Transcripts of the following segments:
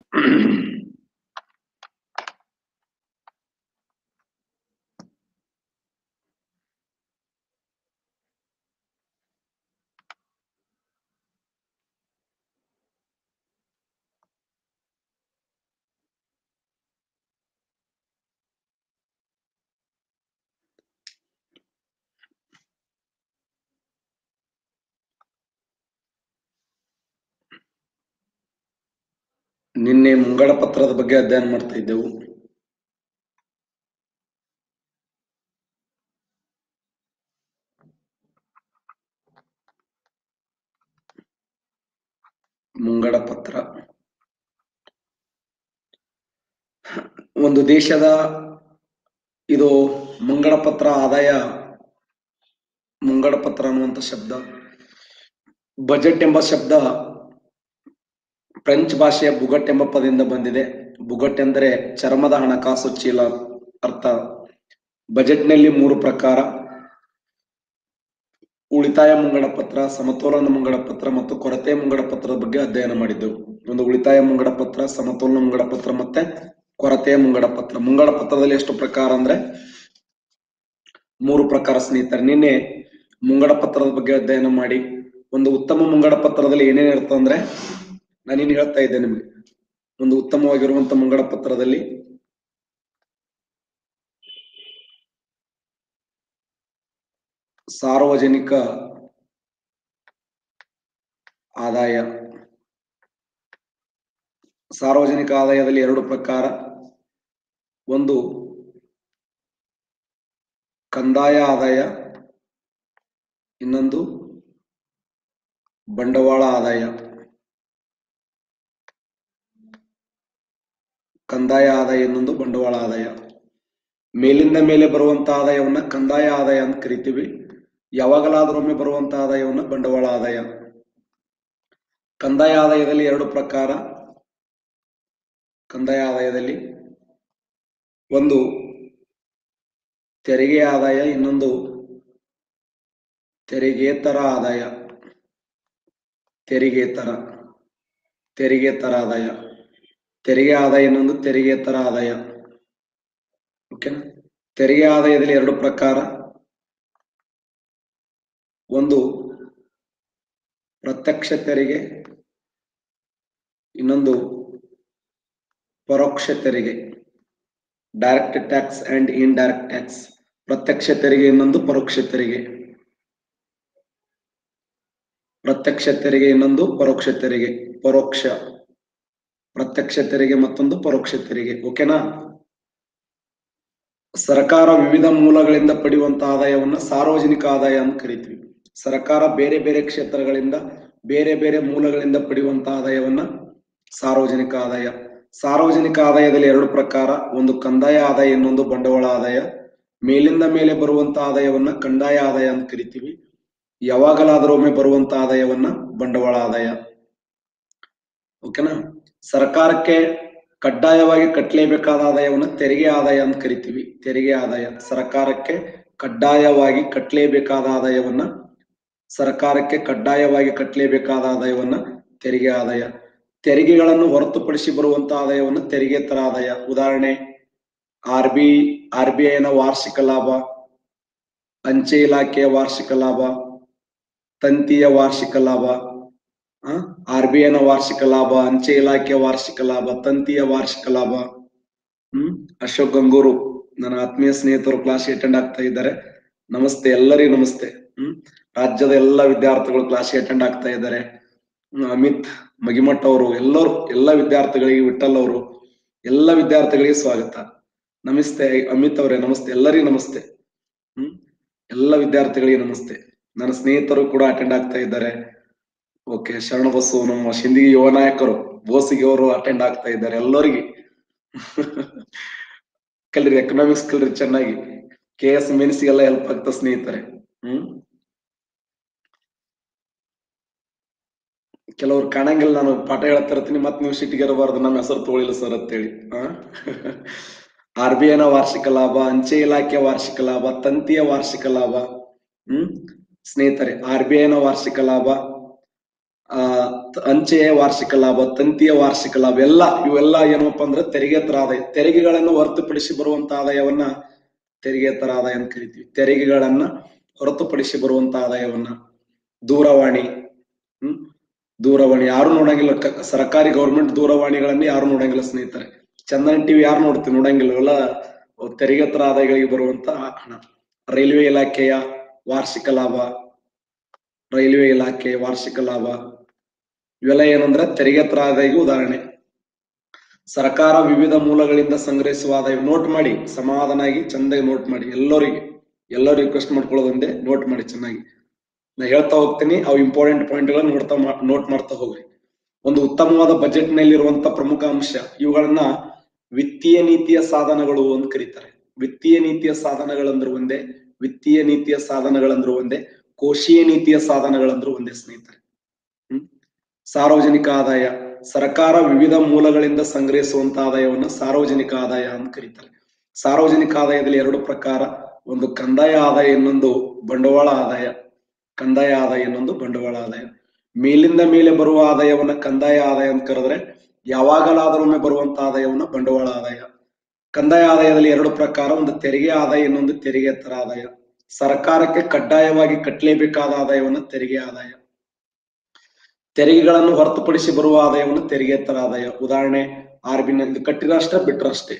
ನಿನ್ನೆ ಮುಂಗಡ ಪತ್ರದ ಬಗ್ಗೆ ಅಧ್ಯಯನ ಮಾಡ್ತಾ ಇದ್ದೆವು ಮುಂಗಡ ಪತ್ರ ಒಂದು ದೇಶದ ಇದು ಮುಂಗಡ ಪತ್ರ ಆದಾಯ ಮುಂಗಡ ಪತ್ರ ಅನ್ನುವಂಥ ಶಬ್ದ ಬಜೆಟ್ ಎಂಬ ಶಬ್ದ ಫ್ರೆಂಚ್ ಭಾಷೆಯ ಬುಗಟ್ ಎಂಬ ಪದದಿಂದ ಬಂದಿದೆ ಬುಗಟ್ ಎಂದರೆ ಚರ್ಮದ ಹಣಕಾಸು ಚೀಲ ಅರ್ಥ ಬಜೆಟ್ನಲ್ಲಿ ಮೂರು ಪ್ರಕಾರ ಉಳಿತಾಯ ಮುಂಗಡ ಪತ್ರ ಸಮತೋಲನ ಮುಂಗಡ ಪತ್ರ ಮತ್ತು ಕೊರತೆ ಮುಂಗಡ ಪತ್ರದ ಬಗ್ಗೆ ಅಧ್ಯಯನ ಮಾಡಿದ್ದೆವು ಒಂದು ಉಳಿತಾಯ ಮುಂಗಡ ಪತ್ರ ಸಮತೋಲನ ಮುಂಗಡ ಪತ್ರ ಮತ್ತೆ ಕೊರತೆಯ ಮುಂಗಡ ಪತ್ರ ಮುಂಗಡ ಪತ್ರದಲ್ಲಿ ಎಷ್ಟು ಪ್ರಕಾರ ಅಂದ್ರೆ ಮೂರು ಪ್ರಕಾರ ಸ್ನೇಹಿತರೆ ನಿನ್ನೆ ಮುಂಗಡ ಪತ್ರದ ಬಗ್ಗೆ ಅಧ್ಯಯನ ಮಾಡಿ ಒಂದು ಉತ್ತಮ ಮುಂಗಡ ಪತ್ರದಲ್ಲಿ ಏನೇನ್ ಇರ್ತದೆ ಅಂದ್ರೆ ನಾನೇನು ಹೇಳ್ತಾ ಇದ್ದೆ ನಿಮ್ಗೆ ಒಂದು ಉತ್ತಮವಾಗಿರುವಂತ ಮುಂಗಡ ಪತ್ರದಲ್ಲಿ ಸಾರ್ವಜನಿಕ ಆದಾಯ ಸಾರ್ವಜನಿಕ ಆದಾಯದಲ್ಲಿ ಎರಡು ಪ್ರಕಾರ ಒಂದು ಕಂದಾಯ ಆದಾಯ ಇನ್ನೊಂದು ಬಂಡವಾಳ ಆದಾಯ ಕಂದಾಯ ಆದಾಯ ಇನ್ನೊಂದು ಬಂಡವಾಳ ಆದಾಯ ಮೇಲಿಂದ ಮೇಲೆ ಬರುವಂತ ಆದಾಯವನ್ನ ಕಂದಾಯ ಆದಾಯ ಅಂತ ಕರಿತೀವಿ ಯಾವಾಗಲಾದ್ರೊಮ್ಮೆ ಬರುವಂತ ಆದಾಯವನ್ನ ಬಂಡವಾಳ ಆದಾಯ ಕಂದಾಯ ಆದಾಯದಲ್ಲಿ ಎರಡು ಪ್ರಕಾರ ಕಂದಾಯ ಆದಾಯದಲ್ಲಿ ಒಂದು ತೆರಿಗೆ ಆದಾಯ ಇನ್ನೊಂದು ತೆರಿಗೆತರ ಆದಾಯ ತೆರಿಗೆತರ ತೆರಿಗೆತರ ಆದಾಯ ತೆರಿಗೆ ಆದಾಯ ಇನ್ನೊಂದು ತೆರಿಗೆತರ ಆದಾಯ ಓಕೆನಾ ತೆರಿಗೆ ಆದಾಯದಲ್ಲಿ ಎರಡು ಪ್ರಕಾರ ಒಂದು ಪ್ರತ್ಯಕ್ಷ ತೆರಿಗೆ ಇನ್ನೊಂದು ಪರೋಕ್ಷ ತೆರಿಗೆ direct tax and indirect tax ಪ್ರತ್ಯಕ್ಷ ತೆರಿಗೆ ಇನ್ನೊಂದು ಪರೋಕ್ಷ ತೆರಿಗೆ ಪ್ರತ್ಯಕ್ಷ ತೆರಿಗೆ ಇನ್ನೊಂದು ಪರೋಕ್ಷ ತೆರಿಗೆ ಪರೋಕ್ಷ ಪ್ರತ್ಯಕ್ಷ ತೆರಿಗೆ ಮತ್ತೊಂದು ಪರೋಕ್ಷ ತೆರಿಗೆ ಓಕೆನಾ ಸರ್ಕಾರ ವಿವಿಧ ಮೂಲಗಳಿಂದ ಪಡೆಯುವಂತ ಆದಾಯವನ್ನ ಸಾರ್ವಜನಿಕ ಆದಾಯ ಅಂತ ಕರಿತೀವಿ ಸರ್ಕಾರ ಬೇರೆ ಬೇರೆ ಕ್ಷೇತ್ರಗಳಿಂದ ಬೇರೆ ಬೇರೆ ಮೂಲಗಳಿಂದ ಪಡೆಯುವಂತ ಆದಾಯವನ್ನ ಸಾರ್ವಜನಿಕ ಆದಾಯ ಸಾರ್ವಜನಿಕ ಆದಾಯದಲ್ಲಿ ಎರಡು ಪ್ರಕಾರ ಒಂದು ಕಂದಾಯ ಆದಾಯ ಇನ್ನೊಂದು ಬಂಡವಾಳ ಆದಾಯ ಮೇಲಿಂದ ಮೇಲೆ ಬರುವಂತ ಆದಾಯವನ್ನ ಕಂದಾಯ ಆದಾಯ ಅಂತ ಕರಿತೀವಿ ಯಾವಾಗಲಾದ್ರೊಮ್ಮೆ ಬರುವಂತ ಆದಾಯವನ್ನ ಬಂಡವಾಳ ಆದಾಯ ಓಕೆನಾ ಸರ್ಕಾರಕ್ಕೆ ಕಡ್ಡಾಯವಾಗಿ ಕಟ್ಟಲೇಬೇಕಾದ ಆದಾಯವನ್ನ ತೆರಿಗೆ ಆದಾಯ ಅಂತ ಕರಿತೀವಿ ತೆರಿಗೆ ಆದಾಯ ಸರ್ಕಾರಕ್ಕೆ ಕಡ್ಡಾಯವಾಗಿ ಕಟ್ಟಲೇಬೇಕಾದ ಆದಾಯವನ್ನ ಸರ್ಕಾರಕ್ಕೆ ಕಡ್ಡಾಯವಾಗಿ ಕಟ್ಟಲೇಬೇಕಾದ ಆದಾಯವನ್ನ ತೆರಿಗೆ ಆದಾಯ ತೆರಿಗೆಗಳನ್ನು ಹೊರತುಪಡಿಸಿ ಬರುವಂತ ಆದಾಯವನ್ನ ತೆರಿಗೆತರ ಆದಾಯ ಉದಾಹರಣೆ ಆರ್ ಬಿ ಆರ್ ಬಿ ಐನ ವಾರ್ಷಿಕ ಲಾಭ ಅಂಚೆ ಇಲಾಖೆಯ ವಾರ್ಷಿಕ ಲಾಭ ತಂತಿಯ ವಾರ್ಷಿಕ ಲಾಭ ಆರ್ ಬಿ ಐನ ವಾರ್ಷಿಕ ಲಾಭ ಅಂಚೆ ಇಲಾಖೆಯ ವಾರ್ಷಿಕ ಲಾಭ ತಂತಿಯ ವಾರ್ಷಿಕ ಲಾಭ ಹ್ಮ್ ಅಶೋಕ್ ಗಂಗೂರು ನನ್ನ ಆತ್ಮೀಯ ಸ್ನೇಹಿತರು ಕ್ಲಾಸ್ ಅಟೆಂಡ್ ಆಗ್ತಾ ಇದ್ದಾರೆ ನಮಸ್ತೆ ಎಲ್ಲರಿಗೂ ನಮಸ್ತೆ ಹ್ಮ್ ರಾಜ್ಯದ ಎಲ್ಲ ವಿದ್ಯಾರ್ಥಿಗಳು ಕ್ಲಾಸ್ ಅಟೆಂಡ್ ಆಗ್ತಾ ಇದ್ದಾರೆ ಹ್ಮ್, ಅಮಿತ್ ಮಗಿಮಠ್ ಅವರು ಎಲ್ಲರೂ ಎಲ್ಲ ವಿದ್ಯಾರ್ಥಿಗಳಿಗೆ ವಿಠಲ್ ಅವರು ಎಲ್ಲ ವಿದ್ಯಾರ್ಥಿಗಳಿಗೆ ಸ್ವಾಗತ ನಮಸ್ತೆ ಅಮಿತ್ ಅವರೇ ನಮಸ್ತೆ ಎಲ್ಲರಿಗೂ ನಮಸ್ತೆ ಹ್ಮ್ ಎಲ್ಲ ವಿದ್ಯಾರ್ಥಿಗಳಿಗೆ ನಮಸ್ತೆ ನನ್ನ ಸ್ನೇಹಿತರು ಕೂಡ ಅಟೆಂಡ್ ಆಗ್ತಾ ಇದ್ದಾರೆ ಓಕೆ ಶರಣ ಬಸ್ಸು ನಮ್ಮ ಸಿಂದಗಿ ಯುವ ನಾಯಕರು ಬೋಸಿಗೆ ಅವರು ಅಟೆಂಡ್ ಆಗ್ತಾ ಇದ್ದಾರೆ ಎಲ್ಲರಿಗೆ ಕಲ್ರಿ ಎಕನಾಮಿಕ್ಸ್ ಕಲ್ರಿ ಚೆನ್ನಾಗಿ ಕೆ ಎಸ್ ಮೆನ್ಸಿಗೆಲ್ಲ ಹೆಲ್ಪ್ ಆಗ್ತಾ ಸ್ನೇಹಿತರೆ ಹ್ಮ್ ಕೆಲವ್ರು ಕಾಣಂಗಿಲ್ಲ ನಾನು ಪಾಠ ಹೇಳ್ತಾ ಇರ್ತೀನಿ ಮತ್ ನೀವು ಸಿಟ್ಟಿಗೆ ಇರಬಾರ್ದು ನಮ್ಮ ಹೆಸರು ತಗೊಳಿಲ್ಲ ಸರ್ ಅಂತೇಳಿ ಆರ್ ಬಿ ಐನ ವಾರ್ಷಿಕ ಲಾಭ ಅಂಚೆ ಇಲಾಖೆ ವಾರ್ಷಿಕ ಲಾಭ ತಂತಿಯ ವಾರ್ಷಿಕ ಲಾಭ ಹ್ಮ್ ಸ್ನೇಹಿತರೆ ಆರ್ ಬಿ ಐನ ವಾರ್ಷಿಕ ಲಾಭ ಆ ತ- ಅಂಚೆಯ ವಾರ್ಷಿಕ ಲಾಭ ತಂತಿಯ ವಾರ್ಷಿಕ ಲಾಭ ಎಲ್ಲ ಇವೆಲ್ಲ ಏನಪ್ಪಾ ಅಂದ್ರೆ ತೆರಿಗೆತರ ಆದಾಯ ತೆರಿಗೆಗಳನ್ನು ಹೊರತುಪಡಿಸಿ ಬರುವಂತ ಆದಾಯವನ್ನ ತೆರಿಗೆತರ ಆದಾಯ ಅಂತ ಕರಿತೀವಿ ತೆರಿಗೆಗಳನ್ನ ಹೊರತುಪಡಿಸಿ ಬರುವಂತ ಆದಾಯವನ್ನ ದೂರವಾಣಿ ಹ್ಮ್ ದೂರವಾಣಿ ಯಾರು ನೋಡಂಗಿಲ್ಲ ಕ- ಸರ್ಕಾರಿ ಗೌರ್ಮೆಂಟ್ ದೂರವಾಣಿಗಳನ್ನ ಯಾರು ನೋಡಂಗಿಲ್ಲ ಸ್ನೇಹಿತರೆ ಚಂದನ ಟಿವಿ ಯಾರು ನೋಡ್ತೀವಿ ನೋಡಂಗಿಲ್ಲ ಇವೆಲ್ಲ ತೆರಿಗೆತರ ಆದಾಯಗಳಿಗೆ ಬರುವಂತ ಹಣ ರೈಲ್ವೆ ಇಲಾಖೆಯ ವಾರ್ಷಿಕ ಲಾಭ ರೈಲ್ವೆ ಇಲಾಖೆ ವಾರ್ಷಿಕ ಲಾಭ ಇವೆಲ್ಲ ಏನಂದ್ರೆ ತೆರಿಗೆತರ ಆದಾಯಕ್ಕೆ ಉದಾಹರಣೆ ಸರ್ಕಾರ ವಿವಿಧ ಮೂಲಗಳಿಂದ ಸಂಗ್ರಹಿಸುವ ಆದಾಯ ನೋಟ್ ಮಾಡಿ ಸಮಾಧಾನಾಗಿ ಚಂದಾಗಿ ನೋಟ್ ಮಾಡಿ ಎಲ್ಲರಿಗೆ ಎಲ್ಲರೂ ರಿಕ್ವೆಸ್ಟ್ ಮಾಡ್ಕೊಳ್ಳೋದು ಒಂದೇ ನೋಟ್ ಮಾಡಿ ಚೆನ್ನಾಗಿ ನಾ ಹೇಳ್ತಾ ಹೋಗ್ತೀನಿ ಅವು ಇಂಪಾರ್ಟೆಂಟ್ ಪಾಯಿಂಟ್ ಗಳನ್ನ ನೋಡ್ತಾ ನೋಟ್ ಮಾಡ್ತಾ ಹೋಗ್ರಿ ಒಂದು ಉತ್ತಮವಾದ ಬಜೆಟ್ ನಲ್ಲಿರುವಂತ ಪ್ರಮುಖ ಅಂಶ ಇವುಗಳನ್ನ ವಿತ್ತೀಯ ನೀತಿಯ ಸಾಧನಗಳು ಅಂತ ಕರೀತಾರೆ ವಿತ್ತೀಯ ನೀತಿಯ ಸಾಧನಗಳಂದ್ರು ಒಂದೇ ವಿತ್ತೀಯ ನೀತಿಯ ಸಾಧನಗಳಂದ್ರು ಒಂದೇ ಕೋಶೀಯ ನೀತಿಯ ಸಾಧನಗಳಂದ್ರು ಒಂದೇ ಸ್ನೇಹಿತರೆ ಹ್ಮ್ ಸಾರ್ವಜನಿಕ ಆದಾಯ ಸರ್ಕಾರ ವಿವಿಧ ಮೂಲಗಳಿಂದ ಸಂಗ್ರಹಿಸುವಂತ ಆದಾಯವನ್ನ ಸಾರ್ವಜನಿಕ ಆದಾಯ ಅಂತ ಕರೀತಾರೆ ಸಾರ್ವಜನಿಕ ಆದಾಯದಲ್ಲಿ ಎರಡು ಪ್ರಕಾರ ಒಂದು ಕಂದಾಯ ಆದಾಯ ಇನ್ನೊಂದು ಬಂಡವಾಳ ಆದಾಯ ಕಂದಾಯ ಆದಾಯ ಇನ್ನೊಂದು ಬಂಡವಾಳ ಆದಾಯ ಮೇಲಿಂದ ಮೇಲೆ ಬರುವ ಆದಾಯವನ್ನ ಕಂದಾಯ ಆದಾಯ ಅಂತ ಕರೆದ್ರೆ ಯಾವಾಗಲಾದ್ರೊಮ್ಮೆ ಬರುವಂತ ಆದಾಯವನ್ನ ಬಂಡವಾಳ ಆದಾಯ ಕಂದಾಯ ಆದಾಯದಲ್ಲಿ ಎರಡು ಪ್ರಕಾರ ಒಂದು ತೆರಿಗೆ ಆದಾಯ ಇನ್ನೊಂದು ತೆರಿಗೆತರ ಆದಾಯ ಸರ್ಕಾರಕ್ಕೆ ಕಡ್ಡಾಯವಾಗಿ ಕಟ್ಟಲೇಬೇಕಾದ ಆದಾಯವನ್ನ ತೆರಿಗೆ ಆದಾಯ ತೆರಿಗೆಗಳನ್ನು ಹೊರತುಪಡಿಸಿ ಬರುವ ಆದಾಯವನ್ನು ತೆರಿಗೆತರ ಆದಾಯ ಉದಾಹರಣೆ ಆರ್ ಬಿ ಕಟ್ಟಿರಷ್ಟೇ ಬಿಟ್ರಷ್ಟೇ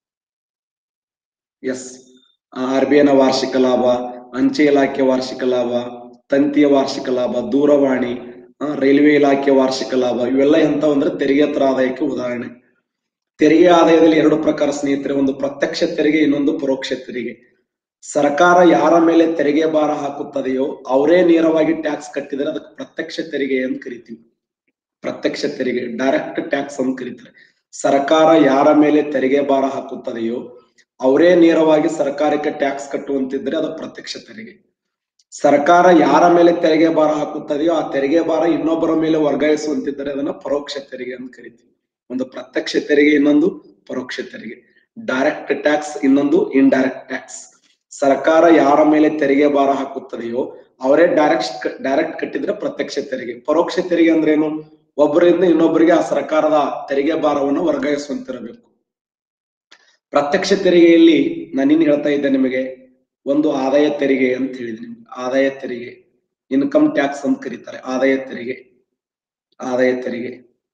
ಎಸ್ ಆರ್ ಬಿ ಐನ ವಾರ್ಷಿಕ ಲಾಭ ಅಂಚೆ ಇಲಾಖೆ ವಾರ್ಷಿಕ ಲಾಭ ತಂತಿಯ ವಾರ್ಷಿಕ ಲಾಭ ದೂರವಾಣಿ ಆ, ರೈಲ್ವೆ ಇಲಾಖೆ ವಾರ್ಷಿಕ ಲಾಭ ಇವೆಲ್ಲ ಎಂತ ಅಂದ್ರೆ ತೆರಿಗೆತರ ಆದಾಯಕ್ಕೆ ಉದಾಹರಣೆ ತೆರಿಗೆ ಆದಾಯದಲ್ಲಿ ಎರಡು ಪ್ರಕಾರ ಸ್ನೇಹಿತರೆ ಒಂದು ಪ್ರತ್ಯಕ್ಷ ತೆರಿಗೆ ಇನ್ನೊಂದು ಪರೋಕ್ಷ ತೆರಿಗೆ ಸರ್ಕಾರ ಯಾರ ಮೇಲೆ ತೆರಿಗೆ ಭಾರ ಹಾಕುತ್ತದೆಯೋ ಅವರೇ ನೇರವಾಗಿ ಟ್ಯಾಕ್ಸ್ ಕಟ್ಟಿದರೆ ಅದಕ್ಕೆ ಪ್ರತ್ಯಕ್ಷ ತೆರಿಗೆ ಅಂತ ಕರಿತೀವಿ ಪ್ರತ್ಯಕ್ಷ ತೆರಿಗೆ ಡೈರೆಕ್ಟ್ ಟ್ಯಾಕ್ಸ್ ಅಂತ ಕರೀತಾರೆ ಸರ್ಕಾರ ಯಾರ ಮೇಲೆ ತೆರಿಗೆ ಭಾರ ಹಾಕುತ್ತದೆಯೋ ಅವರೇ ನೇರವಾಗಿ ಸರ್ಕಾರಕ್ಕೆ ಟ್ಯಾಕ್ಸ್ ಕಟ್ಟುವಂತಿದ್ರೆ ಅದು ಪ್ರತ್ಯಕ್ಷ ತೆರಿಗೆ ಸರ್ಕಾರ ಯಾರ ಮೇಲೆ ತೆರಿಗೆ ಭಾರ ಹಾಕುತ್ತದೆಯೋ ಆ ತೆರಿಗೆ ಭಾರ ಇನ್ನೊಬ್ಬರ ಮೇಲೆ ವರ್ಗಾಯಿಸುವಂತಿದ್ದರೆ ಅದನ್ನ ಪರೋಕ್ಷ ತೆರಿಗೆ ಅಂತ ಕರಿತೀವಿ ಒಂದು ಪ್ರತ್ಯಕ್ಷ ತೆರಿಗೆ ಇನ್ನೊಂದು ಪರೋಕ್ಷ ತೆರಿಗೆ ಡೈರೆಕ್ಟ್ ಟ್ಯಾಕ್ಸ್ ಇನ್ನೊಂದು ಇಂಡೈರೆಕ್ಟ್ ಟ್ಯಾಕ್ಸ್ ಸರ್ಕಾರ ಯಾರ ಮೇಲೆ ತೆರಿಗೆ ಭಾರ ಹಾಕುತ್ತದೆಯೋ ಅವರೇ ಡೈರೆಕ್ಟ್ ಡೈರೆಕ್ಟ್ ಕಟ್ಟಿದ್ರೆ ಪ್ರತ್ಯಕ್ಷ ತೆರಿಗೆ ಪರೋಕ್ಷ ತೆರಿಗೆ ಅಂದ್ರೆ ಏನು ಒಬ್ಬರಿಂದ ಇನ್ನೊಬ್ಬರಿಗೆ ಆ ಸರ್ಕಾರದ ತೆರಿಗೆ ಭಾರವನ್ನು ವರ್ಗಾಯಿಸುವಂತಿರಬೇಕು ಪ್ರತ್ಯಕ್ಷ ತೆರಿಗೆಯಲ್ಲಿ ನಾನು ಇನ್ನು ಹೇಳ್ತಾ ಇದ್ದೆ ನಿಮಗೆ ಒಂದು ಆದಾಯ ತೆರಿಗೆ ಅಂತ ಹೇಳಿದೆ ನಿಮ್ಗೆ ಆದಾಯ ತೆರಿಗೆ ಇನ್ಕಮ್ ಟ್ಯಾಕ್ಸ್ ಅಂತ ಕರೀತಾರೆ ಆದಾಯ ತೆರಿಗೆ ಆದಾಯ ತೆರಿಗೆ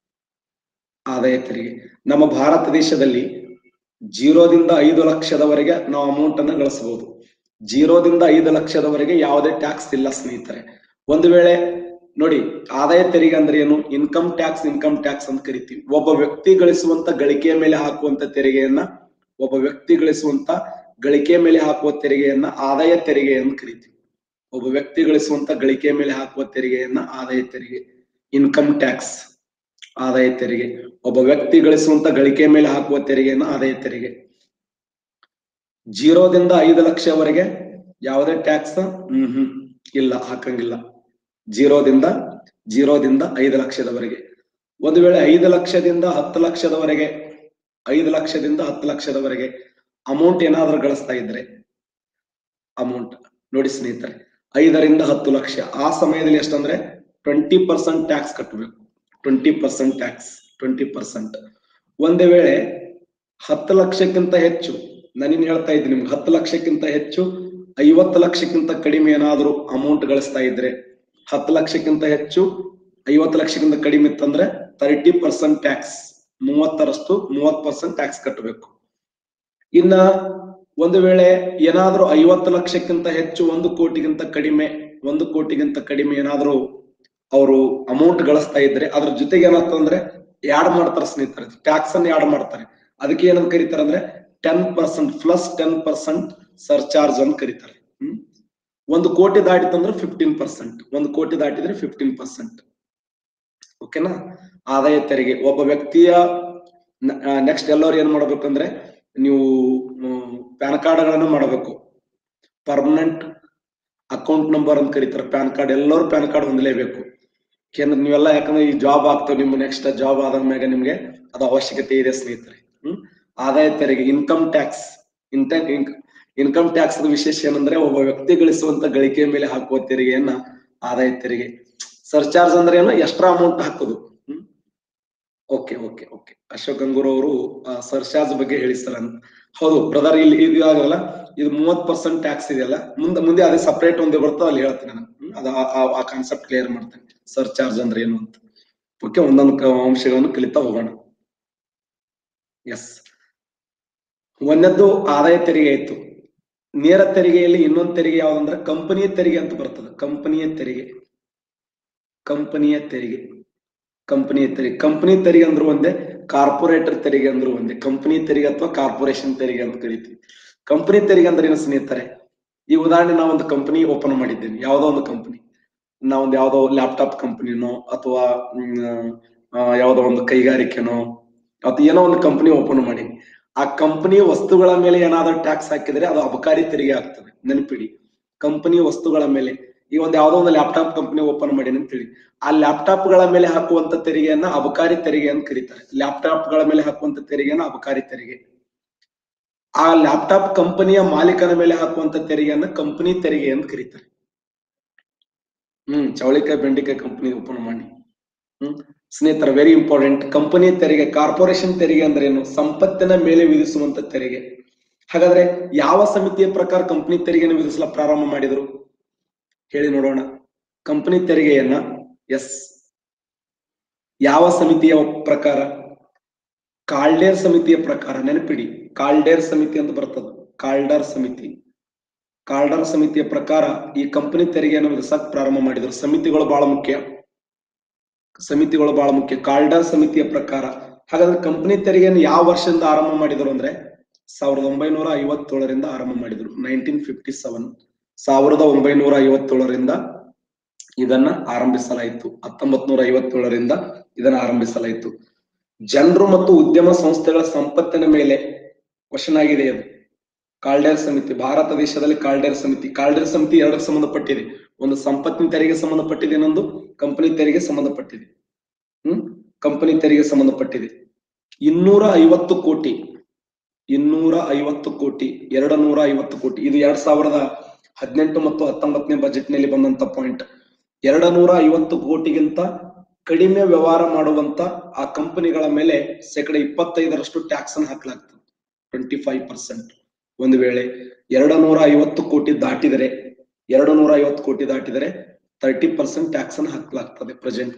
ಆದಾಯ ತೆರಿಗೆ ನಮ್ಮ ಭಾರತ ದೇಶದಲ್ಲಿ ಜೀರೋದಿಂದ ಐದು ಲಕ್ಷದವರೆಗೆ ನಾವು ಅಮೌಂಟ್ ಅನ್ನ ಗಳಿಸಬಹುದು ಜೀರೋದಿಂದ ಐದು ಲಕ್ಷದವರೆಗೆ ಯಾವುದೇ ಟ್ಯಾಕ್ಸ್ ಇಲ್ಲ ಸ್ನೇಹಿತರೆ ಒಂದು ವೇಳೆ ನೋಡಿ ಆದಾಯ ತೆರಿಗೆ ಅಂದ್ರೆ ಏನು ಇನ್ಕಮ್ ಟ್ಯಾಕ್ಸ್ ಇನ್ಕಮ್ ಟ್ಯಾಕ್ಸ್ ಅಂತ ಕರಿತೀವಿ ಒಬ್ಬ ವ್ಯಕ್ತಿ ಗಳಿಸುವಂತ ಗಳಿಕೆಯ ಮೇಲೆ ಹಾಕುವಂತ ತೆರಿಗೆಯನ್ನ ಒಬ್ಬ ವ್ಯಕ್ತಿ ಗಳಿಸುವಂತ ಗಳಿಕೆ ಮೇಲೆ ಹಾಕುವ ತೆರಿಗೆಯನ್ನ ಆದಾಯ ತೆರಿಗೆ ಅಂತ ಕರಿತೀವಿ ಒಬ್ಬ ವ್ಯಕ್ತಿ ಗಳಿಸುವಂತ ಗಳಿಕೆ ಮೇಲೆ ಹಾಕುವ ತೆರಿಗೆಯನ್ನ ಆದಾಯ ತೆರಿಗೆ ಇನ್ಕಮ್ ಟ್ಯಾಕ್ಸ್ ಆದಾಯ ತೆರಿಗೆ ಒಬ್ಬ ವ್ಯಕ್ತಿ ಗಳಿಸುವಂತ ಗಳಿಕೆ ಮೇಲೆ ಹಾಕುವ ತೆರಿಗೆಯನ್ನ ಆದಾಯ ತೆರಿಗೆ ಜೀರೋದಿಂದ ಐದು ಲಕ್ಷವರೆಗೆ ಯಾವುದೇ ಟ್ಯಾಕ್ಸ್ ಹ್ಮ್ ಹ್ಮ್ ಇಲ್ಲ ಹಾಕಂಗಿಲ್ಲ ಜೀರೋದಿಂದ ಜೀರೋದಿಂದ ಐದು ಲಕ್ಷದವರೆಗೆ ಒಂದು ವೇಳೆ ಐದು ಲಕ್ಷದಿಂದ ಹತ್ತು ಲಕ್ಷದವರೆಗೆ ಐದು ಲಕ್ಷದಿಂದ ಹತ್ತು ಲಕ್ಷದವರೆಗೆ ಅಮೌಂಟ್ ಏನಾದ್ರೂ ಗಳಿಸ್ತಾ ಇದ್ರೆ ಅಮೌಂಟ್ ನೋಡಿ ಸ್ನೇಹಿತರೆ ಐದರಿಂದ ಹತ್ತು ಲಕ್ಷ ಆ ಸಮಯದಲ್ಲಿ ಎಷ್ಟಂದ್ರೆ ಟ್ವೆಂಟಿ ಪರ್ಸೆಂಟ್ ಟ್ಯಾಕ್ಸ್ ಕಟ್ಟಬೇಕು twenty percent tax twenty percent ಒಂದೇ ವೇಳೆ ಹತ್ತು ಲಕ್ಷಕ್ಕಿಂತ ಹೆಚ್ಚು ನಾನಿನ್ ಹೇಳ್ತಾ ಇದ್ದೀನಿ ನಿಮ್ಗೆ ಹತ್ತು ಲಕ್ಷಕ್ಕಿಂತ ಹೆಚ್ಚು ಐವತ್ತು ಲಕ್ಷಕ್ಕಿಂತ ಕಡಿಮೆ ಏನಾದ್ರೂ ಅಮೌಂಟ್ ಗಳಿಸ್ತಾ ಇದ್ರೆ ಹತ್ತು ಲಕ್ಷಕ್ಕಿಂತ ಹೆಚ್ಚು ಐವತ್ತು ಲಕ್ಷಕ್ಕಿಂತ ಕಡಿಮೆ ಇತ್ತಂದ್ರೆ ತರ್ಟಿ ಪರ್ಸೆಂಟ್ ಟ್ಯಾಕ್ಸ್ ಮೂವತ್ತರಷ್ಟು ಮೂವತ್ ಪರ್ಸೆಂಟ್ ಟ್ಯಾಕ್ಸ್ ಕಟ್ಟಬೇಕು ಇನ್ನ ಒಂದು ವೇಳೆ ಏನಾದ್ರೂ ಐವತ್ತು ಲಕ್ಷಕ್ಕಿಂತ ಹೆಚ್ಚು ಒಂದು ಕೋಟಿಗಿಂತ ಕಡಿಮೆ ಒಂದು ಕೋಟಿಗಿಂತ ಕಡಿಮೆ ಏನಾದ್ರೂ ಅವರು ಅಮೌಂಟ್ ಗಳಿಸ್ತಾ ಇದ್ರೆ ಅದ್ರ ಜೊತೆಗೆ ಏನಾಗ್ತದಂದ್ರೆ ಯಾಡ್ ಮಾಡ್ತಾರೆ ಸ್ನೇಹಿತರೆ ಟ್ಯಾಕ್ಸ್ ಅನ್ನು ಯಾಡ್ ಮಾಡ್ತಾರೆ ಅದಕ್ಕೆ ಏನಂತ ಕರೀತಾರೆ ಅಂದ್ರೆ ten percent plus ten percent surcharge ಅಂತ ಕರೀತಾರೆ ಹ್ಮ್ ಒಂದು ಕೋಟಿ ದಾಟಿತಂದ್ರೆ ಫಿಫ್ಟೀನ್ ಪರ್ಸೆಂಟ್ ಒಂದು ಕೋಟಿ ದಾಟಿದ್ರೆ ಫಿಫ್ಟೀನ್ ಪರ್ಸೆಂಟ್ ಓಕೆನಾ ಆದಾಯ ತೆರಿಗೆ ಒಬ್ಬ ವ್ಯಕ್ತಿಯ ನೆಕ್ಸ್ಟ್ ಎಲ್ಲರೂ ಏನ್ ಮಾಡ್ಬೇಕಂದ್ರೆ ನೀವು ಪ್ಯಾನ್ ಕಾರ್ಡ್ಗಳನ್ನು ಮಾಡಬೇಕು ಪರ್ಮನೆಂಟ್ ಅಕೌಂಟ್ ನಂಬರ್ ಅಂತ ಕರೀತಾರೆ ಪ್ಯಾನ್ ಕಾರ್ಡ್ ಎಲ್ಲರೂ ಪ್ಯಾನ್ ಕಾರ್ಡ್ ಹೊಂದಲೇಬೇಕು ಯಾಕಂದ್ರೆ ನೀವೆಲ್ಲ ಯಾಕಂದ್ರೆ ಈ ಜಾಬ್ ಆಗ್ತಾವ ನಿಮ್ಮ ನೆಕ್ಸ್ಟ್ ಜಾಬ್ ಆದ ಮ್ಯಾಗ ನಿಮ್ಗೆ ಅದು ಅವಶ್ಯಕತೆ ಇದೆ ಸ್ನೇಹಿತರೆ ಹ್ಮ್ ಆದಾಯ ತೆರಿಗೆ ಇನ್ಕಮ್ ಟ್ಯಾಕ್ಸ್ ಇಂಟ ಇನ್ಕಮ್ ಟ್ಯಾಕ್ಸ್ ವಿಶೇಷ ಏನಂದ್ರೆ ಒಬ್ಬ ವ್ಯಕ್ತಿ ಗಳಿಸುವಂತ ಗಳಿಕೆ ಮೇಲೆ ಹಾಕುವ ತೆರಿಗೆಯನ್ನ ಆದಾಯ ತೆರಿಗೆ ಸರ್ಚಾರ್ಜ್ ಅಂದ್ರೆ ಏನು ಎಕ್ಸ್ಟ್ರಾ ಅಮೌಂಟ್ ಹಾಕೋದು ಹ್ಮ್ okay okay okay Ashok Gangur ಅವರು ಸರ್ಚಾರ್ಜ್ ಬಗ್ಗೆ ಹೇಳಿ ಸರ್ ಅಂತ ಹೌದು ಬ್ರದರ್ ಇಲ್ಲಿ ಇದು ಆಗಲ್ಲ ಇದು ಮೂವತ್ ಪರ್ಸೆಂಟ್ ಟ್ಯಾಕ್ಸ್ ಇದೆಯಲ್ಲ ಮುಂದೆ ಮುಂದೆ ಅದೇ ಸಪರೇಟ್ ಒಂದು ಬರ್ತದೆ ಅಲ್ಲಿ ಹೇಳ್ತೀನಿ ನಾನು ಹ್ಮ್, ಅದು ಆ- ಆ- ಆ ಕಾನ್ಸೆಪ್ಟ್ ಕ್ಲಿಯರ್ ಮಾಡ್ತೇನೆ ಸರ್ಚಾರ್ಜ್ ಅಂದ್ರೆ ಏನು ಅಂತ ಓಕೆ ಒಂದೊಂದು ಕ- ಅಂಶಗಳನ್ನು ಕಲಿತಾ ಹೋಗೋಣ ಎಸ್ ಒಂದದ್ದು ಆದಾಯ ತೆರಿಗೆ ಇತ್ತು ನೇರ ತೆರಿಗೆಯಲ್ಲಿ ಇನ್ನೊಂದು ತೆರಿಗೆ ಯಾವ್ದಂದ್ರೆ ಕಂಪನಿಯ ತೆರಿಗೆ ಅಂತ ಬರ್ತದೆ ಕಂಪನಿಯ ತೆರಿಗೆ ಕಂಪನಿಯ ತೆರಿಗೆ ಕಂಪನಿಯ ತೆರಿಗೆ ಕಂಪನಿ ತೆರಿಗೆ ಅಂದ್ರೂ ಒಂದೇ ಕಾರ್ಪೊರೇಟರ್ ತೆರಿಗೆ ಅಂದ್ರೂ ಒಂದೇ ಕಂಪನಿ ತೆರಿಗೆ ಅಥವಾ ಕಾರ್ಪೊರೇಷನ್ ತೆರಿಗೆ ಅಂತ ಕರಿತೀವಿ ಕಂಪನಿ ತೆರಿಗೆ ಅಂದ್ರೆ ಏನು ಸ್ನೇಹಿತರೆ ಈ ಉದಾಹರಣೆ ನಾವು ಒಂದು ಕಂಪನಿ ಓಪನ್ ಮಾಡಿದ್ದೇನೆ ಯಾವ್ದೋ ಒಂದು ಕಂಪನಿ ನಾವೊಂದು ಯಾವ್ದೋ ಲ್ಯಾಪ್ಟಾಪ್ ಕಂಪನಿನೋ ಅಥವಾ ಹ್ಮ್, ಆ, ಯಾವ್ದೋ ಒಂದು ಕೈಗಾರಿಕೆನೋ ಅಥವಾ ಏನೋ ಒಂದು ಕಂಪನಿ ಓಪನ್ ಮಾಡಿ ಆ ಕಂಪನಿ ವಸ್ತುಗಳ ಮೇಲೆ ಏನಾದ್ರೂ ಟ್ಯಾಕ್ಸ್ ಹಾಕಿದ್ರೆ ಅದು ಅಬಕಾರಿ ತೆರಿಗೆ ಆಗ್ತದೆ ನೆನಪಿಡಿ ಕಂಪನಿ ವಸ್ತುಗಳ ಮೇಲೆ ಈ ಒಂದು ಯಾವ್ದೋ ಒಂದು ಲ್ಯಾಪ್ಟಾಪ್ ಕಂಪನಿ ಓಪನ್ ಮಾಡಿ ಅಂತೇಳಿ ಆ ಲ್ಯಾಪ್ಟಾಪ್ ಗಳ ಮೇಲೆ ಹಾಕುವಂತ ತೆರಿಗೆಯನ್ನ ಅಬಕಾರಿ ತೆರಿಗೆ ಅಂತ ಕರೀತಾರೆ ಲ್ಯಾಪ್ಟಾಪ್ ಗಳ ಮೇಲೆ ಹಾಕುವಂತ ತೆರಿಗೆಯನ್ನ ಅಬಕಾರಿ ತೆರಿಗೆ ಆ ಲ್ಯಾಪ್ಟಾಪ್ ಕಂಪನಿಯ ಮಾಲೀಕನ ಮೇಲೆ ಹಾಕುವಂತ ತೆರಿಗೆಯನ್ನ ಕಂಪನಿ ತೆರಿಗೆ ಅಂತ ಕರೀತಾರೆ ಹ್ಮ್ ಚವಳಿಕಾಯಿ ಬೆಂಡಿಕಾಯಿ ಕಂಪನಿ ಓಪನ್ ಮಾಡಿ ಹ್ಮ್ ಸ್ನೇಹಿತರ ವೆರಿ ಇಂಪಾರ್ಟೆಂಟ್ ಕಂಪನಿ ತೆರಿಗೆ ಕಾರ್ಪೊರೇಷನ್ ತೆರಿಗೆ ಅಂದ್ರೆ ಏನು ಸಂಪತ್ತಿನ ಮೇಲೆ ವಿಧಿಸುವಂತ ತೆರಿಗೆ ಹಾಗಾದ್ರೆ ಯಾವ ಸಮಿತಿಯ ಪ್ರಕಾರ ಕಂಪನಿ ತೆರಿಗೆಯನ್ನು ವಿಧಿಸಲು ಪ್ರಾರಂಭ ಮಾಡಿದರು ಹೇಳಿ ನೋಡೋಣ ಕಂಪನಿ ತೆರಿಗೆಯನ್ನ ಎಸ್ ಯಾವ ಸಮಿತಿಯ ಪ್ರಕಾರ ಕಾಲ್ಡೇರ್ ಸಮಿತಿಯ ಪ್ರಕಾರ ನೆನಪಿಡಿ ಕಾಲ್ಡೇರ್ ಸಮಿತಿ ಅಂತ ಬರ್ತದ ಕಾಲ್ಡರ್ ಸಮಿತಿ ಕಾಲ್ಡರ್ ಸಮಿತಿಯ ಪ್ರಕಾರ ಈ ಕಂಪನಿ ತೆರಿಗೆಯನ್ನು ವಿಧಿಸಕ್ ಪ್ರಾರಂಭ ಮಾಡಿದ್ರು ಸಮಿತಿಗಳು ಬಹಳ ಮುಖ್ಯ ಸಮಿತಿಗಳು ಬಹಳ ಮುಖ್ಯ ಕಾಲ್ಡರ್ ಸಮಿತಿಯ ಪ್ರಕಾರ ಹಾಗಾದ್ರೆ ಕಂಪನಿ ತೆರಿಗೆಯನ್ನು ಯಾವ ವರ್ಷದಿಂದ ಆರಂಭ ಮಾಡಿದ್ರು ಅಂದ್ರೆ ಸಾವಿರದ ಒಂಬೈನೂರ ಐವತ್ತೇಳರಿಂದ ಆರಂಭ ಮಾಡಿದ್ರು ನೈನ್ಟೀನ್ ಫಿಫ್ಟಿ ಸೆವೆನ್ ಸಾವಿರದ ಒಂಬೈನೂರ ಐವತ್ತೇಳರಿಂದ ಇದನ್ನ ಆರಂಭಿಸಲಾಯಿತು ಹತ್ತೊಂಬತ್ ನೂರ ಐವತ್ತೇಳರಿಂದ ಇದನ್ನ ಆರಂಭಿಸಲಾಯಿತು ಜನರು ಮತ್ತು ಉದ್ಯಮ ಸಂಸ್ಥೆಗಳ ಸಂಪತ್ತಿನ ಮೇಲೆ ಕ್ವಶನ್ ಆಗಿದೆ ಅದು ಕಾಲ್ಡೇರ್ ಸಮಿತಿ ಭಾರತ ದೇಶದಲ್ಲಿ ಕಾಲ್ಡೇರ್ ಸಮಿತಿ ಕಾಲ್ಡೇರ್ ಸಮಿತಿ ಎರಡಕ್ಕೆ ಸಂಬಂಧಪಟ್ಟಿದೆ ಒಂದು ಸಂಪತ್ತಿನ ತೆರಿಗೆ ಸಂಬಂಧಪಟ್ಟಿದೆ ಇನ್ನೊಂದು ಕಂಪನಿ ತೆರಿಗೆ ಸಂಬಂಧಪಟ್ಟಿದೆ ಹ್ಮ್ ಕಂಪನಿ ತೆರಿಗೆ ಸಂಬಂಧಪಟ್ಟಿದೆ ಇನ್ನೂರ ಐವತ್ತು ಕೋಟಿ ಇನ್ನೂರ ಐವತ್ತು ಕೋಟಿ ಎರಡು ನೂರ ಐವತ್ತು ಕೋಟಿ ಇದು ಎರಡ್ ಸಾವಿರದ ಹದಿನೆಂಟು ಮತ್ತು ಹತ್ತೊಂಬತ್ತನೇ ಬಜೆಟ್ ನಲ್ಲಿ ಬಂದಂತ ಪಾಯಿಂಟ್ ಎರಡು ನೂರ ಐವತ್ತು ಕೋಟಿಗಿಂತ ಕಡಿಮೆ ವ್ಯವಹಾರ ಮಾಡುವಂತ ಆ ಕಂಪನಿಗಳ ಮೇಲೆ ಶೇಕಡ ಇಪ್ಪತ್ತೈದರಷ್ಟು ಟ್ಯಾಕ್ಸ್ ಅನ್ನು ಹಾಕಲಾಗ್ತದೆ ಟ್ವೆಂಟಿ ಫೈವ್ ಪರ್ಸೆಂಟ್ ಒಂದು ವೇಳೆ ಎರಡು ನೂರ ಐವತ್ತು ಕೋಟಿ ದಾಟಿದರೆ ಎರಡು ನೂರ ಐವತ್ತು ಕೋಟಿ ದಾಟಿದರೆ ತರ್ಟಿ ಪರ್ಸೆಂಟ್ ಟ್ಯಾಕ್ಸ್ ಅನ್ನು ಹಾಕಲಾಗ್ತದೆ ಪ್ರೆಸೆಂಟ್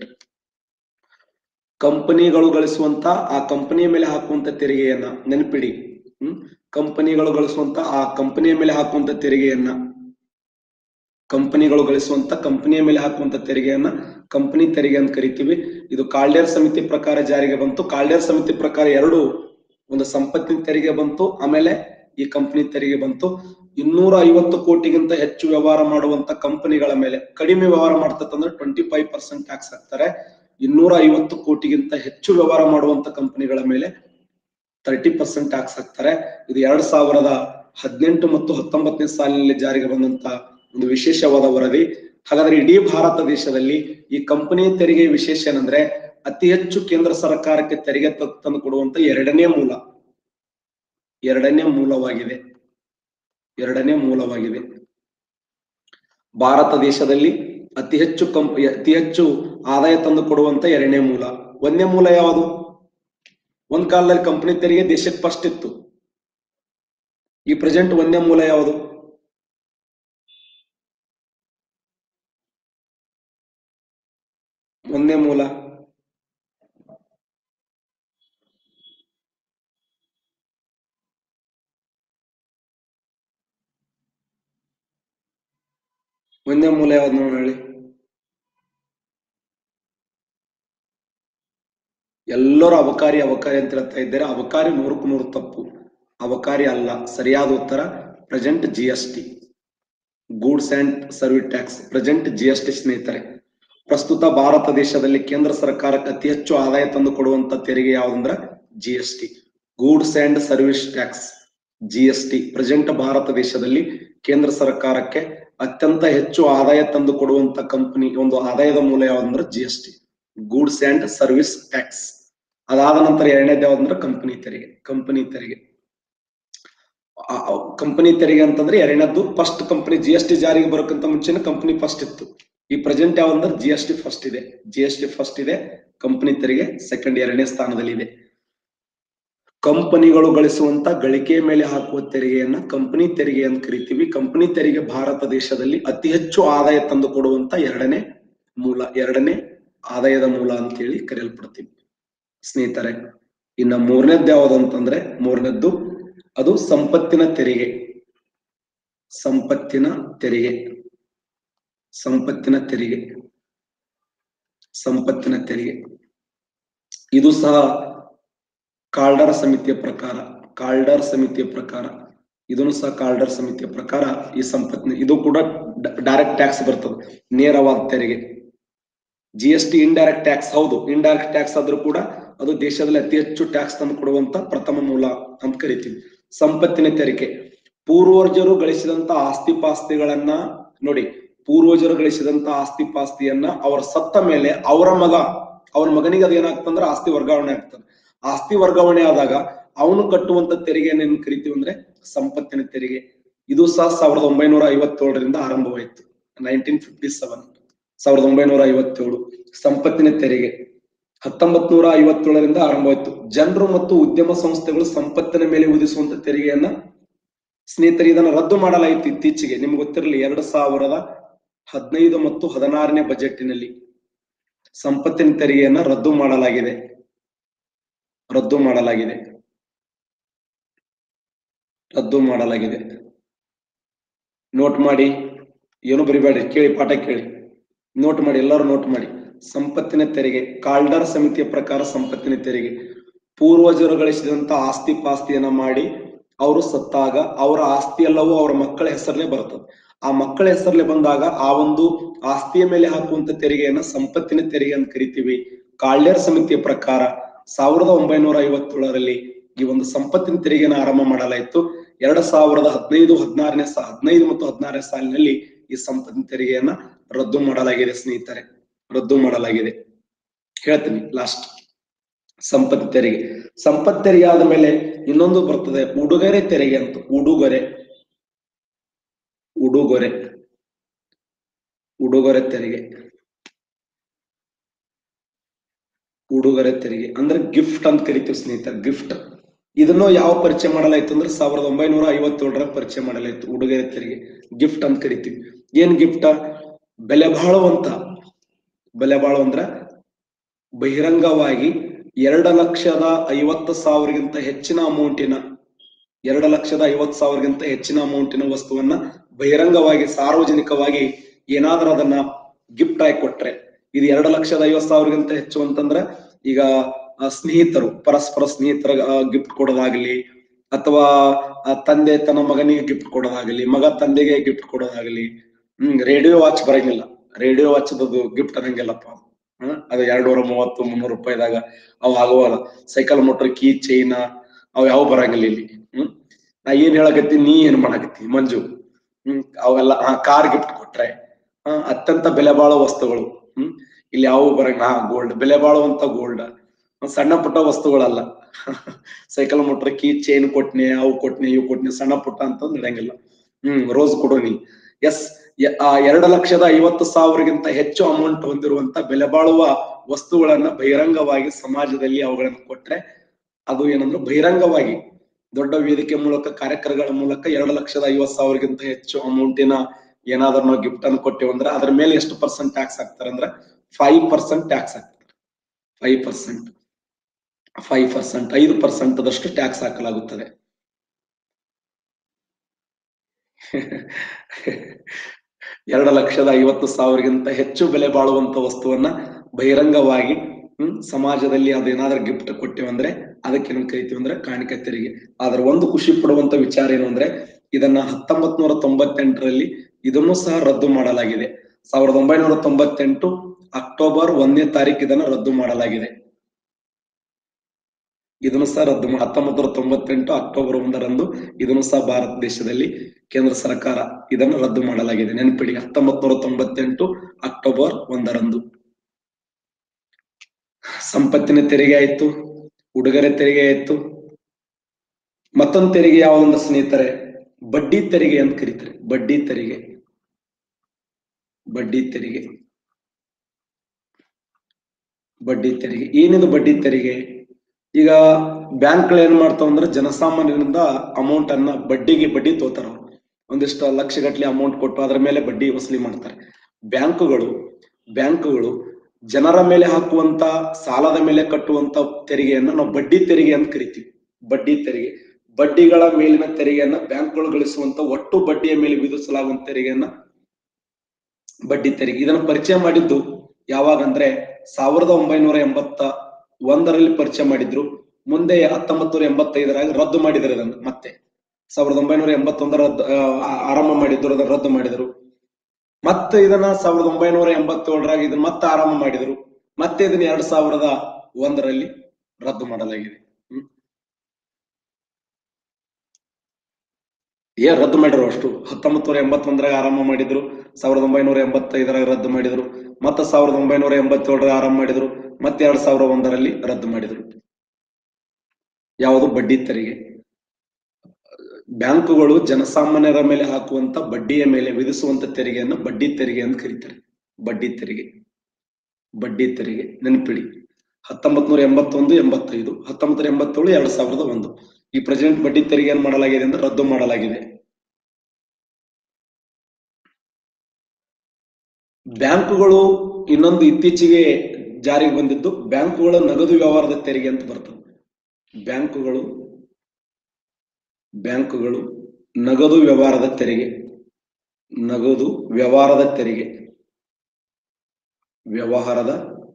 ಕಂಪನಿಗಳು ಗಳಿಸುವಂತ ಆ ಕಂಪನಿಯ ಮೇಲೆ ಹಾಕುವಂತ ತೆರಿಗೆಯನ್ನ ನೆನಪಿಡಿ ಹ್ಮ್ ಕಂಪನಿಗಳು ಗಳಿಸುವಂತ ಆ ಕಂಪನಿಯ ಮೇಲೆ ಹಾಕುವಂತ ತೆರಿಗೆಯನ್ನ ಕಂಪನಿಗಳು ಗಳಿಸುವಂತ ಕಂಪನಿಯ ಮೇಲೆ ಹಾಕುವಂತ ತೆರಿಗೆಯನ್ನ ಕಂಪನಿ ತೆರಿಗೆ ಅಂತ ಕರಿತೀವಿ ಇದು ಕಾಲ್ಡೇರ್ ಸಮಿತಿ ಪ್ರಕಾರ ಜಾರಿಗೆ ಬಂತು ಕಾಲ್ಡೇರ್ ಸಮಿತಿ ಪ್ರಕಾರ ಎರಡು ಒಂದು ಸಂಪತ್ತಿನ ತೆರಿಗೆ ಬಂತು ಆಮೇಲೆ ಈ ಕಂಪನಿ ತೆರಿಗೆ ಬಂತು ಇನ್ನೂರ ಐವತ್ತು ಕೋಟಿಗಿಂತ ಹೆಚ್ಚು ವ್ಯವಹಾರ ಮಾಡುವಂತ ಕಂಪನಿಗಳ ಮೇಲೆ ಕಡಿಮೆ ವ್ಯವಹಾರ ಮಾಡ್ತಂದ್ರೆ ಟ್ವೆಂಟಿ ಫೈವ್ ಪರ್ಸೆಂಟ್ ಟ್ಯಾಕ್ಸ್ ಹಾಕ್ತಾರೆ ಇನ್ನೂರ ಐವತ್ತು ಕೋಟಿಗಿಂತ ಹೆಚ್ಚು ವ್ಯವಹಾರ ಮಾಡುವಂತ ಕಂಪನಿಗಳ ಮೇಲೆ ತರ್ಟಿ ಪರ್ಸೆಂಟ್ ಟ್ಯಾಕ್ಸ್ ಹಾಕ್ತಾರೆ ಇದು ಎರಡ್ ಸಾವಿರದ ಹದಿನೆಂಟು ಮತ್ತು ಹತ್ತೊಂಬತ್ತನೇ ಸಾಲಿನಲ್ಲಿ ಜಾರಿಗೆ ಬಂದಂತ ಒಂದು ವಿಶೇಷವಾದ ವರದಿ ಹಾಗಾದ್ರೆ ಇಡೀ ಭಾರತ ದೇಶದಲ್ಲಿ ಈ ಕಂಪನಿ ತೆರಿಗೆ ವಿಶೇಷ ಏನಂದ್ರೆ ಅತಿ ಹೆಚ್ಚು ಕೇಂದ್ರ ಸರ್ಕಾರಕ್ಕೆ ತೆರಿಗೆ ತ- ತಂದು ಕೊಡುವಂತ ಎರಡನೇ ಮೂಲ ಎರಡನೇ ಮೂಲವಾಗಿದೆ ಎರಡನೇ ಮೂಲವಾಗಿದೆ ಭಾರತ ದೇಶದಲ್ಲಿ ಅತಿ ಹೆಚ್ಚು ಕಂಪ್ ಅತಿ ಹೆಚ್ಚು ಆದಾಯ ತಂದು ಕೊಡುವಂತ ಎರಡನೇ ಮೂಲ ಒಂದನೇ ಮೂಲ ಯಾವುದು ಒಂದ್ ಕಾಲದಲ್ಲಿ ಕಂಪನಿ ತೆರಿಗೆ ದೇಶಕ್ಕೆ ಫಸ್ಟ್ ಇತ್ತು ಈ ಪ್ರೆಸೆಂಟ್ ಒಂದನೇ ಮೂಲ ಯಾವುದು ಒಂದನೇ ಮೂಲ ಒಂದನೇ ಮೂಲ ಯಾವ್ದು ನೋಡಿ ಹೇಳಿ ಎಲ್ಲರೂ ಅಬಕಾರಿ ಅಬಕಾರಿ ಅಂತ ಹೇಳ್ತಾ ಇದ್ದಾರೆ ಅಬಕಾರಿ ನೂರಕ್ಕೂ ನೂರು ತಪ್ಪು ಅಬಕಾರಿ ಅಲ್ಲ ಸರಿಯಾದ ಉತ್ತರ present G S T goods and service tax present G S T ಸ್ನೇಹಿತರೆ ಪ್ರಸ್ತುತ ಭಾರತ ದೇಶದಲ್ಲಿ ಕೇಂದ್ರ ಸರ್ಕಾರಕ್ಕೆ ಅತಿ ಹೆಚ್ಚು ಆದಾಯ ತಂದು ಕೊಡುವಂತ ತೆರಿಗೆ ಯಾವ್ದಂದ್ರ G S T goods and service tax G S T present Bharat ದೇಶದಲ್ಲಿ ಕೇಂದ್ರ ಸರ್ಕಾರಕ್ಕೆ ಅತ್ಯಂತ ಹೆಚ್ಚು ಆದಾಯ ತಂದು ಕೊಡುವಂತ ಕಂಪನಿ ಒಂದು ಆದಾಯದ ಮೂಲ ಯಾವ್ದಂದ್ರೆ G S T goods and service tax ಅದಾದ ನಂತರ ಎರಡನೇದು ಯಾವ್ದಂದ್ರೆ ಕಂಪನಿ ತೆರಿಗೆ ಕಂಪನಿ ತೆರಿಗೆ ಕಂಪನಿ ತೆರಿಗೆ ಅಂತಂದ್ರೆ ಎರಡನೇದ್ದು first company G S T ಜಾರಿಗೆ ಬರೋಕ್ಕಿಂತ ಮುಂಚೆನೆ ಕಂಪನಿ ಫಸ್ಟ್ ಇತ್ತು ಈ ಪ್ರೆಸೆಂಟ್ ಯಾವಂದ್ರೆ ಜಿ ಎಸ್ ಟಿ ಫಸ್ಟ್ ಇದೆ ಜಿ ಎಸ್ ಟಿ ಫಸ್ಟ್ ಇದೆ ಕಂಪನಿ ತೆರಿಗೆ ಸೆಕೆಂಡ್ ಎರಡನೇ ಸ್ಥಾನದಲ್ಲಿ ಇದೆ ಕಂಪನಿಗಳು ಗಳಿಸುವಂತ ಗಳಿಕೆ ಮೇಲೆ ಹಾಕುವ ತೆರಿಗೆಯನ್ನ ಕಂಪನಿ ತೆರಿಗೆ ಅಂತ ಕರಿತೀವಿ ಕಂಪನಿ ತೆರಿಗೆ ಭಾರತ ದೇಶದಲ್ಲಿ ಅತಿ ಹೆಚ್ಚು ಆದಾಯ ತಂದು ಕೊಡುವಂತ ಎರಡನೇ ಮೂಲ ಎರಡನೇ ಆದಾಯದ ಮೂಲ ಅಂತ ಹೇಳಿ ಕರೆಯಲ್ಪಡ್ತೀವಿ ಸ್ನೇಹಿತರೆ ಇನ್ನ ಮೂರನೇದ್ದು ಯಾವುದು ಅಂತಂದ್ರೆ ಮೂರನೇದ್ದು ಅದು ಸಂಪತ್ತಿನ ತೆರಿಗೆ ಸಂಪತ್ತಿನ ತೆರಿಗೆ ಸಂಪತ್ತಿನ ತೆರಿಗೆ ಸಂಪತ್ತಿನ ತೆರಿಗೆ ಇದು ಸಹ ಕಾಲ್ಡರ್ ಸಮಿತಿಯ ಪ್ರಕಾರ ಕಾಲ್ಡರ್ ಸಮಿತಿಯ ಪ್ರಕಾರ ಇದನ್ನು ಸಹ ಕಾಲ್ಡರ್ ಸಮಿತಿಯ ಪ್ರಕಾರ ಈ ಸಂಪತ್ತಿನ ಇದು ಕೂಡ ಡೈರೆಕ್ಟ್ ಟ್ಯಾಕ್ಸ್ ಬರ್ತದೆ ನೇರವಾದ ತೆರಿಗೆ G S T indirect tax ಹೌದು ಇಂಡೈರೆಕ್ಟ್ ಟ್ಯಾಕ್ಸ್ ಆದ್ರೂ ಕೂಡ ಅದು ದೇಶದಲ್ಲಿ ಅತಿ ಹೆಚ್ಚು ಟ್ಯಾಕ್ಸ್ ತಂದು ಕೊಡುವಂತ ಪ್ರಥಮ ಮೂಲ ಅಂತ ಕರಿತೀವಿ ಸಂಪತ್ತಿನ ತೆರಿಗೆ ಪೂರ್ವಜರು ಗಳಿಸಿದಂತ ಆಸ್ತಿ ಪಾಸ್ತಿಗಳನ್ನ ನೋಡಿ ಪೂರ್ವಜರು ಗಳಿಸಿದಂತ ಆಸ್ತಿ ಪಾಸ್ತಿಯನ್ನ ಅವರ ಸತ್ತ ಮೇಲೆ ಅವರ ಮಗ ಅವರ ಮಗನಿಗೆ ಅದೇನಾಗ್ತಂದ್ರೆ ಆಸ್ತಿ ವರ್ಗಾವಣೆ ಆಗ್ತದೆ ಆಸ್ತಿ ವರ್ಗಾವಣೆ ಆದಾಗ ಅವನು ಕಟ್ಟುವಂತ ತೆರಿಗೆಯನ್ನು ಏನ್ ಕರಿತೀವಿ ಅಂದ್ರೆ ಸಂಪತ್ತಿನ ತೆರಿಗೆ ಇದು ಸಹ ಸಾವಿರದ ಒಂಬೈನೂರ ಐವತ್ತೇಳರಿಂದ ಆರಂಭವಾಯಿತು ನೈನ್ಟೀನ್ ಫಿಫ್ಟಿ ಸೆವೆನ್ ಸಾವಿರದ ಒಂಬೈನೂರ ಐವತ್ತೇಳು ಸಂಪತ್ತಿನ ತೆರಿಗೆ ಹತ್ತೊಂಬತ್ ನೂರ ಐವತ್ತೇಳರಿಂದ ಆರಂಭವಾಯಿತು ಜನರು ಮತ್ತು ಉದ್ಯಮ ಸಂಸ್ಥೆಗಳು ಸಂಪತ್ತಿನ ಮೇಲೆ ವಿಧಿಸುವಂತ ತೆರಿಗೆಯನ್ನ ಸ್ನೇಹಿತರೆ ಇದನ್ನ ರದ್ದು ಮಾಡಲಾಯಿತು ಇತ್ತೀಚೆಗೆ ನಿಮ್ಗೆ ಗೊತ್ತಿರಲಿ ಎರಡ್ ಸಾವಿರದ ಹದಿನೈದು ಮತ್ತು ಹದಿನಾರನೇ ಬಜೆಟ್ಟಿನಲ್ಲಿ ಸಂಪತ್ತಿನ ತೆರಿಗೆಯನ್ನ ರದ್ದು ಮಾಡಲಾಗಿದೆ ರದ್ದು ಮಾಡಲಾಗಿದೆ ರದ್ದು ಮಾಡಲಾಗಿದೆ ನೋಟ್ ಮಾಡಿ ಏನು ಬರಿಬೇಡಿ ಕೇಳಿ ಪಾಠ ಕೇಳಿ ನೋಟ್ ಮಾಡಿ ಎಲ್ಲರೂ ನೋಟ್ ಮಾಡಿ ಸಂಪತ್ತಿನ ತೆರಿಗೆ ಕಾಲ್ಡರ್ ಸಮಿತಿಯ ಪ್ರಕಾರ ಸಂಪತ್ತಿನ ತೆರಿಗೆ ಪೂರ್ವಜರು ಗಳಿಸಿದಂತ ಆಸ್ತಿ ಪಾಸ್ತಿಯನ್ನ ಮಾಡಿ ಅವರು ಸತ್ತಾಗ ಅವರ ಆಸ್ತಿ ಎಲ್ಲವೂ ಅವರ ಮಕ್ಕಳ ಹೆಸರಲ್ಲೇ ಬರ್ತದೆ ಆ ಮಕ್ಕಳ ಹೆಸರಲ್ಲೇ ಬಂದಾಗ ಆ ಒಂದು ಆಸ್ತಿಯ ಮೇಲೆ ಹಾಕುವಂತ ತೆರಿಗೆಯನ್ನ ಸಂಪತ್ತಿನ ತೆರಿಗೆ ಅಂತ ಕರಿತೀವಿ ಕಾಲ್ಡರ್ ಸಮಿತಿಯ ಪ್ರಕಾರ ಸಾವಿರದ ಒಂಬೈನೂರ ಐವತ್ತೇಳರಲ್ಲಿ ಈ ಒಂದು ಸಂಪತ್ತಿನ ತೆರಿಗೆನ ಆರಂಭ ಮಾಡಲಾಯಿತು ಎರಡ್ ಸಾವಿರದ ಹದಿನೈದು ಹದಿನಾರನೇ ಸಾ ಹದಿನೈದು ಮತ್ತು ಹದಿನಾರನೇ ಸಾಲಿನಲ್ಲಿ ಈ ಸಂಪತ್ತಿನ ತೆರಿಗೆಯನ್ನ ರದ್ದು ಮಾಡಲಾಗಿದೆ ಸ್ನೇಹಿತರೆ ರದ್ದು ಮಾಡಲಾಗಿದೆ ಹೇಳ್ತೀನಿ ಲಾಸ್ಟ್ ಸಂಪತ್ತಿ ತೆರಿಗೆ ಸಂಪತ್ತು ತೆರಿಗೆ ಆದ ಮೇಲೆ ಇನ್ನೊಂದು ಬರ್ತದೆ ಉಡುಗೊರೆ ತೆರಿಗೆ ಅಂತ ಉಡುಗೊರೆ ಉಡುಗೊರೆ ಉಡುಗೊರೆ ತೆರಿಗೆ ಉಡುಗೊರೆ ತೆರಿಗೆ ಅಂದ್ರೆ ಗಿಫ್ಟ್ ಅಂತ ಕರಿತೀವಿ ಸ್ನೇಹಿತರೆ ಗಿಫ್ಟ್ ಇದನ್ನು ಯಾವ ಪರಿಚಯ ಮಾಡಲಾಯ್ತು ಅಂದ್ರೆ ಸಾವಿರದ ಒಂಬೈನೂರ ಐವತ್ತೇಳರ ಪರಿಚಯ ಮಾಡಲಾಯ್ತು ಉಡುಗೊರೆ ತೆರಿಗೆ ಗಿಫ್ಟ್ ಅಂತ ಕರಿತೀವಿ ಏನ್ ಗಿಫ್ಟ್ ಬೆಲೆ ಬಾಳುವಂತ ಬೆಲೆ ಬಾಳು ಅಂದ್ರ ಬಹಿರಂಗವಾಗಿ ಎರಡು ಲಕ್ಷದ ಐವತ್ತು ಸಾವಿರಗಿಂತ ಹೆಚ್ಚಿನ ಅಮೌಂಟಿನ ಎರಡು ಲಕ್ಷದ ಐವತ್ತು ಸಾವಿರಗಿಂತ ಹೆಚ್ಚಿನ ಅಮೌಂಟಿನ ವಸ್ತುವನ್ನ ಬಹಿರಂಗವಾಗಿ ಸಾರ್ವಜನಿಕವಾಗಿ ಏನಾದ್ರೂ ಅದನ್ನ ಗಿಫ್ಟ್ ಆಗಿ ಕೊಟ್ರೆ ಇದು ಎರಡು ಲಕ್ಷದ ಐವತ್ತು ಸಾವಿರಗಿಂತ ಹೆಚ್ಚು ಅಂತಂದ್ರೆ ಈಗ ಆ, ಸ್ನೇಹಿತರು ಪರಸ್ಪರ ಸ್ನೇಹಿತರ ಗಿಫ್ಟ್ ಕೊಡೋದಾಗ್ಲಿ ಅಥವಾ ಆ, ತಂದೆ ತನ್ನ ಮಗನಿಗೆ ಗಿಫ್ಟ್ ಕೊಡೋದಾಗ್ಲಿ ಮಗ ತಂದೆಗೆ ಗಿಫ್ಟ್ ಕೊಡೋದಾಗ್ಲಿ ಹ್ಮ್ ರೇಡಿಯೋ ವಾಚ್ ಬರಂಗಿಲ್ಲ ರೇಡಿಯೋ ವಾಚ್ ಗಿಫ್ಟ್ ಅನ್ನಂಗಿಲ್ಲಪ್ಪ ಹ್ಮ್ ಅದು ಎರಡ್ನೂರ ಮೂವತ್ತು ಮುನ್ನೂರು ರೂಪಾಯಿದಾಗ ಅವು ಆಗುವಲ್ಲ ಸೈಕಲ್ ಮೋಟರ್ ಕೀ ಚೈನ ಅವ್ ಯಾವ ಬರಂಗಿಲ್ಲ ಇಲ್ಲಿ ಹ್ಮ್ ನಾ ಏನ್ ಹೇಳಕತ್ತಿ ನೀ ಏನ್ ಮಾಡಕತ್ತಿ ಮಂಜು ಹ್ಮ್ ಅವೆಲ್ಲ ಆ ಕಾರ್ ಗಿಫ್ಟ್ ಕೊಟ್ರೆ ಆ, ಅತ್ಯಂತ ಬೆಲೆ ಬಾಳೋ ವಸ್ತುಗಳು ಹ್ಮ್ ಇಲ್ಲಿ ಯಾವ ಬರಂಗ ಹಾ ಗೋಲ್ಡ್ ಬೆಲೆ ಬಾಳುವಂತ ಗೋಲ್ಡ್ ಸಣ್ಣ ಪುಟ್ಟ ವಸ್ತುಗಳಲ್ಲ ಸೈಕಲ್ ಮೋಟರ್ ಕೀ ಚೈನ್ ಕೊಟ್ನೆ ಅವು ಕೊಟ್ನೆ ಇವು ಕೊಟ್ನೆ ಸಣ್ಣ ಪುಟ್ಟ ಅಂತ ನಡೆಯಂಗಿಲ್ಲ ಹ್ಮ್ ರೋಸ್ ಕೊಡು ನೀ ಎಸ್ ಎರಡು ಲಕ್ಷದ ಐವತ್ತು ಸಾವಿರಗಿಂತ ಹೆಚ್ಚು ಅಮೌಂಟ್ ಹೊಂದಿರುವಂತ ಬೆಲೆ ಬಾಳುವ ವಸ್ತುಗಳನ್ನ ಬಹಿರಂಗವಾಗಿ ಸಮಾಜದಲ್ಲಿ ಅವುಗಳನ್ನ ಕೊಟ್ರೆ ಅದು ಏನಂದ್ರೆ ಬಹಿರಂಗವಾಗಿ ದೊಡ್ಡ ವೇದಿಕೆ ಮೂಲಕ ಕಾರ್ಯಕ್ರಮಗಳ ಮೂಲಕ ಎರಡು ಲಕ್ಷದ ಐವತ್ ಸಾವಿರಗಿಂತ ಹೆಚ್ಚು ಅಮೌಂಟಿನ ಏನಾದ್ರೂ ನಾವು ಗಿಫ್ಟ್ ಅನ್ನು ಕೊಟ್ಟೇವೆ ಅಂದ್ರೆ ಅದ್ರ ಮೇಲೆ ಎಷ್ಟು ಪರ್ಸೆಂಟ್ ಟ್ಯಾಕ್ಸ್ ಹಾಕ್ತಾರೆ ಅಂದ್ರೆ ಫೈವ್ ಪರ್ಸೆಂಟ್ ಟ್ಯಾಕ್ಸ್ ಹಾಕ್ತಾರೆ ಫೈವ್ ಪರ್ಸೆಂಟ್ ಫೈವ್ ಪರ್ಸೆಂಟ್ ಐದು ಪರ್ಸೆಂಟ್ ಅದಷ್ಟು ಟ್ಯಾಕ್ಸ್ ಹಾಕಲಾಗುತ್ತದೆ ಎರಡು ಲಕ್ಷದ ಐವತ್ತು ಸಾವಿರಗಿಂತ ಹೆಚ್ಚು ಬೆಲೆ ಬಾಳುವಂತ ವಸ್ತುವನ್ನ ಬಹಿರಂಗವಾಗಿ ಹ್ಮ್ ಸಮಾಜದಲ್ಲಿ ಅದೇನಾದ್ರೂ ಗಿಫ್ಟ್ ಕೊಟ್ಟೇವಂದ್ರೆ ಅದಕ್ಕೆ ಏನ್ ಕರಿತೀವಿ ಅಂದ್ರೆ ಕಾಣಿಕೆ ತೆರಿಗೆ ಆದ್ರೆ ಒಂದು ಖುಷಿ ಪಡುವಂತ ವಿಚಾರ ಏನು ಅಂದ್ರೆ ಇದನ್ನ ಹತ್ತೊಂಬತ್ ನೂರ ತೊಂಬತ್ತೆಂಟರಲ್ಲಿ ಇದನ್ನು ಸಹ ರದ್ದು ಮಾಡಲಾಗಿದೆ ಸಾವಿರದ ಒಂಬೈನೂರ ತೊಂಬತ್ತೆಂಟು ಅಕ್ಟೋಬರ್ ಒಂದನೇ ತಾರೀಕು ಇದನ್ನ ರದ್ದು ಮಾಡಲಾಗಿದೆ ಇದನ್ನು ಸಹ ರದ್ದು ಮಾ- ಹತ್ತೊಂಬತ್ತು ನೂರ ತೊಂಬತ್ತೆಂಟು ಅಕ್ಟೋಬರ್ ಒಂದರಂದು ಇದನ್ನು ಸಹ ಭಾರತ ದೇಶದಲ್ಲಿ ಕೇಂದ್ರ ಸರ್ಕಾರ ಇದನ್ನು ರದ್ದು ಮಾಡಲಾಗಿದೆ ನೆನಪಿಡಿ ಹತ್ತೊಂಬತ್ ನೂರ ತೊಂಬತ್ತೆಂಟು ಅಕ್ಟೋಬರ್ ಒಂದರಂದು ಸಂಪತ್ತಿನ ತೆರಿಗೆ ಆಯ್ತು ಉಡುಗೊರೆ ತೆರಿಗೆ ಆಯ್ತು ಮತ್ತೊಂದು ತೆರಿಗೆ ಯಾವ್ದೊಂದು ಸ್ನೇಹಿತರೆ ಬಡ್ಡಿ ತೆರಿಗೆ ಅಂತ ಕರೀತಾರೆ ಬಡ್ಡಿ ತೆರಿಗೆ ಬಡ್ಡಿ ತೆರಿಗೆ ಬಡ್ಡಿ ತೆರಿಗೆ ಏನಿದು ಬಡ್ಡಿ ತೆರಿಗೆ ಈಗ ಬ್ಯಾಂಕ್ಗಳು ಏನ್ ಮಾಡ್ತಾವ ಅಂದ್ರೆ ಜನಸಾಮಾನ್ಯರಿಂದ ಅಮೌಂಟ್ ಅನ್ನ ಬಡ್ಡಿಗೆ ಬಡ್ಡಿ ತೋತಾರ ಅವ್ರು. ಒಂದಿಷ್ಟು ಲಕ್ಷ ಗಟ್ಟಲೆ ಅಮೌಂಟ್ ಕೊಟ್ಟು ಅದ್ರ ಮೇಲೆ ಬಡ್ಡಿ ವಸೂಲಿ ಮಾಡ್ತಾರೆ ಬ್ಯಾಂಕುಗಳು ಬ್ಯಾಂಕುಗಳು ಜನರ ಮೇಲೆ ಹಾಕುವಂತ ಸಾಲದ ಮೇಲೆ ಕಟ್ಟುವಂತ ತೆರಿಗೆಯನ್ನ ನಾವು ಬಡ್ಡಿ ತೆರಿಗೆ ಅಂತ ಕರಿತೀವಿ ಬಡ್ಡಿ ತೆರಿಗೆ ಬಡ್ಡಿಗಳ ಮೇಲಿನ ತೆರಿಗೆಯನ್ನ ಬ್ಯಾಂಕ್ಗಳು ಗಳಿಸುವಂತ ಒಟ್ಟು ಬಡ್ಡಿಯ ಮೇಲೆ ವಿಧಿಸಲಾಗುವಂತ ತೆರಿಗೆಯನ್ನ ಬಡ್ಡಿ ತೆರಿಗೆ ಇದನ್ನು ಪರಿಚಯ ಮಾಡಿದ್ದು ಯಾವಾಗ ಅಂದ್ರೆ ಸಾವಿರದ ಒಂಬೈನೂರ ಎಂಬತ್ತ ಒಂದರಲ್ಲಿ ಪರಿಚಯ ಮಾಡಿದ್ರು ಮುಂದೆ ಹತ್ತೊಂಬತ್ ನೂರ ಎಂಬತ್ತೈದರಾಗ ರದ್ದು ಮಾಡಿದ್ರು ಇದನ್ನು ಮತ್ತೆ ಸಾವಿರದ ಒಂಬೈನೂರ ಎಂಬತ್ತೊಂದರ ರದ್ದು, ಆ, ಆರಂಭ ಮಾಡಿದ್ರು ಅದನ್ನ ರದ್ದು ಮಾಡಿದ್ರು ಮತ್ತೆ ಇದನ್ನ ಸಾವಿರದ ಒಂಬೈನೂರ ಎಂಬತ್ತೇಳರಾಗ ಇದನ್ನ ಮತ್ತೆ ಆರಂಭ ಮಾಡಿದ್ರು ಮತ್ತೆ ಇದನ್ನ ಎರಡ್ ಸಾವಿರದ ಒಂದರಲ್ಲಿ ರದ್ದು ಮಾಡಲಾಗಿದೆ ಹ್ಮ್. ಏನ್ ರದ್ದು ಮಾಡಿದ್ರು ಅಷ್ಟು ಹತ್ತೊಂಬತ್ ನೂರ ಎಂಬತ್ತೊಂದರಾಗ ಆರಂಭ ಮಾಡಿದ್ರು ಸಾವಿರದ ಒಂಬೈನೂರ ಎಂಬತ್ತೈದರಾಗ ರದ್ದು ಮಾಡಿದ್ರು ಮತ್ತೆ ಸಾವಿರದ ಒಂಬೈನೂರ ಎಂಬತ್ತೇಳರಾಗ ಆರಂಭ ಮಾಡಿದ್ರು ಮತ್ತೆ ಎರಡ್ ಸಾವಿರದ ಒಂದರಲ್ಲಿ ರದ್ದು ಮಾಡಿದ್ರು ಯಾವುದು ಬಡ್ಡಿ ತೆರಿಗೆ ಬ್ಯಾಂಕುಗಳು ಜನಸಾಮಾನ್ಯರ ಮೇಲೆ ಹಾಕುವಂತ ಬಡ್ಡಿಯ ಮೇಲೆ ವಿಧಿಸುವಂತ ತೆರಿಗೆಯನ್ನು ಬಡ್ಡಿ ತೆರಿಗೆ ಅಂತ ಕರೀತಾರೆ ಬಡ್ಡಿ ತೆರಿಗೆ ಬಡ್ಡಿ ತೆರಿಗೆ ನೆನಪಿಡಿ ಹತ್ತೊಂಬತ್ ನೂರ ಎಂಬತ್ತೊಂದು ಎಂಬತ್ತೈದು ಹತ್ತೊಂಬತ್ ನೂರ ಎಂಬತ್ತೇಳು ಎರಡ್ ಸಾವಿರದ ಒಂದು ಈ ಪ್ರೆಸಿಡೆಂಟ್ ಬಡ್ಡಿ ತೆರಿಗೆ ಏನ್ ಮಾಡಲಾಗಿದೆ ಅಂದ್ರೆ ರದ್ದು ಮಾಡಲಾಗಿದೆ ಬ್ಯಾಂಕುಗಳು ಇನ್ನೊಂದು ಇತ್ತೀಚೆಗೆ ಜಾರಿಗೆ ಬಂದಿದ್ದು ಬ್ಯಾಂಕುಗಳ ನಗದು ವ್ಯವಹಾರದ ತೆರಿಗೆ ಅಂತ ಬರ್ತದೆ ಬ್ಯಾಂಕುಗಳು ಬ್ಯಾಂಕುಗಳು ನಗದು ವ್ಯವಹಾರದ ತೆರಿಗೆ ನಗದು ವ್ಯವಹಾರದ ತೆರಿಗೆ ವ್ಯವಹಾರದ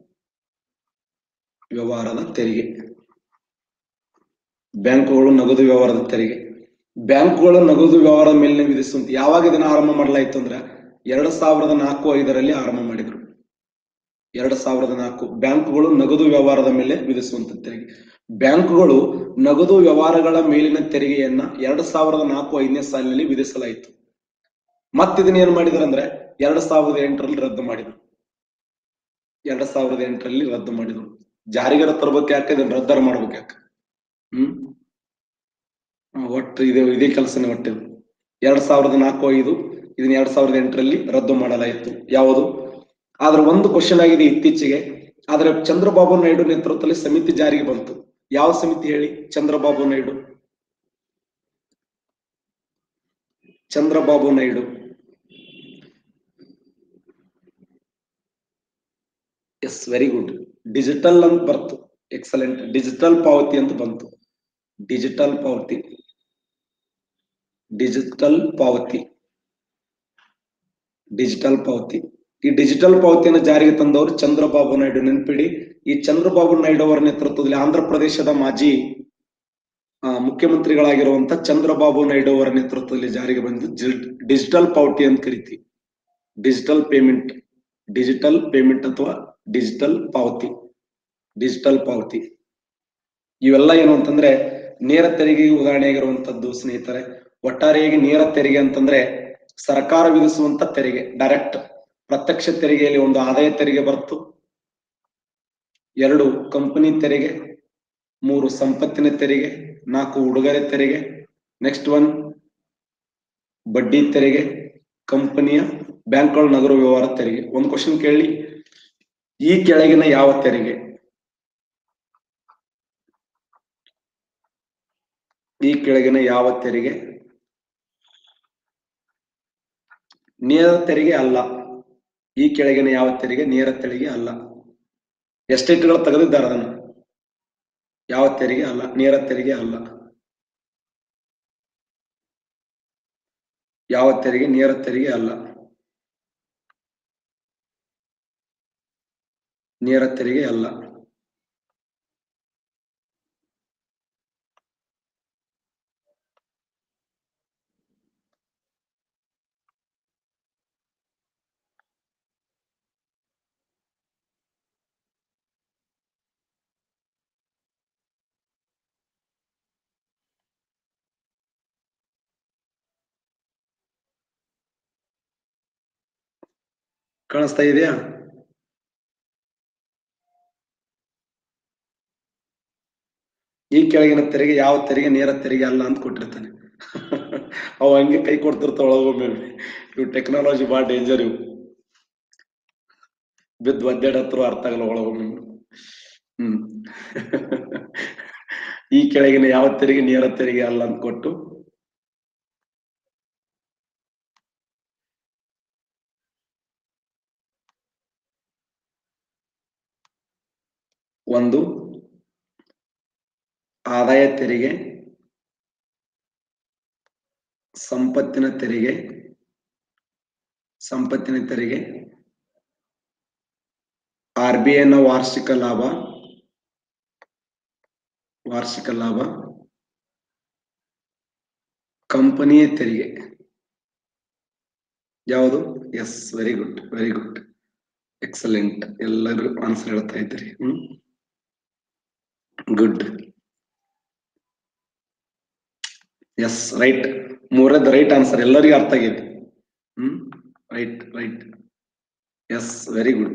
ವ್ಯವಹಾರದ ತೆರಿಗೆ ಬ್ಯಾಂಕುಗಳು ನಗದು ವ್ಯವಹಾರದ ತೆರಿಗೆ ಬ್ಯಾಂಕುಗಳು ನಗದು ವ್ಯವಹಾರದ ಮೇಲೆ ವಿಧಿಸುವಂತ ಯಾವಾಗ ಇದನ್ನ ಆರಂಭ ಮಾಡಲಾಯಿತು ಅಂದ್ರೆ ಎರಡ್ ಸಾವಿರದ ನಾಲ್ಕು ಐದರಲ್ಲಿ ಆರಂಭ ಮಾಡಿದ್ರು ಎರಡ್ ಸಾವಿರದ ನಾಲ್ಕು ಬ್ಯಾಂಕುಗಳು ನಗದು ವ್ಯವಹಾರದ ಮೇಲೆ ವಿಧಿಸುವಂತ ತೆರಿಗೆ ಬ್ಯಾಂಕುಗಳು ನಗದು ವ್ಯವಹಾರಗಳ ಮೇಲಿನ ತೆರಿಗೆಯನ್ನ ಎರಡ್ ಸಾವಿರದ ನಾಲ್ಕು ಐದನೇ ಸಾಲಿನಲ್ಲಿ ವಿಧಿಸಲಾಯಿತು ಮತ್ತಿದನ್ನ ಏನ್ ಮಾಡಿದ್ರು ಅಂದ್ರೆ ಎರಡ್ ಸಾವಿರದ ಎಂಟರಲ್ಲಿ ರದ್ದು ಮಾಡಿದ್ರು ಎರಡ್ ಸಾವಿರದ ಎಂಟರಲ್ಲಿ ರದ್ದು ಮಾಡಿದ್ರು ಜಾರಿಗಾರ ತರ್ಬೇಕು ಯಾಕೆ ಇದನ್ನ ರದ್ದಾರ ಮಾಡ್ಬೇಕು ಯಾಕೆ ಹ್ಮ್ ಆ, ಒಟ್ಟು ಇದೆ ಇದೇ ಕೆಲಸನೇ ಒಟ್ಟಿದು ಎರಡ್ ಸಾವಿರದ ನಾಲ್ಕು ಐದು ಇದನ್ನ ಎರಡ್ ಸಾವಿರದ ಎಂಟರಲ್ಲಿ ರದ್ದು ಮಾಡಲಾಯಿತು ಯಾವುದು ಆದ್ರೆ ಒಂದು ಕ್ವಶನ್ ಆಗಿದೆ ಇತ್ತೀಚೆಗೆ ಆದ್ರೆ ಚಂದ್ರಬಾಬು ನಾಯ್ಡು ನೇತೃತ್ವದಲ್ಲಿ ಸಮಿತಿ ಜಾರಿಗೆ ಬಂತು ಯಾವ ಸಮಿತಿ ಹೇಳಿ Chandrababu Naidu Chandrababu Naidu yes very good digital ಅಂತ ಬರ್ತು ಎಕ್ಸಲೆಂಟ್ ಡಿಜಿಟಲ್ ಪಾವತಿ ಅಂತ ಬಂತು ಡಿಜಿಟಲ್ ಪಾವತಿ ಡಿಜಿಟಲ್ ಪಾವತಿ ಡಿಜಿಟಲ್ ಪಾವತಿ ಈ ಡಿಜಿಟಲ್ ಪಾವತಿಯನ್ನು ಜಾರಿಗೆ ತಂದವರು ಚಂದ್ರಬಾಬು ನಾಯ್ಡು ನೆನಪಿಡಿ ಈ ಚಂದ್ರಬಾಬು ನಾಯ್ಡು ಅವರ ನೇತೃತ್ವದಲ್ಲಿ ಆಂಧ್ರ ಪ್ರದೇಶದ ಮಾಜಿ ಆ, ಮುಖ್ಯಮಂತ್ರಿಗಳಾಗಿರುವಂತ ಚಂದ್ರಬಾಬು ನಾಯ್ಡು ಅವರ ನೇತೃತ್ವದಲ್ಲಿ ಜಾರಿಗೆ ಬಂದು ಡಿಜಿಟಲ್ ಪಾವತಿ ಅಂತ ಕರಿತೀವಿ ಡಿಜಿಟಲ್ ಪೇಮೆಂಟ್ ಡಿಜಿಟಲ್ ಪೇಮೆಂಟ್ ಅಥವಾ ಡಿಜಿಟಲ್ ಪಾವತಿ ಡಿಜಿಟಲ್ ಪಾವತಿ ಇವೆಲ್ಲ ಏನು ಅಂತಂದ್ರೆ ನೇರ ತೆರಿಗೆಗೆ ಉದಾಹರಣೆಯಾಗಿರುವಂತದ್ದು ಸ್ನೇಹಿತರೆ ಒಟ್ಟಾರೆಯಾಗಿ ನೇರ ತೆರಿಗೆ ಅಂತಂದ್ರೆ ಸರ್ಕಾರ ವಿಧಿಸುವಂತ ತೆರಿಗೆ ಡೈರೆಕ್ಟ್ ಪ್ರತ್ಯಕ್ಷ ತೆರಿಗೆಯಲ್ಲಿ ಒಂದು ಆದಾಯ ತೆರಿಗೆ ಬರ್ತು ಎರಡು ಕಂಪನಿ ತೆರಿಗೆ ಮೂರು ಸಂಪತ್ತಿನ ತೆರಿಗೆ ನಾಲ್ಕು ಉಡುಗೊರೆ ತೆರಿಗೆ ನೆಕ್ಸ್ಟ್ ಒನ್ ಬಡ್ಡಿ ತೆರಿಗೆ ಕಂಪನಿಯ ಬ್ಯಾಂಕ್ಗಳ ನಗರ ವ್ಯವಹಾರ ತೆರಿಗೆ ಒಂದು ಕ್ವಶನ್ ಕೇಳಿ ಈ ಕೆಳಗಿನ ಯಾವ ತೆರಿಗೆ ಈ ಕೆಳಗಿನ ಯಾವ ತೆರಿಗೆ ನೇರ ತೆರಿಗೆ ಅಲ್ಲ ಈ ಕೆಳಗಿನ ಯಾವ ತೆರಿಗೆ ನೇರ ತೆರಿಗೆ ಅಲ್ಲ ಎಸ್ಟೇಟ್ಗಳು ತೆಗೆದಿದ್ದಾರೆ ಅದನ್ನು ಯಾವ ತೆರಿಗೆ ಅಲ್ಲ ನೇರ ತೆರಿಗೆ ಅಲ್ಲ ಯಾವ ತೆರಿಗೆ ನೇರ ತೆರಿಗೆ ಅಲ್ಲ ನೇರ ತೆರಿಗೆ ಅಲ್ಲ ಕಾಣಿಸ್ತಾ ಇದೆಯಾ ಈ ಕೆಳಗಿನ ತೆರಿಗೆ ಯಾವ ತೆರಿಗೆ ನೇರ ತೆರಿಗೆ ಅಲ್ಲ ಅಂತ ಕೊಟ್ಟಿರ್ತಾನೆ ಅವ ಹಂಗೆ ಕೈ ಕೊಡ್ತಿರ್ತಾವ ಒಳಗೊಮ್ಮೆ ಇವು ಟೆಕ್ನಾಲಜಿ ಭಾಳ ಡೇಂಜರ್ ಇವು ಬಿದ್ದು ಒದ್ದಾಡತ್ರ ಅರ್ಥ ಆಗಲ್ಲ ಒಳಗೊಮ್ಮೆ ಹ್ಮ್ ಈ ಕೆಳಗಿನ ಯಾವ ತೆರಿಗೆ ನೇರ ತೆರಿಗೆ ಅಲ್ಲ ಅಂತ ಕೊಟ್ಟು ಒಂದು ಆದಾಯ ತೆರಿಗೆ ಸಂಪತ್ತಿನ ತೆರಿಗೆ ಸಂಪತ್ತಿನ ತೆರಿಗೆ ಆರ್ ಬಿ ಐನ ವಾರ್ಷಿಕ ಲಾಭ ವಾರ್ಷಿಕ ಲಾಭ ಕಂಪನಿಯ ತೆರಿಗೆ ಯಾವುದು yes very good very good excellent ಎಲ್ಲರೂ ಆನ್ಸರ್ ಹೇಳ್ತಾ ಇದ್ದೀರಿ ಹ್ಮ್ ಗುಡ್ ಎಸ್ ರೈಟ್ ಮೂರದ್ದು ರೈಟ್ ಆನ್ಸರ್ ಎಲ್ಲರಿಗೂ ಅರ್ಥ ಆಗಿದೆ ಹ್ಮ್ right right yes very good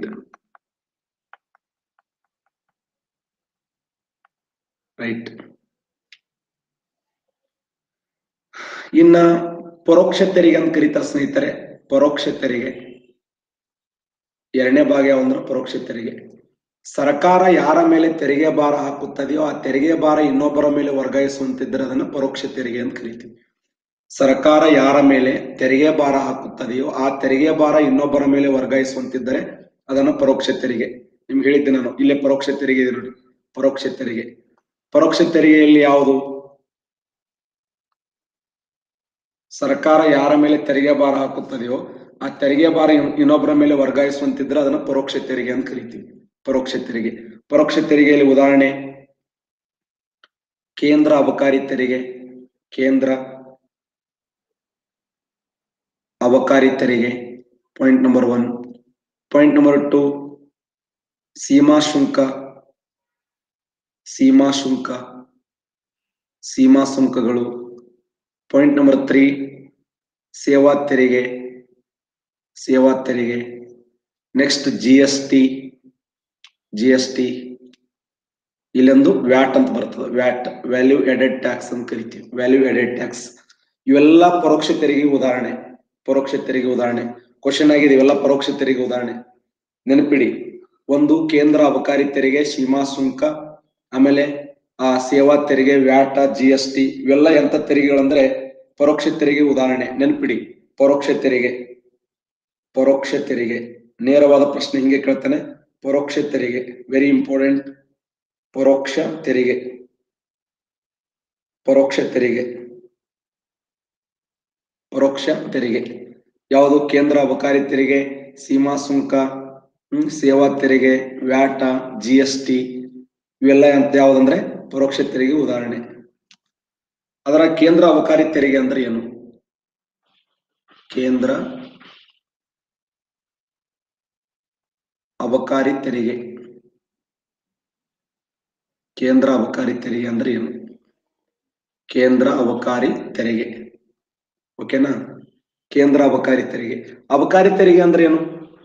right ಇನ್ನ ಪರೋಕ್ಷ ತೆರಿಗೆ ಅಂತ ಕರೀತಾರೆ ಸ್ನೇಹಿತರೆ ಪರೋಕ್ಷ ತೆರಿಗೆ ಎರಡನೇ ಭಾಗ ಯಾವಂದ್ರೆ ಪರೋಕ್ಷ ತೆರಿಗೆ ಸರ್ಕಾರ ಯಾರ ಮೇಲೆ ತೆರಿಗೆ ಭಾರ ಹಾಕುತ್ತದೆಯೋ ಆ ತೆರಿಗೆ ಭಾರ ಇನ್ನೊಬ್ಬರ ಮೇಲೆ ವರ್ಗಾಯಿಸುವಂತಿದ್ರೆ ಅದನ್ನ ಪರೋಕ್ಷ ತೆರಿಗೆ ಅಂತ ಕರಿತೀವಿ ಸರ್ಕಾರ ಯಾರ ಮೇಲೆ ತೆರಿಗೆ ಭಾರ ಹಾಕುತ್ತದೆಯೋ ಆ ತೆರಿಗೆ ಭಾರ ಇನ್ನೊಬ್ಬರ ಮೇಲೆ ವರ್ಗಾಯಿಸುವಂತಿದ್ದರೆ ಅದನ್ನ ಪರೋಕ್ಷ ತೆರಿಗೆ ನಿಮ್ಗೆ ಹೇಳಿದ್ದೆ ನಾನು ಇಲ್ಲೇ ಪರೋಕ್ಷ ತೆರಿಗೆ ಇದೆ ನೋಡಿ ಪರೋಕ್ಷ ತೆರಿಗೆ ಪರೋಕ್ಷ ತೆರಿಗೆಯಲ್ಲಿ ಯಾವುದು ಸರ್ಕಾರ ಯಾರ ಮೇಲೆ ತೆರಿಗೆ ಭಾರ ಹಾಕುತ್ತದೆಯೋ ಆ ತೆರಿಗೆ ಭಾರ ಇನ್- ಇನ್ನೊಬ್ಬರ ಮೇಲೆ ವರ್ಗಾಯಿಸುವಂತಿದ್ರೆ ಅದನ್ನ ಪರೋಕ್ಷ ತೆರಿಗೆ ಅಂತ ಕರಿತೀವಿ ಪರೋಕ್ಷ ತೆರಿಗೆ ಪರೋಕ್ಷ ತೆರಿಗೆಯಲ್ಲಿ ಉದಾಹರಣೆ ಕೇಂದ್ರ ಅಬಕಾರಿ ತೆರಿಗೆ ಕೇಂದ್ರ ಅಬಕಾರಿ ತೆರಿಗೆ point number one point number two ಸೀಮಾ ಶುಲ್ಕ ಸೀಮಾ ಶುಲ್ಕ ಸೀಮಾ ಸುಂಕಗಳು ಪಾಯಿಂಟ್ ನಂಬರ್ ತ್ರೀ ಸೇವಾ ತೆರಿಗೆ ಸೇವಾ ತೆರಿಗೆ next G S T G S T ಇಲ್ಲೊಂದು ವ್ಯಾಟ್ ಅಂತ ಬರ್ತದೆ ವ್ಯಾಟ್ ವ್ಯಾಲ್ಯೂ ಎಡೆಡ್ ಟ್ಯಾಕ್ಸ್ ಅಂತ ಕರಿತೀವಿ ವ್ಯಾಲ್ಯೂ ಎಡೆಡ್ ಟ್ಯಾಕ್ಸ್ ಇವೆಲ್ಲ ಪರೋಕ್ಷ ತೆರಿಗೆ ಉದಾಹರಣೆ ಪರೋಕ್ಷ ತೆರಿಗೆ ಉದಾಹರಣೆ ಕ್ವಶನ್ ಆಗಿದೆ ಇವೆಲ್ಲ ಪರೋಕ್ಷ ತೆರಿಗೆ ಉದಾಹರಣೆ ನೆನಪಿಡಿ ಒಂದು ಕೇಂದ್ರ ಅಬಕಾರಿ ತೆರಿಗೆ ಸೀಮಾ ಸುಂಕ ಆಮೇಲೆ ಆ ಸೇವಾ ತೆರಿಗೆ ವ್ಯಾಟ ಜಿ ಎಸ್ ಟಿ ಇವೆಲ್ಲ ಎಂತ ತೆರಿಗೆಗಳಂದ್ರೆ ಪರೋಕ್ಷ ತೆರಿಗೆ ಉದಾಹರಣೆ ನೆನಪಿಡಿ ಪರೋಕ್ಷ ತೆರಿಗೆ ಪರೋಕ್ಷ ತೆರಿಗೆ ನೇರವಾದ ಪ್ರಶ್ನೆ ಹಿಂಗೆ ಕೇಳ್ತಾನೆ ಪರೋಕ್ಷ ತೆರಿಗೆ ವೆರಿ ಇಂಪಾರ್ಟೆಂಟ್ ಪರೋಕ್ಷ ತೆರಿಗೆ ಪರೋಕ್ಷ ತೆರಿಗೆ ಪರೋಕ್ಷ ತೆರಿಗೆ ಯಾವುದು ಕೇಂದ್ರ ಅಬಕಾರಿ ತೆರಿಗೆ ಸೀಮಾ ಸುಂಕ ಹ್ಮ್ ಸೇವಾ ತೆರಿಗೆ ವ್ಯಾಟ ಜಿ ಎಸ್ ಟಿ ಇವೆಲ್ಲ ಅಂತ ಯಾವ್ದಂದ್ರೆ ಪರೋಕ್ಷ ತೆರಿಗೆ ಉದಾಹರಣೆ ಅದರ ಕೇಂದ್ರ ಅಬಕಾರಿ ತೆರಿಗೆ ಅಂದ್ರೆ ಏನು ಕೇಂದ್ರ ಅಬಕಾರಿ ತೆರಿಗೆ ಕೇಂದ್ರ ಅಬಕಾರಿ ತೆರಿಗೆ ಅಂದ್ರೆ ಏನು ಕೇಂದ್ರ ಅಬಕಾರಿ ತೆರಿಗೆ ಓಕೆನಾ ಕೇಂದ್ರ ಅಬಕಾರಿ ತೆರಿಗೆ ಅಬಕಾರಿ ತೆರಿಗೆ ಅಂದ್ರೆ ಏನು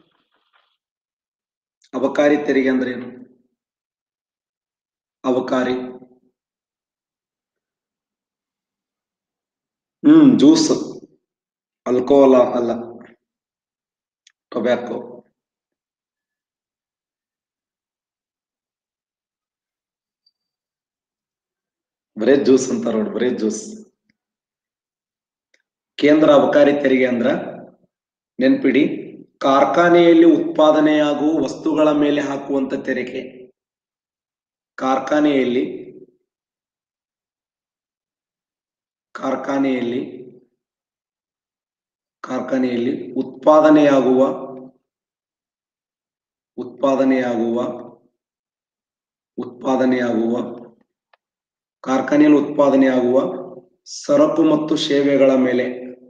ಅಬಕಾರಿ ತೆರಿಗೆ ಅಂದ್ರೆ ಏನು ಅಬಕಾರಿ ಹ್ಮ್ ಜ್ಯೂಸ್ ಅಲ್ಕೋಹಾಲ್ ಅಲ್ಲ ಟೊಬ್ಯಾಕೋ ಬರೇ ಜ್ಯೂಸ್ ಅಂತಾರ ನೋಡಿ ಬರೇ ಜ್ಯೂಸ್ ಕೇಂದ್ರ ಅಬಕಾರಿ ತೆರಿಗೆ ಅಂದ್ರ ನೆನ್ಪಿಡಿ ಕಾರ್ಖಾನೆಯಲ್ಲಿ ಉತ್ಪಾದನೆಯಾಗುವ ವಸ್ತುಗಳ ಮೇಲೆ ಹಾಕುವಂತ ತೆರಿಗೆ ಕಾರ್ಖಾನೆಯಲ್ಲಿ ಕಾರ್ಖಾನೆಯಲ್ಲಿ ಕಾರ್ಖಾನೆಯಲ್ಲಿ ಉತ್ಪಾದನೆಯಾಗುವ ಉತ್ಪಾದನೆಯಾಗುವ ಉತ್ಪಾದನೆಯಾಗುವ ಕಾರ್ಖಾನೆಯಲ್ಲಿ ಉತ್ಪಾದನೆಯಾಗುವ ಸರಕು ಮತ್ತು ಸೇವೆಗಳ ಮೇಲೆ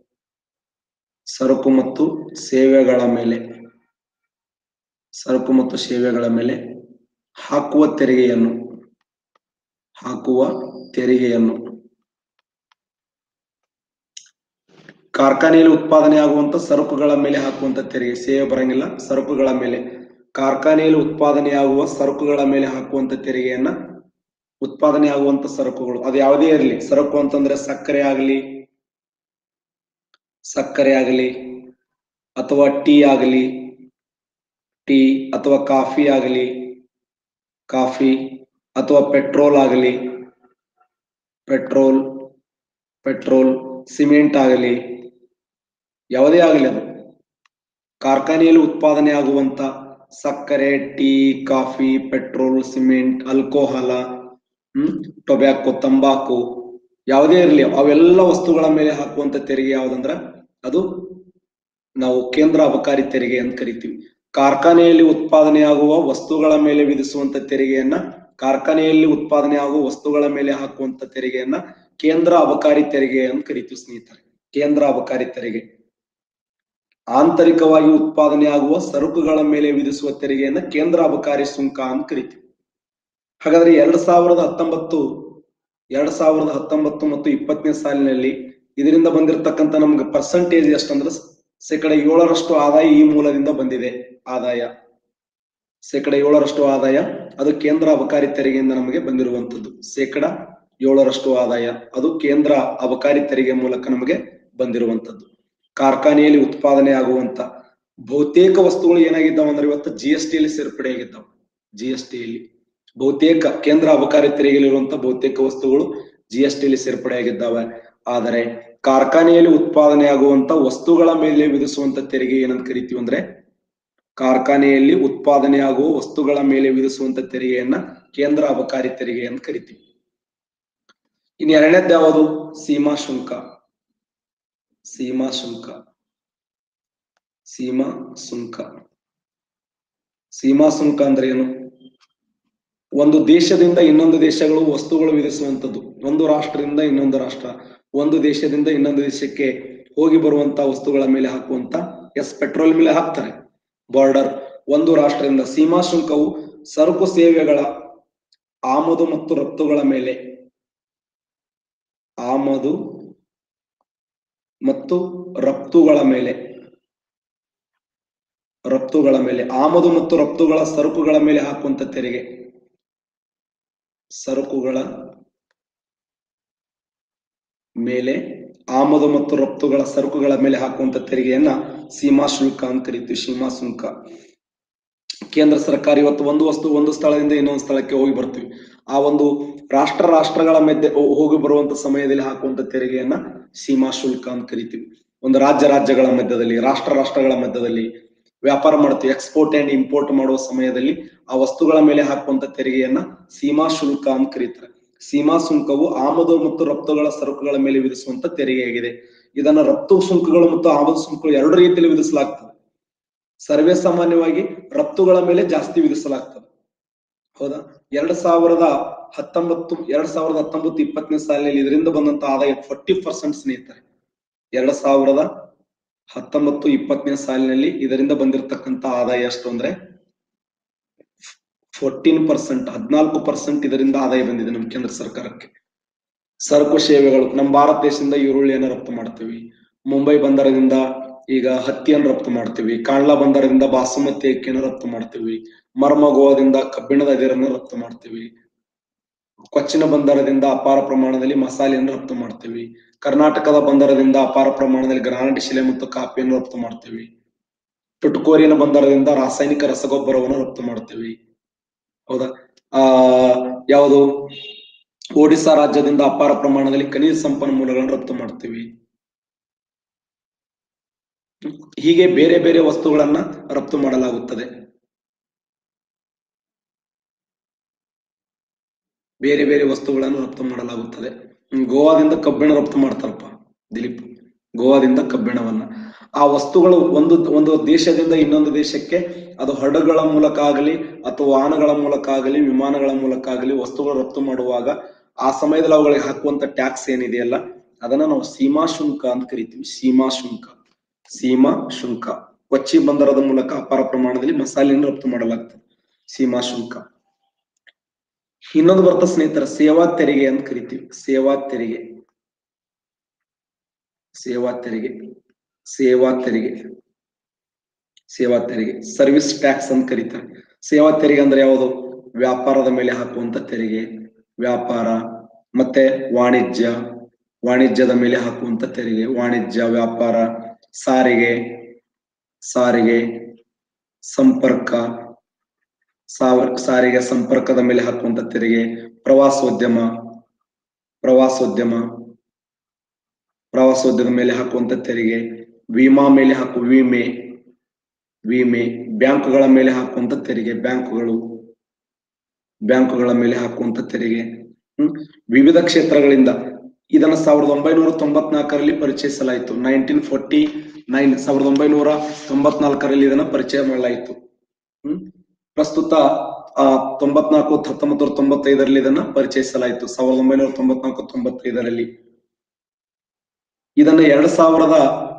ಸರಕು ಮತ್ತು ಸೇವೆಗಳ ಮೇಲೆ ಸರಕು ಮತ್ತು ಸೇವೆಗಳ ಮೇಲೆ ಹಾಕುವ ತೆರಿಗೆಯನ್ನು ಹಾಕುವ ತೆರಿಗೆಯನ್ನು ಕಾರ್ಖಾನೆಯಲ್ಲಿ ಉತ್ಪಾದನೆ ಆಗುವಂತ ಸರಕುಗಳ ಮೇಲೆ ಹಾಕುವಂತ ತೆರಿಗೆ ಸೇವೆ ಬರಂಗಿಲ್ಲ ಸರಕುಗಳ ಮೇಲೆ ಕಾರ್ಖಾನೆಯಲ್ಲಿ ಉತ್ಪಾದನೆಯಾಗುವ ಸರಕುಗಳ ಮೇಲೆ ಹಾಕುವಂತ ತೆರಿಗೆಯನ್ನ ಉತ್ಪಾದನೆ ಆಗುವಂತ ಸರಕುಗಳು ಅದು ಯಾವುದೇ ಇರಲಿ ಸರಕು ಅಂತಂದ್ರೆ ಸಕ್ಕರೆ ಆಗಲಿ ಸಕ್ಕರೆ ಆಗಲಿ ಅಥವಾ ಟೀ ಆಗಲಿ ಟೀ ಅಥವಾ ಕಾಫಿ ಆಗಲಿ ಕಾಫಿ ಅಥವಾ ಪೆಟ್ರೋಲ್ ಆಗಲಿ ಪೆಟ್ರೋಲ್ ಪೆಟ್ರೋಲ್ ಸಿಮೆಂಟ್ ಆಗಲಿ ಯಾವುದೇ ಆಗಲಿ ಅದು ಕಾರ್ಖಾನೆಯಲ್ಲಿ ಉತ್ಪಾದನೆ ಆಗುವಂತ ಸಕ್ಕರೆ tea coffee petrol cement alcohol ಹ್ಮ್ ಟೊಬ್ಯಾಕೊ ತಂಬಾಕು ಯಾವುದೇ ಇರಲಿ ಅವೆಲ್ಲ ವಸ್ತುಗಳ ಮೇಲೆ ಹಾಕುವಂತ ತೆರಿಗೆ ಯಾವ್ದಂದ್ರ ಅದು ನಾವು ಕೇಂದ್ರ ಅಬಕಾರಿ ತೆರಿಗೆ ಅಂತ ಕರಿತೀವಿ ಕಾರ್ಖಾನೆಯಲ್ಲಿ ಉತ್ಪಾದನೆ ಆಗುವ ವಸ್ತುಗಳ ಮೇಲೆ ವಿಧಿಸುವಂತ ತೆರಿಗೆಯನ್ನ ಕಾರ್ಖಾನೆಯಲ್ಲಿ ಉತ್ಪಾದನೆ ಆಗುವ ವಸ್ತುಗಳ ಮೇಲೆ ಹಾಕುವಂತ ತೆರಿಗೆಯನ್ನ ಕೇಂದ್ರ ಅಬಕಾರಿ ತೆರಿಗೆ ಅಂತ ಕರಿತೀವಿ ಸ್ನೇಹಿತರೆ ಕೇಂದ್ರ ಅಬಕಾರಿ ತೆರಿಗೆ ಆಂತರಿಕವಾಗಿ ಉತ್ಪಾದನೆ ಆಗುವ ಸರಕುಗಳ ಮೇಲೆ ವಿಧಿಸುವ ತೆರಿಗೆಯನ್ನ ಕೇಂದ್ರ ಅಬಕಾರಿ ಸುಂಕ ಅಂತ ಕರಿತೀವಿ ಹಾಗಾದ್ರೆ ಎರಡ್ ಸಾವಿರದ ಹತ್ತೊಂಬತ್ತು ಎರಡ್ ಸಾವಿರದ ಹತ್ತೊಂಬತ್ತು ಮತ್ತು ಇಪ್ಪತ್ತನೇ ಸಾಲಿನಲ್ಲಿ ಇದರಿಂದ ಬಂದಿರತಕ್ಕಂತ ನಮ್ಗೆ ಪರ್ಸೆಂಟೇಜ್ ಎಷ್ಟಂದ್ರೆ ಶೇಕಡ ಏಳರಷ್ಟು ಆದಾಯ ಈ ಮೂಲದಿಂದ ಬಂದಿದೆ ಆದಾಯ ಶೇಕಡ ಏಳರಷ್ಟು ಆದಾಯ ಅದು ಕೇಂದ್ರ ಅಬಕಾರಿ ತೆರಿಗೆಯಿಂದ ನಮಗೆ ಬಂದಿರುವಂತದ್ದು ಶೇಕಡ ಏಳರಷ್ಟು ಆದಾಯ ಅದು ಕೇಂದ್ರ ಅಬಕಾರಿ ತೆರಿಗೆ ಮೂಲಕ ನಮಗೆ ಬಂದಿರುವಂತದ್ದು ಕಾರ್ಖಾನೆಯಲ್ಲಿ ಉತ್ಪಾದನೆ ಆಗುವಂತ ಬಹುತೇಕ ವಸ್ತುಗಳು ಏನಾಗಿದ್ದಾವ ಅಂದ್ರೆ ಇವತ್ತು ಜಿ ಎಸ್ ಟಿಯಲ್ಲಿ ಸೇರ್ಪಡೆ ಆಗಿದ್ದಾವೆ ಜಿ ಎಸ್ ಟಿಯಲ್ಲಿ ಬಹುತೇಕ ಕೇಂದ್ರ ಅಬಕಾರಿ ತೆರಿಗೆಯಲ್ಲಿರುವಂತ ಬಹುತೇಕ ವಸ್ತುಗಳು ಜಿ ಎಸ್ ಟಿಯಲ್ಲಿ ಸೇರ್ಪಡೆ ಆಗಿದ್ದಾವೆ ಆದರೆ ಕಾರ್ಖಾನೆಯಲ್ಲಿ ಉತ್ಪಾದನೆ ಆಗುವಂತ ವಸ್ತುಗಳ ಮೇಲೆ ವಿಧಿಸುವಂತ ತೆರಿಗೆ ಏನಂತ ಕರಿತೀವಿ ಅಂದ್ರೆ ಕಾರ್ಖಾನೆಯಲ್ಲಿ ಉತ್ಪಾದನೆ ಆಗುವ ವಸ್ತುಗಳ ಮೇಲೆ ವಿಧಿಸುವಂತ ತೆರಿಗೆಯನ್ನ ಕೇಂದ್ರ ಅಬಕಾರಿ ತೆರಿಗೆ ಅಂತ ಕರಿತೀವಿ ಇನ್ನು ಎರಡನೇದ್ದು ಯಾವುದು ಸೀಮಾ ಶುಲ್ಕ ಸೀಮಾ ಶುಲ್ಕ ಸೀಮಾ ಸುಂಕ ಸೀಮಾ ಸುಂಕ ಅಂದ್ರೆ ಏನು ಒಂದು ದೇಶದಿಂದ ಇನ್ನೊಂದು ದೇಶಗಳು ವಸ್ತುಗಳು ವಿಧಿಸುವಂತದ್ದು ಒಂದು ರಾಷ್ಟ್ರದಿಂದ ಇನ್ನೊಂದು ರಾಷ್ಟ್ರ ಒಂದು ದೇಶದಿಂದ ಇನ್ನೊಂದು ದೇಶಕ್ಕೆ ಹೋಗಿ ಬರುವಂತ ವಸ್ತುಗಳ ಮೇಲೆ ಹಾಕುವಂತ ಎಸ್ ಪೆಟ್ರೋಲ್ ಮೇಲೆ ಹಾಕ್ತಾರೆ ಬಾರ್ಡರ್ ಒಂದು ರಾಷ್ಟ್ರದಿಂದ ಸೀಮಾ ಶುಲ್ಕವು ಸರಕು ಸೇವೆಗಳ ಆಮದು ಮತ್ತು ರಫ್ತುಗಳ ಮೇಲೆ ಆಮದು ಮತ್ತು ರಫ್ತುಗಳ ಮೇಲೆ ರಫ್ತುಗಳ ಮೇಲೆ ಆಮದು ಮತ್ತು ರಫ್ತುಗಳ ಸರಕುಗಳ ಮೇಲೆ ಹಾಕುವಂತ ತೆರಿಗೆ ಸರಕುಗಳ ಮೇಲೆ ಆಮದು ಮತ್ತು ರಫ್ತುಗಳ ಸರಕುಗಳ ಮೇಲೆ ಹಾಕುವಂತ ತೆರಿಗೆಯನ್ನ ಸೀಮಾ ಶುಲ್ಕ ಅಂತ ಕರಿತೀವಿ ಸೀಮಾ ಶುಲ್ಕ ಕೇಂದ್ರ ಸರ್ಕಾರ ಇವತ್ತು ಒಂದು ವಸ್ತು ಒಂದು ಸ್ಥಳದಿಂದ ಇನ್ನೊಂದು ಸ್ಥಳಕ್ಕೆ ಹೋಗಿ ಬರ್ತೀವಿ ಆ ಒಂದು ರಾಷ್ಟ್ರ ರಾಷ್ಟ್ರಗಳ ಮಧ್ಯೆ ಹೋ- ಹೋಗಿ ಬರುವಂತ ಸಮಯದಲ್ಲಿ ಹಾಕುವಂತ ತೆರಿಗೆಯನ್ನ ಸೀಮಾ ಶುಲ್ಕ ಅಂತ ಕರಿತೀವಿ ಒಂದು ರಾಜ್ಯ ರಾಜ್ಯಗಳ ಮಧ್ಯದಲ್ಲಿ ರಾಷ್ಟ್ರ ರಾಷ್ಟ್ರಗಳ ಮಧ್ಯದಲ್ಲಿ ವ್ಯಾಪಾರ ಮಾಡ್ತೀವಿ ಎಕ್ಸ್ಪೋರ್ಟ್ ಅಂಡ್ ಇಂಪೋರ್ಟ್ ಮಾಡುವ ಸಮಯದಲ್ಲಿ ಆ ವಸ್ತುಗಳ ಮೇಲೆ ಹಾಕುವಂತ ತೆರಿಗೆಯನ್ನ ಸೀಮಾ ಶುಲ್ಕ ಅಂತ ಕರೀತಾರೆ ಸೀಮಾ ಸುಂಕವು ಆಮದು ಮತ್ತು ರಫ್ತುಗಳ ಸರಕುಗಳ ಮೇಲೆ ವಿಧಿಸುವಂತ ತೆರಿಗೆಯಾಗಿದೆ ಇದನ್ನ ರಫ್ತು ಸುಂಕಗಳು ಮತ್ತು ಆಮದು ಸುಂಕಗಳು ಎರಡು ರೀತಿಯಲ್ಲಿ ವಿಧಿಸಲಾಗ್ತದೆ ಸರ್ವೇ ಸಾಮಾನ್ಯವಾಗಿ ರಫ್ತುಗಳ ಮೇಲೆ ಜಾಸ್ತಿ ವಿಧಿಸಲಾಗ್ತದೆ ಹೌದಾ ಎರಡ್ ಸಾವಿರದ ಹತ್ತೊಂಬತ್ತು ಎರಡ್ ಸಾವಿರದ ಹತ್ತೊಂಬತ್ತು ಇಪ್ಪತ್ತನೇ ಸಾಲಿನಲ್ಲಿ ಇದರಿಂದ ಬಂದಂತ ಆದಾಯ ಫೋರ್ಟಿ ಪರ್ಸೆಂಟ್ ಸ್ನೇಹಿತರೆ ಎರಡ್ ಸಾವಿರದ ಹತ್ತೊಂಬತ್ತು ಇಪ್ಪತ್ತನೇ ಸಾಲಿನಲ್ಲಿ ಇದರಿಂದ ಬಂದಿರತಕ್ಕಂತ ಆದಾಯ ಎಷ್ಟು ಅಂದ್ರೆ ಫೋರ್ಟೀನ್ ಪರ್ಸೆಂಟ್ ಹದಿನಾಲ್ಕು ಪರ್ಸೆಂಟ್ ಇದರಿಂದ ಆದಾಯ ಬಂದಿದೆ ನಮ್ಮ ಕೇಂದ್ರ ಸರ್ಕಾರಕ್ಕೆ ಸರಕು ಸೇವೆಗಳು ನಮ್ಮ ಭಾರತ ದೇಶದಿಂದ ಈರುಳ್ಳಿಯನ್ನು ರಫ್ತು ಮಾಡ್ತೀವಿ ಮುಂಬೈ ಬಂದರದಿಂದ ಈಗ ಹತ್ತಿಯನ್ನು ರಫ್ತು ಮಾಡ್ತೀವಿ ಕಾಂಡ್ಲಾ ಬಂದರದಿಂದ ಬಾಸುಮತಿ ಅಕ್ಕಿಯನ್ನು ರಫ್ತು ಮಾಡ್ತೀವಿ ಮರ್ಮಗೋವಾದಿಂದ ಕಬ್ಬಿಣದ ಅದಿರನ್ನು ರಫ್ತು ಮಾಡ್ತೀವಿ ಕೊಚ್ಚಿನ ಬಂದರದಿಂದ ಅಪಾರ ಪ್ರಮಾಣದಲ್ಲಿ ಮಸಾಲೆಯನ್ನು ರಫ್ತು ಮಾಡ್ತೀವಿ ಕರ್ನಾಟಕದ ಬಂದರದಿಂದ ಅಪಾರ ಪ್ರಮಾಣದಲ್ಲಿ ಗ್ರಾನೈಟ್ ಶಿಲೆ ಮತ್ತು ಕಾಫಿಯನ್ನು ರಫ್ತು ಮಾಡ್ತೀವಿ ಟುಟ್ಕೋರಿನ ಬಂದರದಿಂದ ರಾಸಾಯನಿಕ ರಸಗೊಬ್ಬರವನ್ನು ರಫ್ತು ಮಾಡ್ತೀವಿ ಹೌದಾ ಆ ಯಾವುದು ಒಡಿಶಾ ರಾಜ್ಯದಿಂದ ಅಪಾರ ಪ್ರಮಾಣದಲ್ಲಿ ಖನಿಜ ಸಂಪನ್ಮೂಲಗಳನ್ನು ರಫ್ತು ಮಾಡ್ತೀವಿ ಹೀಗೆ ಬೇರೆ ಬೇರೆ ವಸ್ತುಗಳನ್ನ ರಫ್ತು ಮಾಡಲಾಗುತ್ತದೆ ಬೇರೆ ಬೇರೆ ವಸ್ತುಗಳನ್ನು ರಫ್ತು ಮಾಡಲಾಗುತ್ತದೆ ಹ್ಮ್, ಗೋವಾದಿಂದ ಕಬ್ಬಿಣ ರಫ್ತು ಮಾಡ್ತಾರಪ್ಪ ದಿಲೀಪ್ ಗೋವಾದಿಂದ ಕಬ್ಬಿಣವನ್ನ ಆ ವಸ್ತುಗಳು ಒಂದು ಒಂದು ದೇಶದಿಂದ ಇನ್ನೊಂದು ದೇಶಕ್ಕೆ ಅದು ಹಡಗುಗಳ ಮೂಲಕ ಆಗಲಿ ಅಥವಾ ವಾಹನಗಳ ಮೂಲಕ ಆಗಲಿ ವಿಮಾನಗಳ ಮೂಲಕ ಆಗಲಿ ವಸ್ತುಗಳು ರಫ್ತು ಮಾಡುವಾಗ ಆ ಸಮಯದಲ್ಲಿ ಅವುಗಳಿಗೆ ಹಾಕುವಂತ ಟ್ಯಾಕ್ಸ್ ಏನಿದೆಯಲ್ಲ ಅದನ್ನ ನಾವು ಸೀಮಾ ಶುಲ್ಕ ಅಂತ ಕರಿತೀವಿ ಸೀಮಾ ಶುಲ್ಕ ಸೀಮಾ ಶುಲ್ಕ ಕೊಚ್ಚಿ ಬಂದರದ ಮೂಲಕ ಅಪಾರ ಪ್ರಮಾಣದಲ್ಲಿ ಮಸಾಲೆಯನ್ನು ರಫ್ತು ಮಾಡಲಾಗ್ತದೆ ಸೀಮಾ ಶುಲ್ಕ ಇನ್ನೊಂದು ಬರ್ತ ಸ್ನೇಹಿತರ ಸೇವಾ ತೆರಿಗೆ ಅಂತ ಕರಿತೀವಿ ಸೇವಾ ತೆರಿಗೆ ಸೇವಾ ತೆರಿಗೆ ಸೇವಾ ತೆರಿಗೆ ಸೇವಾ ತೆರಿಗೆ ಸರ್ವಿಸ್ ಟ್ಯಾಕ್ಸ್ ಅಂತ ಕರೀತಾರೆ ಸೇವಾ ತೆರಿಗೆ ಅಂದ್ರೆ ಯಾವುದು ವ್ಯಾಪಾರದ ಮೇಲೆ ಹಾಕುವಂತ ತೆರಿಗೆ ವ್ಯಾಪಾರ ಮತ್ತೆ ವಾಣಿಜ್ಯ ವಾಣಿಜ್ಯದ ಮೇಲೆ ಹಾಕುವಂತ ತೆರಿಗೆ ವಾಣಿಜ್ಯ ವ್ಯಾಪಾರ ಸಾರಿಗೆ ಸಾರಿಗೆ ಸಂಪರ್ಕ ಸಾವ- ಸಾರಿಗೆ ಸಂಪರ್ಕದ ಮೇಲೆ ಹಾಕುವಂತ ತೆರಿಗೆ ಪ್ರವಾಸೋದ್ಯಮ ಪ್ರವಾಸೋದ್ಯಮ ಪ್ರವಾಸೋದ್ಯಮದ ಮೇಲೆ ಹಾಕುವಂತ ತೆರಿಗೆ ವಿಮಾ ಮೇಲೆ ಹಾಕು ವಿಮೆ ವಿಮೆ ಬ್ಯಾಂಕುಗಳ ಮೇಲೆ ಹಾಕುವಂತ ತೆರಿಗೆ ಬ್ಯಾಂಕುಗಳು ಬ್ಯಾಂಕುಗಳ ಮೇಲೆ ಹಾಕುವಂತ ತೆರಿಗೆ ಹ್ಮ್ ವಿವಿಧ ಕ್ಷೇತ್ರಗಳಿಂದ ಇದನ್ನ ಸಾವಿರದ ಒಂಬೈನೂರ ತೊಂಬತ್ನಾಲ್ಕರಲ್ಲಿ ಪರಿಚಯಿಸಲಾಯಿತು ನೈನ್ಟೀನ್ ಫೋರ್ಟಿ ನೈನ್ ಸಾವಿರದ ಒಂಬೈನೂರ ತೊಂಬತ್ನಾಲ್ಕರಲ್ಲಿ ಇದನ್ನ ಪರಿಚಯ ಮಾಡಲಾಯಿತು ಹ್ಮ್ ಪ್ರಸ್ತುತ ಆ ತೊಂಬತ್ನಾಲ್ಕು ಹತ್ತೊಂಬತ್ತು ನೂರ ತೊಂಬತ್ತೈದರಲ್ಲಿ ಇದನ್ನ ಪರಿಚಯಿಸಲಾಯಿತು ಸಾವಿರದ ಒಂಬೈನೂರ ತೊಂಬತ್ನಾಲ್ಕು ತೊಂಬತ್ತೈದರಲ್ಲಿ ಇದನ್ನ ಎರಡ್ ಸಾವಿರದ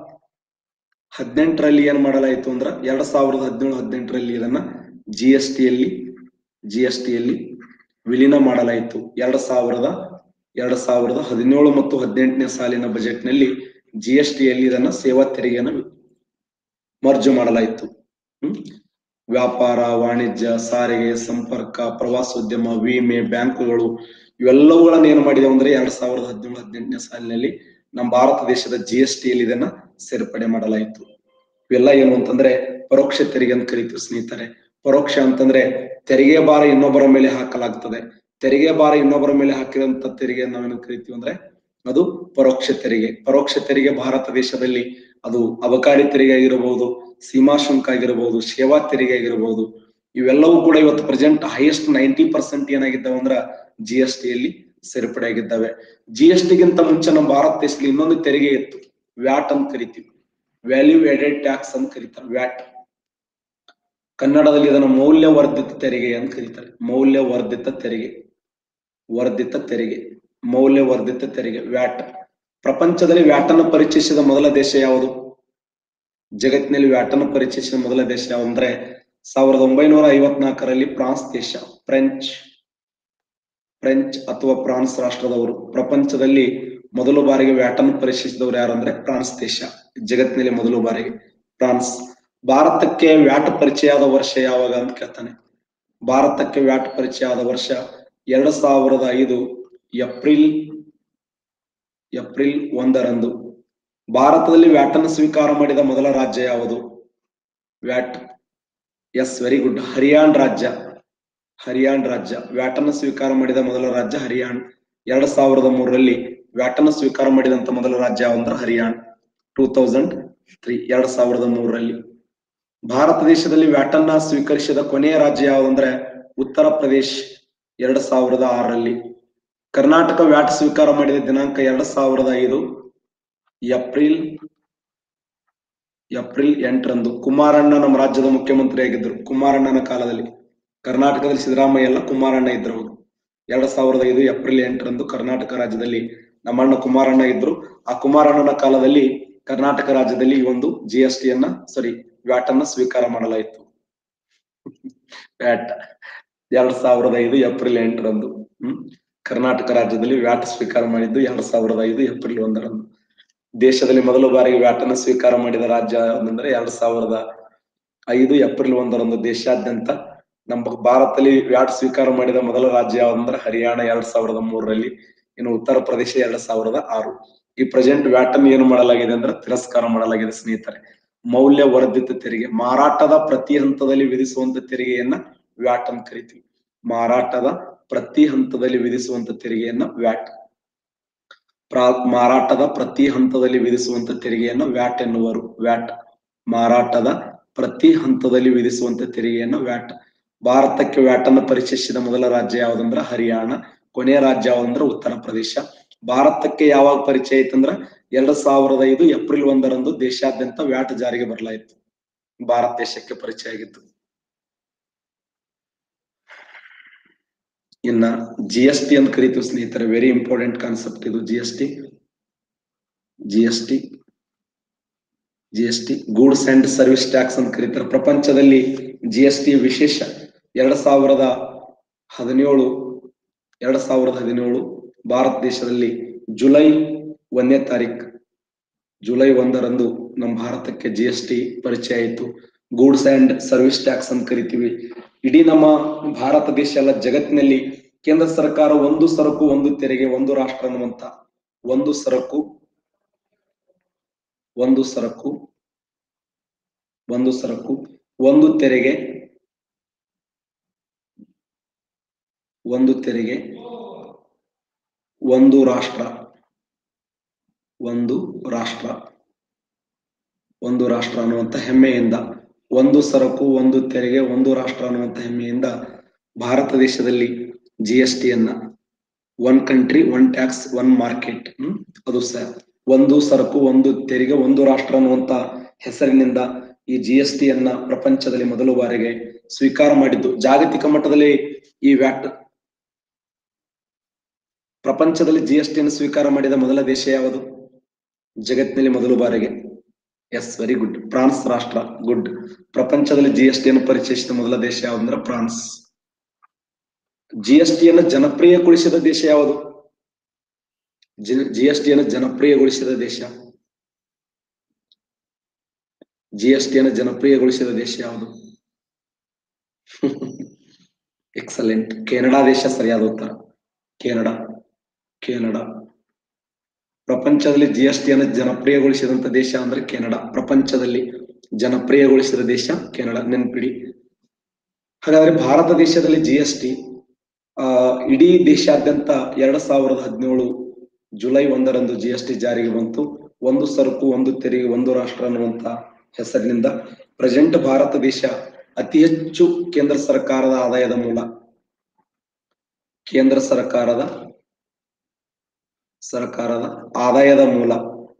ಹದಿನೆಂಟರಲ್ಲಿ ಏನ್ ಮಾಡಲಾಯಿತು ಅಂದ್ರ ಎರಡ್ ಸಾವಿರದ ಹದಿನೇಳು ಹದಿನೆಂಟರಲ್ಲಿ ಇದನ್ನ ಜಿ ಎಸ್ ಟಿಯಲ್ಲಿ ಜಿ ಎಸ್ ಟಿಯಲ್ಲಿ ವಿಲೀನ ಮಾಡಲಾಯಿತು ಎರಡ್ ಸಾವಿರದ ಎರಡ್ ಸಾವಿರದ ಹದಿನೇಳು ಮತ್ತು ಹದಿನೆಂಟನೇ ಸಾಲಿನ ಬಜೆಟ್ ನಲ್ಲಿ ಜಿ ಎಸ್ ಟಿಯಲ್ಲಿ ಇದನ್ನ ಸೇವಾ ತೆರಿಗೆಯನ್ನು ಮರ್ಜು ಮಾಡಲಾಯಿತು ಹ್ಮ್ ವ್ಯಾಪಾರ ವಾಣಿಜ್ಯ ಸಾರಿಗೆ ಸಂಪರ್ಕ ಪ್ರವಾಸೋದ್ಯಮ ವಿಮೆ ಬ್ಯಾಂಕುಗಳು ಇವೆಲ್ಲವುಗಳನ್ನ ಏನ್ ಮಾಡಿದೆ ಅಂದ್ರೆ ಎರಡ್ ಸಾವಿರದ ಹದಿನೇಳು ಹದಿನೆಂಟನೇ ಸಾಲಿನಲ್ಲಿ ನಮ್ಮ ಭಾರತ ದೇಶದ ಜಿ ಎಸ್ ಟಿಯಲ್ಲಿ ಇದನ್ನ ಸೇರ್ಪಡೆ ಮಾಡಲಾಯಿತು ಇವೆಲ್ಲ ಏನು ಅಂತಂದ್ರೆ ಪರೋಕ್ಷ ತೆರಿಗೆ ಅಂತ ಕರಿತೀವಿ ಸ್ನೇಹಿತರೆ ಪರೋಕ್ಷ ಅಂತಂದ್ರೆ ತೆರಿಗೆ ಭಾರ ಇನ್ನೊಬ್ಬರ ಮೇಲೆ ಹಾಕಲಾಗ್ತದೆ ತೆರಿಗೆ ಭಾರ ಇನ್ನೊಬ್ಬರ ಮೇಲೆ ಹಾಕಿದಂತ ತೆರಿಗೆ ನಾವೇನು ಕರಿತೀವಿ ಅಂದ್ರೆ ಅದು ಪರೋಕ್ಷ ತೆರಿಗೆ ಪರೋಕ್ಷ ತೆರಿಗೆ ಭಾರತ ದೇಶದಲ್ಲಿ ಅದು ಅಬಕಾರಿ ತೆರಿಗೆ ಆಗಿರಬಹುದು ಸೀಮಾ ಶುಲ್ಕ ಆಗಿರಬಹುದು ಸೇವಾ ತೆರಿಗೆ ಆಗಿರಬಹುದು ಇವೆಲ್ಲವೂ ಕೂಡ ಇವತ್ತು ಪ್ರೆಸೆಂಟ್ ಹೈಯೆಸ್ಟ್ ನೈಂಟಿ ಪರ್ಸೆಂಟ್ ಏನಾಗಿದ್ದಾವೆ ಅಂದ್ರ ಜಿ ಎಸ್ ಟಿಯಲ್ಲಿ ಸೇರ್ಪಡೆ ಆಗಿದ್ದಾವೆ ಜಿ ಎಸ್ ಟಿಗಿಂತ ಮುಂಚೆ ನಮ್ಮ ಭಾರತ ದೇಶದಲ್ಲಿ ಇನ್ನೊಂದು ತೆರಿಗೆ ಇತ್ತು ವ್ಯಾಟ್ ಅಂತ ಕರಿತೀವಿ ವ್ಯಾಲ್ಯೂ ಎಡೆಡ್ ಟ್ಯಾಕ್ಸ್ ಅಂತ ಕರೀತಾರೆ ವ್ಯಾಟ್ ಕನ್ನಡದಲ್ಲಿ ಇದನ್ನು ಮೌಲ್ಯವರ್ಧಿತ ತೆರಿಗೆ ಅಂತ ಕರೀತಾರೆ ಮೌಲ್ಯವರ್ಧಿತ ತೆರಿಗೆ ವರ್ಧಿತ ತೆರಿಗೆ ಮೌಲ್ಯವರ್ಧಿತ ತೆರಿಗೆ ವ್ಯಾಟ್ ಪ್ರಪಂಚದಲ್ಲಿ ವ್ಯಾಟ್ ಅನ್ನು ಪರಿಚಯಿಸಿದ ಮೊದಲ ದೇಶ ಯಾವುದು ಜಗತ್ತಿನಲ್ಲಿ ವ್ಯಾಟ್ ಅನ್ನು ಪರಿಚಯಿಸಿದ ಮೊದಲ ದೇಶ ಯಾವುದು ಅಂದ್ರೆ ಸಾವಿರದ ಒಂಬೈನೂರ ಐವತ್ನಾಲ್ಕರಲ್ಲಿ ಫ್ರಾನ್ಸ್ ದೇಶ ಫ್ರೆಂಚ್ ಫ್ರೆಂಚ್ ಅಥವಾ ಫ್ರಾನ್ಸ್ ರಾಷ್ಟ್ರದವರು ಪ್ರಪಂಚದಲ್ಲಿ ಮೊದಲು ಬಾರಿಗೆ ವ್ಯಾಟ್ ಅನ್ನು ಪರಿಚಯಿಸಿದವರು ಯಾರು ಅಂದ್ರೆ ಫ್ರಾನ್ಸ್ ದೇಶ ಜಗತ್ತಿನಲ್ಲಿ ಮೊದಲು ಬಾರಿಗೆ ಫ್ರಾನ್ಸ್ ಭಾರತಕ್ಕೆ ವ್ಯಾಟ್ ಪರಿಚಯ ಆದ ವರ್ಷ ಯಾವಾಗ ಅಂತ ಕೇಳ್ತಾನೆ ಭಾರತಕ್ಕೆ ವ್ಯಾಟ್ ಪರಿಚಯ ಆದ ವರ್ಷ ಎರಡ್ ಸಾವಿರದ ಐದು ಏಪ್ರಿಲ್ ಏಪ್ರಿಲ್ ಒಂದರಂದು ಭಾರತದಲ್ಲಿ ವ್ಯಾಟ್ ಅನ್ನು ಸ್ವೀಕಾರ ಮಾಡಿದ ಮೊದಲ ರಾಜ್ಯ ಯಾವುದು VAT yes very good Haryana ರಾಜ್ಯ ಹರಿಯಾಣ ರಾಜ್ಯ ವ್ಯಾಟ್ ಅನ್ನು ಸ್ವೀಕಾರ ಮಾಡಿದ ಮೊದಲ ರಾಜ್ಯ ಹರಿಯಾಣ ಎರಡ್ ಸಾವಿರದ ಮೂರರಲ್ಲಿ ವ್ಯಾಟ್ ಅನ್ನು ಸ್ವೀಕಾರ ಮಾಡಿದಂತ ಮೊದಲ ರಾಜ್ಯ ಅಂದ್ರೆ ಹರಿಯಾಣ ಟೂ ತೌಸಂಡ್ ತ್ರೀ ಎರಡ್ ಸಾವಿರದ ಮೂರರಲ್ಲಿ ಭಾರತ ದೇಶದಲ್ಲಿ ವ್ಯಾಟ್ ಅನ್ನ ಸ್ವೀಕರಿಸಿದ ಕೊನೆಯ ರಾಜ್ಯ ಯಾವುದಂದ್ರೆ ಉತ್ತರ ಪ್ರದೇಶ್ ಎರಡ್ ಸಾವಿರದ ಆರರಲ್ಲಿ ಕರ್ನಾಟಕ ವ್ಯಾಟ್ ಸ್ವೀಕಾರ ಮಾಡಿದ ದಿನಾಂಕ ಎರಡ್ ಸಾವಿರದ ಐದು ಏಪ್ರಿಲ್ ಏಪ್ರಿಲ್ ಎಂಟರಂದು ಕುಮಾರಣ್ಣ ನಮ್ಮ ರಾಜ್ಯದ ಮುಖ್ಯಮಂತ್ರಿ ಆಗಿದ್ರು ಕುಮಾರಣ್ಣನ ಕಾಲದಲ್ಲಿ ಕರ್ನಾಟಕದಲ್ಲಿ ಸಿದ್ದರಾಮಯ್ಯ ಎಲ್ಲ ಕುಮಾರಣ್ಣ ಇದ್ರು ಅವಾಗ. ಎರಡ್ ಸಾವಿರದ ಐದು ಏಪ್ರಿಲ್ ಎಂಟರಂದು ಕರ್ನಾಟಕ ರಾಜ್ಯದಲ್ಲಿ ನಮ್ಮಣ್ಣ ಕುಮಾರಣ್ಣ ಇದ್ರು ಆ ಕುಮಾರಣ್ಣನ ಕಾಲದಲ್ಲಿ ಕರ್ನಾಟಕ ರಾಜ್ಯದಲ್ಲಿ ಈ ಒಂದು ಜಿ ಎಸ್ ಟಿಯನ್ನ ಸಾರಿ ವ್ಯಾಟ್ ಅನ್ನ ಸ್ವೀಕಾರ ಮಾಡಲಾಯಿತು ವ್ಯಾಟ್ ಎರಡ್ ಸಾವಿರದ ಐದು ಏಪ್ರಿಲ್ ಎಂಟರಂದು ಹ್ಮ್ ಕರ್ನಾಟಕ ರಾಜ್ಯದಲ್ಲಿ ವ್ಯಾಟ್ ಸ್ವೀಕಾರ ಮಾಡಿದ್ದು ಎರಡ್ ಸಾವಿರದ ಐದು ಏಪ್ರಿಲ್ ಒಂದರಂದು ದೇಶದಲ್ಲಿ ಮೊದಲ ಬಾರಿಗೆ ವ್ಯಾಟ್ ಅನ್ನು ಸ್ವೀಕಾರ ಮಾಡಿದ ರಾಜ್ಯ ಯಾವ್ದಂದ್ರೆ ಎರಡ್ ಸಾವಿರದ ಐದು ಏಪ್ರಿಲ್ ಒಂದರಂದು ದೇಶಾದ್ಯಂತ ನಮ್ಮ ಭಾರತದಲ್ಲಿ ವ್ಯಾಟ್ ಸ್ವೀಕಾರ ಮಾಡಿದ ಮೊದಲ ರಾಜ್ಯ ಯಾವ್ದಂದ್ರೆ ಹರಿಯಾಣ ಎರಡ್ ಸಾವಿರದ ಮೂರರಲ್ಲಿ ಇನ್ನು ಉತ್ತರ ಪ್ರದೇಶ ಎರಡ್ ಸಾವಿರದ ಆರು ಈ ಪ್ರೆಸೆಂಟ್ ವ್ಯಾಟ್ ಅನ್ನು ಏನು ಮಾಡಲಾಗಿದೆ ಅಂದ್ರೆ ತಿರಸ್ಕಾರ ಮಾಡಲಾಗಿದೆ ಸ್ನೇಹಿತರೆ ಮೌಲ್ಯ ವರ್ಧಿತ ತೆರಿಗೆ ಮಾರಾಟದ ಪ್ರತಿ ಹಂತದಲ್ಲಿ ವಿಧಿಸುವಂತ ತೆರಿಗೆಯನ್ನ ವ್ಯಾಟ್ ಅಂತ ಕರಿತೀವಿ ಮಾರಾಟದ ಪ್ರತಿ ಹಂತದಲ್ಲಿ ವಿಧಿಸುವಂತ ತೆರಿಗೆಯನ್ನ ವ್ಯಾಟ್ ಪ್ರಾ- ಮಾರಾಟದ ಪ್ರತಿ ಹಂತದಲ್ಲಿ ವಿಧಿಸುವಂತ ತೆರಿಗೆಯನ್ನ ವ್ಯಾಟ್ ಎನ್ನುವರು ವ್ಯಾಟ್ ಮಾರಾಟದ ಪ್ರತಿ ಹಂತದಲ್ಲಿ ವಿಧಿಸುವಂತ ತೆರಿಗೆಯನ್ನ ವ್ಯಾಟ್ ಭಾರತಕ್ಕೆ ವ್ಯಾಟ್ ಅನ್ನು ಪರಿಚಯಿಸಿದ ಮೊದಲ ರಾಜ್ಯ ಯಾವ್ದಂದ್ರ ಹರಿಯಾಣ ಕೊನೆಯ ರಾಜ್ಯ ಯಾವ್ದಂದ್ರ ಉತ್ತರ ಪ್ರದೇಶ ಭಾರತಕ್ಕೆ ಯಾವಾಗ ಪರಿಚಯ ಐತಂದ್ರ ಎರಡ್ ಸಾವಿರದ ಐದು ಏಪ್ರಿಲ್ ಒಂದರಂದು ದೇಶಾದ್ಯಂತ ವ್ಯಾಟ್ ಜಾರಿಗೆ ಬರಲಾಯಿತು ಭಾರತ ದೇಶಕ್ಕೆ ಪರಿಚಯ ಆಗಿತ್ತು ಇನ್ನ ಜಿ ಎಸ್ ಟಿ ಅಂತ ಕರಿತೀವಿ ಸ್ನೇಹಿತರೆ ವೆರಿ ಇಂಪಾರ್ಟೆಂಟ್ ಕಾನ್ಸೆಪ್ಟ್ ಇದು G S T G S T G S T goods and service tax ಅಂತ ಕರೀತಾರೆ ಪ್ರಪಂಚದಲ್ಲಿ ಜಿ ಎಸ್ ಟಿ ವಿಶೇಷ ಎರಡ್ ಸಾವಿರದ ಹದಿನೇಳು ಎರಡ್ ಸಾವಿರದ ಹದಿನೇಳು ಭಾರತ ದೇಶದಲ್ಲಿ ಜುಲೈ ಒಂದನೇ ತಾರೀಕು ಜುಲೈ ಒಂದರಂದು ನಮ್ಮ ಭಾರತಕ್ಕೆ ಜಿ ಎಸ್ ಟಿ ಪರಿಚಯ ಆಯಿತು ಗೂಡ್ಸ್ ಅಂಡ್ ಸರ್ವಿಸ್ ಟ್ಯಾಕ್ಸ್ ಅಂತ ಕರಿತೀವಿ ಇಡೀ ನಮ್ಮ ಭಾರತ ದೇಶ ಅಲ್ಲ ಜಗತ್ತಿನಲ್ಲಿ ಕೇಂದ್ರ ಸರ್ಕಾರ ಒಂದು ಸರಕು ಒಂದು ತೆರಿಗೆ ಒಂದು ರಾಷ್ಟ್ರ ಅನ್ನುವಂತ ಒಂದು ಸರಕು ಒಂದು ಸರಕು ಒಂದು ಸರಕು ಒಂದು ತೆರಿಗೆ ಒಂದು ತೆರಿಗೆ ಒಂದು ರಾಷ್ಟ್ರ ಒಂದು ರಾಷ್ಟ್ರ ಒಂದು ರಾಷ್ಟ್ರ ಅನ್ನುವಂತ ಹೆಮ್ಮೆಯಿಂದ ಒಂದು ಸರಕು ಒಂದು ತೆರಿಗೆ ಒಂದು ರಾಷ್ಟ್ರ ಅನ್ನುವಂತ ಹೆಮ್ಮೆಯಿಂದ ಭಾರತ ದೇಶದಲ್ಲಿ ಜಿ ಎಸ್ ಟಿಯನ್ನ one country one tax one market ಹ್ಮ್ ಅದು ಸಹ ಒಂದು ಸರಕು ಒಂದು ತೆರಿಗೆ ಒಂದು ರಾಷ್ಟ್ರ ಅನ್ನುವಂತ ಹೆಸರಿನಿಂದ ಈ ಜಿ ಎಸ್ ಟಿಯನ್ನ ಪ್ರಪಂಚದಲ್ಲಿ ಮೊದಲ ಬಾರಿಗೆ ಸ್ವೀಕಾರ ಮಾಡಿದ್ದು ಜಾಗತಿಕ ಮಟ್ಟದಲ್ಲಿ ಈ ವ್ಯಾಟ್ ಪ್ರಪಂಚದಲ್ಲಿ ಜಿ ಎಸ್ ಟಿಯನ್ನು ಸ್ವೀಕಾರ ಮಾಡಿದ ಮೊದಲ ದೇಶ ಯಾವುದು ಜಗತ್ತಿನಲ್ಲಿ ಮೊದಲ ಬಾರಿಗೆ ಎಸ್ ವೆರಿ ಗುಡ್ ಫ್ರಾನ್ಸ್ ರಾಷ್ಟ್ರ ಗುಡ್ ಪ್ರಪಂಚದಲ್ಲಿ ಜಿ ಎಸ್ ಟಿಯನ್ನು ಪರಿಚಯಿಸಿದ ಮೊದಲ ದೇಶ ಯಾವ್ದಂದ್ರೆ ಫ್ರಾನ್ಸ್ ಜಿ ಎಸ್ ಟಿಯನ್ನು ಜನಪ್ರಿಯಗೊಳಿಸಿದ ದೇಶ ಯಾವುದು ಜಿ ಎಸ್ ಟಿಯನ್ನು ಜನಪ್ರಿಯಗೊಳಿಸಿದ ದೇಶ ಜಿ ಎಸ್ ಟಿಯನ್ನು ಜನಪ್ರಿಯಗೊಳಿಸಿದ ದೇಶ ಯಾವುದು ಎಕ್ಸಲೆಂಟ್ ಕೆನಡಾ ದೇಶ ಸರಿಯಾದ ಉತ್ತರ ಕೆನಡಾ ಕೆನಡಾ ಪ್ರಪಂಚದಲ್ಲಿ ಜಿ ಎಸ್ ಟಿಯನ್ನು ಜನಪ್ರಿಯಗೊಳಿಸಿದಂತ ದೇಶ ಅಂದ್ರೆ ಕೆನಡಾ ಪ್ರಪಂಚದಲ್ಲಿ ಜನಪ್ರಿಯಗೊಳಿಸಿದ ದೇಶ ಕೆನಡಾ ನೆನ್ಪಿಡಿ ಹಾಗಾದ್ರೆ ಭಾರತ ದೇಶದಲ್ಲಿ ಜಿ ಎಸ್ ಟಿ ಆ ಇಡೀ ದೇಶಾದ್ಯಂತ ಎರಡ್ ಸಾವಿರದ ಹದಿನೇಳು ಜುಲೈ ಒಂದರಂದು ಜಿ ಎಸ್ ಟಿ ಜಾರಿಗೆ ಬಂತು ಒಂದು ಸರಕು ಒಂದು ತೆರಿಗೆ ಒಂದು ರಾಷ್ಟ್ರ ಅನ್ನುವಂತ ಹೆಸರಿನಿಂದ ಪ್ರೆಸೆಂಟ್ ಭಾರತ ದೇಶ ಅತಿ ಹೆಚ್ಚು ಕೇಂದ್ರ ಸರ್ಕಾರದ ಆದಾಯದ ಮೂಲ ಕೇಂದ್ರ ಸರ್ಕಾರದ ಸರ್ಕಾರದ ಆದಾಯದ ಮೂಲ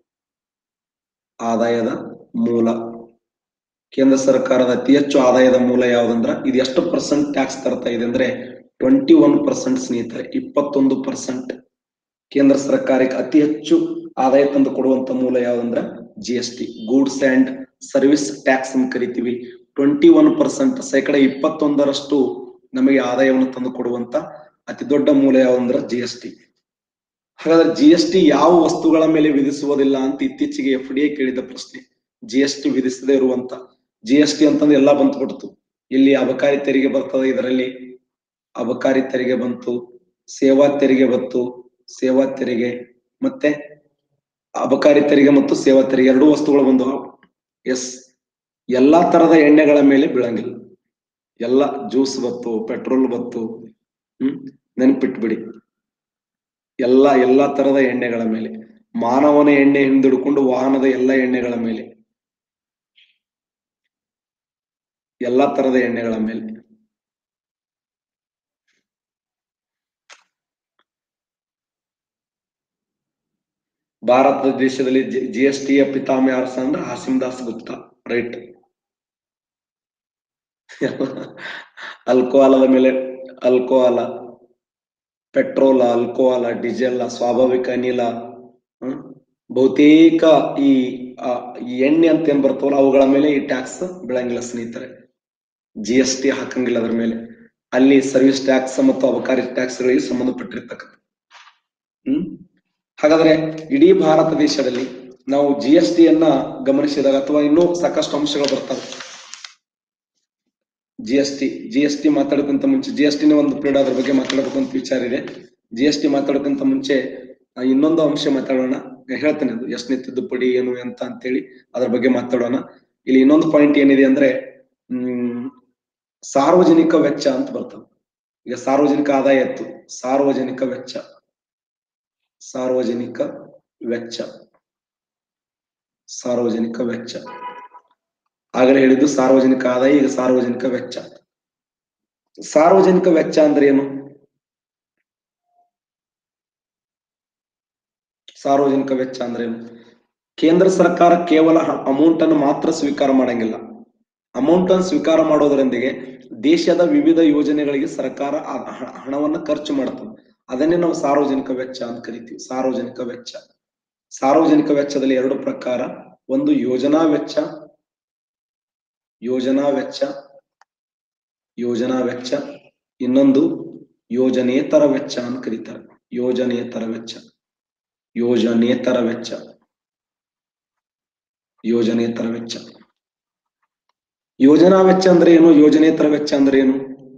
ಆದಾಯದ ಮೂಲ ಕೇಂದ್ರ ಸರ್ಕಾರದ ಅತಿ ಹೆಚ್ಚು ಆದಾಯದ ಮೂಲ ಯಾವ್ದಂದ್ರ ಇದು ಎಷ್ಟು ಪರ್ಸೆಂಟ್ ಟ್ಯಾಕ್ಸ್ ತರ್ತಾ ಇದೆ ಅಂದ್ರೆ ಟ್ವೆಂಟಿ ಒನ್ ಪರ್ಸೆಂಟ್ ಸ್ನೇಹಿತರೆ ಇಪ್ಪತ್ತೊಂದು ಪರ್ಸೆಂಟ್ ಕೇಂದ್ರ ಸರ್ಕಾರಕ್ಕೆ ಅತಿ ಹೆಚ್ಚು ಆದಾಯ ತಂದು ಕೊಡುವಂತ ಮೂಲ ಯಾವ್ದಂದ್ರ G S T goods and service tax ಅಂತ ಕರಿತೀವಿ ಟ್ವೆಂಟಿ ಒನ್ ಪರ್ಸೆಂಟ್ ಶೇಕಡ ಇಪ್ಪತ್ತೊಂದರಷ್ಟು ನಮಗೆ ಆದಾಯವನ್ನು ತಂದು ಕೊಡುವಂತ ಅತಿ ದೊಡ್ಡ ಮೂಲ ಯಾವಂದ್ರ ಜಿ ಎಸ್ ಟಿ ಹಾಗಾದ್ರೆ ಜಿ ಎಸ್ ಟಿ ಯಾವ ವಸ್ತುಗಳ ಮೇಲೆ ವಿಧಿಸುವುದಿಲ್ಲ ಅಂತ ಇತ್ತೀಚೆಗೆ ಎಫ್ ಡಿ ಎ ಕೇಳಿದ ಪ್ರಶ್ನೆ ಜಿ ಎಸ್ ಟಿ ವಿಧಿಸದೇ ಇರುವಂತ ಜಿ ಎಸ್ ಟಿ ಅಂತಂದ್ರೆ ಎಲ್ಲಾ ಬಂತು ಬಿಡ್ತು ಇಲ್ಲಿ ಅಬಕಾರಿ ತೆರಿಗೆ ಬರ್ತದೆ ಇದರಲ್ಲಿ ಅಬಕಾರಿ ತೆರಿಗೆ ಬಂತು ಸೇವಾ ತೆರಿಗೆ ಬಂತು ಸೇವಾ ತೆರಿಗೆ ಮತ್ತೆ ಅಬಕಾರಿ ತೆರಿಗೆ ಮತ್ತು ಸೇವಾ ತೆರಿಗೆ ಎರಡೂ ವಸ್ತುಗಳು ಬಂದು ಎಸ್ ಎಲ್ಲಾ ತರದ ಎಣ್ಣೆಗಳ ಮೇಲೆ ಬೀಳಂಗಿಲ್ಲ ಎಲ್ಲ ಜ್ಯೂಸ್ ಬತ್ತು ಪೆಟ್ರೋಲ್ ಬತ್ತು ಹ್ಮ್ ನೆನ್ಪಿಟ್ಬಿಡಿ ಎಲ್ಲಾ ಎಲ್ಲಾ ತರದ ಎಣ್ಣೆಗಳ ಮೇಲೆ ಮಾನವನ ಎಣ್ಣೆ ಹಿಂದಿಡ್ಕೊಂಡು ವಾಹನದ ಎಲ್ಲಾ ಎಣ್ಣೆಗಳ ಮೇಲೆ ಎಲ್ಲಾ ತರದ ಎಣ್ಣೆಗಳ ಮೇಲೆ ಭಾರತ ದೇಶದಲ್ಲಿ ಜಿ ಎಸ್ ಟಿಯ ಪಿತಾಮಹ ಯಾರು ಅಂದ್ರೆ ಹಾಸಿಮ್ ದಾಸ್ ಗುಪ್ತಾ ರೈಟ್ ಅಲ್ಕೋಹಾಲದ ಮೇಲೆ ಅಲ್ಕೋಹಾಲ ಪೆಟ್ರೋಲ ಅಲ್ಕೋಹಾಲ ಡೀಸೆಲ್ ಸ್ವಾಭಾವಿಕ ಅನಿಲ ಹ್ಮ್ ಬಹುತೇಕ ಈ ಆ, ಈ ಎಣ್ಣೆ ಅಂತ ಏನ್ ಬರ್ತಾವಲ್ಲ ಅವುಗಳ ಮೇಲೆ ಈ ಟ್ಯಾಕ್ಸ್ ಬೀಳಂಗಿಲ್ಲ ಸ್ನೇಹಿತರೆ ಜಿ ಎಸ್ ಟಿ ಹಾಕಂಗಿಲ್ಲ ಅದ್ರ ಮೇಲೆ ಅಲ್ಲಿ ಸರ್ವಿಸ್ ಟ್ಯಾಕ್ಸ್ ಮತ್ತು ಅಬಕಾರಿ ಟ್ಯಾಕ್ಸ್ ಗಳಿಗೆ ಸಂಬಂಧಪಟ್ಟಿರ್ತಕ್ಕಂಥ ಹ್ಮ್ ಹಾಗಾದ್ರೆ ಇಡೀ ಭಾರತ ದೇಶದಲ್ಲಿ ನಾವು ಜಿ ಎಸ್ ಟಿಯನ್ನ ಗಮನಿಸಿದಾಗ ಅಥವಾ ಇನ್ನೂ ಸಾಕಷ್ಟು ಅಂಶಗಳು ಬರ್ತವೆ G S T G S T ಮಾತಾಡೋಕ್ಕಿಂತ ಮುಂಚೆ ಜಿ ಎಸ್ ಟಿನ ಒಂದು ಪೀರಿಯಡ್ ಅದ್ರ ಬಗ್ಗೆ ಮಾತಾಡಬೇಕು ಅಂತ ವಿಚಾರ ಇದೆ ಜಿ ಎಸ್ ಟಿ ಮಾತಾಡೋಕ್ಕಿಂತ ಮುಂಚೆ ಆ, ಇನ್ನೊಂದು ಅಂಶ ಮಾತಾಡೋಣ ಹೇಳ್ತೇನೆ ಅದು ಎಷ್ಟನೇ ತಿದ್ದುಪಡಿ ಏನು ಅಂತ ಅಂತೇಳಿ ಅದ್ರ ಬಗ್ಗೆ ಮಾತಾಡೋಣ ಇಲ್ಲಿ ಇನ್ನೊಂದು ಪಾಯಿಂಟ್ ಏನಿದೆ ಅಂದ್ರೆ ಹ್ಮ್ ಸಾರ್ವಜನಿಕ ವೆಚ್ಚ ಅಂತ ಬರ್ತದೆ ಈಗ ಸಾರ್ವಜನಿಕ ಆದಾಯ ಇತ್ತು ಸಾರ್ವಜನಿಕ ವೆಚ್ಚ ಸಾರ್ವಜನಿಕ ವೆಚ್ಚ ಸಾರ್ವಜನಿಕ ವೆಚ್ಚ ಆಗಲೇ ಹೇಳಿದ್ದು ಸಾರ್ವಜನಿಕ ಆದಾಯ ಈಗ ಸಾರ್ವಜನಿಕ ವೆಚ್ಚ ಸಾರ್ವಜನಿಕ ವೆಚ್ಚ ಅಂದ್ರೆ ಏನು ಸಾರ್ವಜನಿಕ ವೆಚ್ಚ ಅಂದ್ರೆ ಏನು ಕೇಂದ್ರ ಸರ್ಕಾರ ಕೇವಲ ಅಮೌಂಟ್ ಅನ್ನು ಮಾತ್ರ ಸ್ವೀಕಾರ ಮಾಡಂಗಿಲ್ಲ ಅಮೌಂಟ್ ಅನ್ನು ಸ್ವೀಕಾರ ಮಾಡೋದರೊಂದಿಗೆ ದೇಶದ ವಿವಿಧ ಯೋಜನೆಗಳಿಗೆ ಸರ್ಕಾರ ಆ ಹ- ಹಣವನ್ನ ಖರ್ಚು ಮಾಡ್ತದೆ ಅದನ್ನೇ ನಾವು ಸಾರ್ವಜನಿಕ ವೆಚ್ಚ ಅಂತ ಕರಿತೀವಿ ಸಾರ್ವಜನಿಕ ವೆಚ್ಚ ಸಾರ್ವಜನಿಕ ವೆಚ್ಚದಲ್ಲಿ ಎರಡು ಪ್ರಕಾರ ಒಂದು ಯೋಜನಾ ವೆಚ್ಚ ಯೋಜನಾ ವೆಚ್ಚ ಯೋಜನಾ ವೆಚ್ಚ ಇನ್ನೊಂದು ಯೋಜನೇತರ ವೆಚ್ಚ ಅಂತ ಕರೀತಾರೆ ಯೋಜನೇತರ ವೆಚ್ಚ ಯೋಜನೇತರ ವೆಚ್ಚ ಯೋಜನೇತರ ವೆಚ್ಚ ಯೋಜನಾ ವೆಚ್ಚ ಅಂದ್ರೆ ಏನು ಯೋಜನೇತರ ವೆಚ್ಚ ಅಂದ್ರೆ ಏನು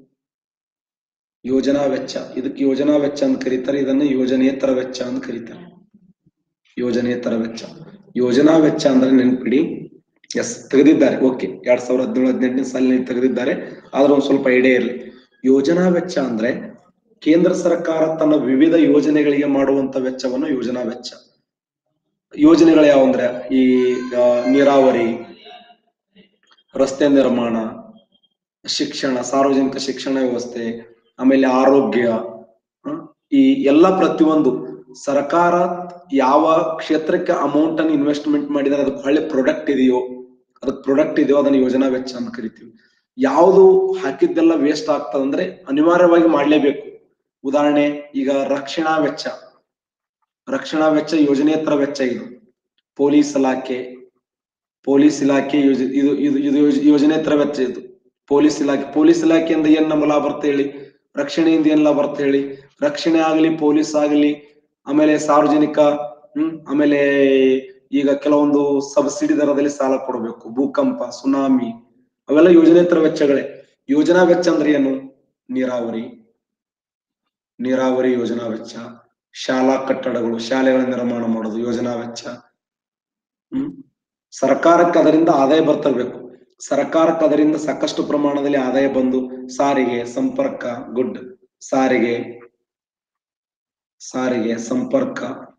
ಯೋಜನಾ ವೆಚ್ಚ ಇದಕ್ಕೆ ಯೋಜನಾ ವೆಚ್ಚ ಅಂತ ಕರೀತಾರೆ ಇದನ್ನು ಯೋಜನೇತರ ವೆಚ್ಚ ಅಂತ ಕರೀತಾರೆ ಯೋಜನೇತರ ವೆಚ್ಚ ಯೋಜನಾ ವೆಚ್ಚ ಅಂದ್ರೆ ನೆನ್ಪಿಡಿ ಎಸ್ ತೆಗೆದಿದ್ದಾರೆ ಓಕೆ ಎರಡ್ ಸಾವಿರದ ಹದಿನೇಳು ಹದಿನೆಂಟನೇ ಸಾಲಿನಲ್ಲಿ ತೆಗೆದಿದ್ದಾರೆ ಆದ್ರೆ ಒಂದ್ ಸ್ವಲ್ಪ ಐಡಿಯಾ ಇರಲಿ ಯೋಜನಾ ವೆಚ್ಚ ಅಂದ್ರೆ ಕೇಂದ್ರ ಸರ್ಕಾರ ತನ್ನ ವಿವಿಧ ಯೋಜನೆಗಳಿಗೆ ಮಾಡುವಂತ ವೆಚ್ಚವನ್ನು ಯೋಜನಾ ವೆಚ್ಚ ಯೋಜನೆಗಳು ಯಾವ ಅಂದ್ರೆ ಈ ಆ, ನೀರಾವರಿ ರಸ್ತೆ ನಿರ್ಮಾಣ ಶಿಕ್ಷಣ ಸಾರ್ವಜನಿಕ ಶಿಕ್ಷಣ ವ್ಯವಸ್ಥೆ ಆಮೇಲೆ ಆರೋಗ್ಯ ಹ? ಈ ಎಲ್ಲ ಪ್ರತಿಯೊಂದು ಸರ್ಕಾರ ಯಾವ ಕ್ಷೇತ್ರಕ್ಕೆ ಅಮೌಂಟ್ ಅನ್ನು ಇನ್ವೆಸ್ಟ್ಮೆಂಟ್ ಮಾಡಿದರೆ ಅದಕ್ಕೆ ಒಳ್ಳೆ ಪ್ರಾಡಕ್ಟ್ ಇದೆಯೋ ಅದಕ್ಕೆ ಪ್ರಾಡಕ್ಟ್ ಇದೆಯೋ ಅದನ್ನ ಯೋಜನಾ ವೆಚ್ಚ ಅಂತ ಕರಿತೀವಿ ಯಾವುದು ಹಾಕಿದ್ದೆಲ್ಲ ವೇಸ್ಟ್ ಆಗ್ತದಂದ್ರೆ ಅನಿವಾರ್ಯವಾಗಿ ಮಾಡ್ಲೇಬೇಕು ಉದಾಹರಣೆ ಈಗ ರಕ್ಷಣಾ ವೆಚ್ಚ ರಕ್ಷಣಾ ವೆಚ್ಚ ಯೋಜನೇತರ ವೆಚ್ಚ ಇದು ಪೊಲೀಸ್ ಇಲಾಖೆ ಪೊಲೀಸ್ ಇಲಾಖೆ ಯೋಜ ಇದು ಇದು ಇದು ಯೋಜ- ಯೋಜನೇತರ ವೆಚ್ಚ ಇದು ಪೊಲೀಸ್ ಇಲಾಖೆ ಪೊಲೀಸ್ ಇಲಾಖೆಯಿಂದ ಏನ್ ನಮ್ಗೆ ಲಾಭ ಬರ್ತ ಹೇಳಿ ರಕ್ಷಣೆಯಿಂದ ಏನ್ ಲಾಭ ಬರ್ತ ಹೇಳಿ ರಕ್ಷಣೆ ಆಗಲಿ ಪೊಲೀಸ್ ಆಗಲಿ ಆಮೇಲೆ ಸಾರ್ವಜನಿಕ ಹ್ಮ್ ಆಮೇಲೆ ಈಗ ಕೆಲವೊಂದು ಸಬ್ಸಿಡಿ ದರದಲ್ಲಿ ಸಾಲ ಕೊಡಬೇಕು ಭೂಕಂಪ ಸುನಾಮಿ ಅವೆಲ್ಲ ಯೋಜನೇತರ ವೆಚ್ಚಗಳೇ ಯೋಜನಾ ವೆಚ್ಚ ಅಂದ್ರೆ ಏನು ನೀರಾವರಿ ನೀರಾವರಿ ಯೋಜನಾ ವೆಚ್ಚ ಶಾಲಾ ಕಟ್ಟಡಗಳು ಶಾಲೆಗಳ ನಿರ್ಮಾಣ ಮಾಡೋದು ಯೋಜನಾ ವೆಚ್ಚ ಹ್ಮ್ ಸರ್ಕಾರಕ್ಕೆ ಅದರಿಂದ ಆದಾಯ ಬರ್ತಿರ್ಬೇಕು ಸರ್ಕಾರಕ್ಕೆ ಅದರಿಂದ ಸಾಕಷ್ಟು ಪ್ರಮಾಣದಲ್ಲಿ ಆದಾಯ ಬಂದು ಸಾರಿಗೆ ಸಂಪರ್ಕ ಗುಡ್ ಸಾರಿಗೆ ಸಾರಿಗೆ ಸಂಪರ್ಕ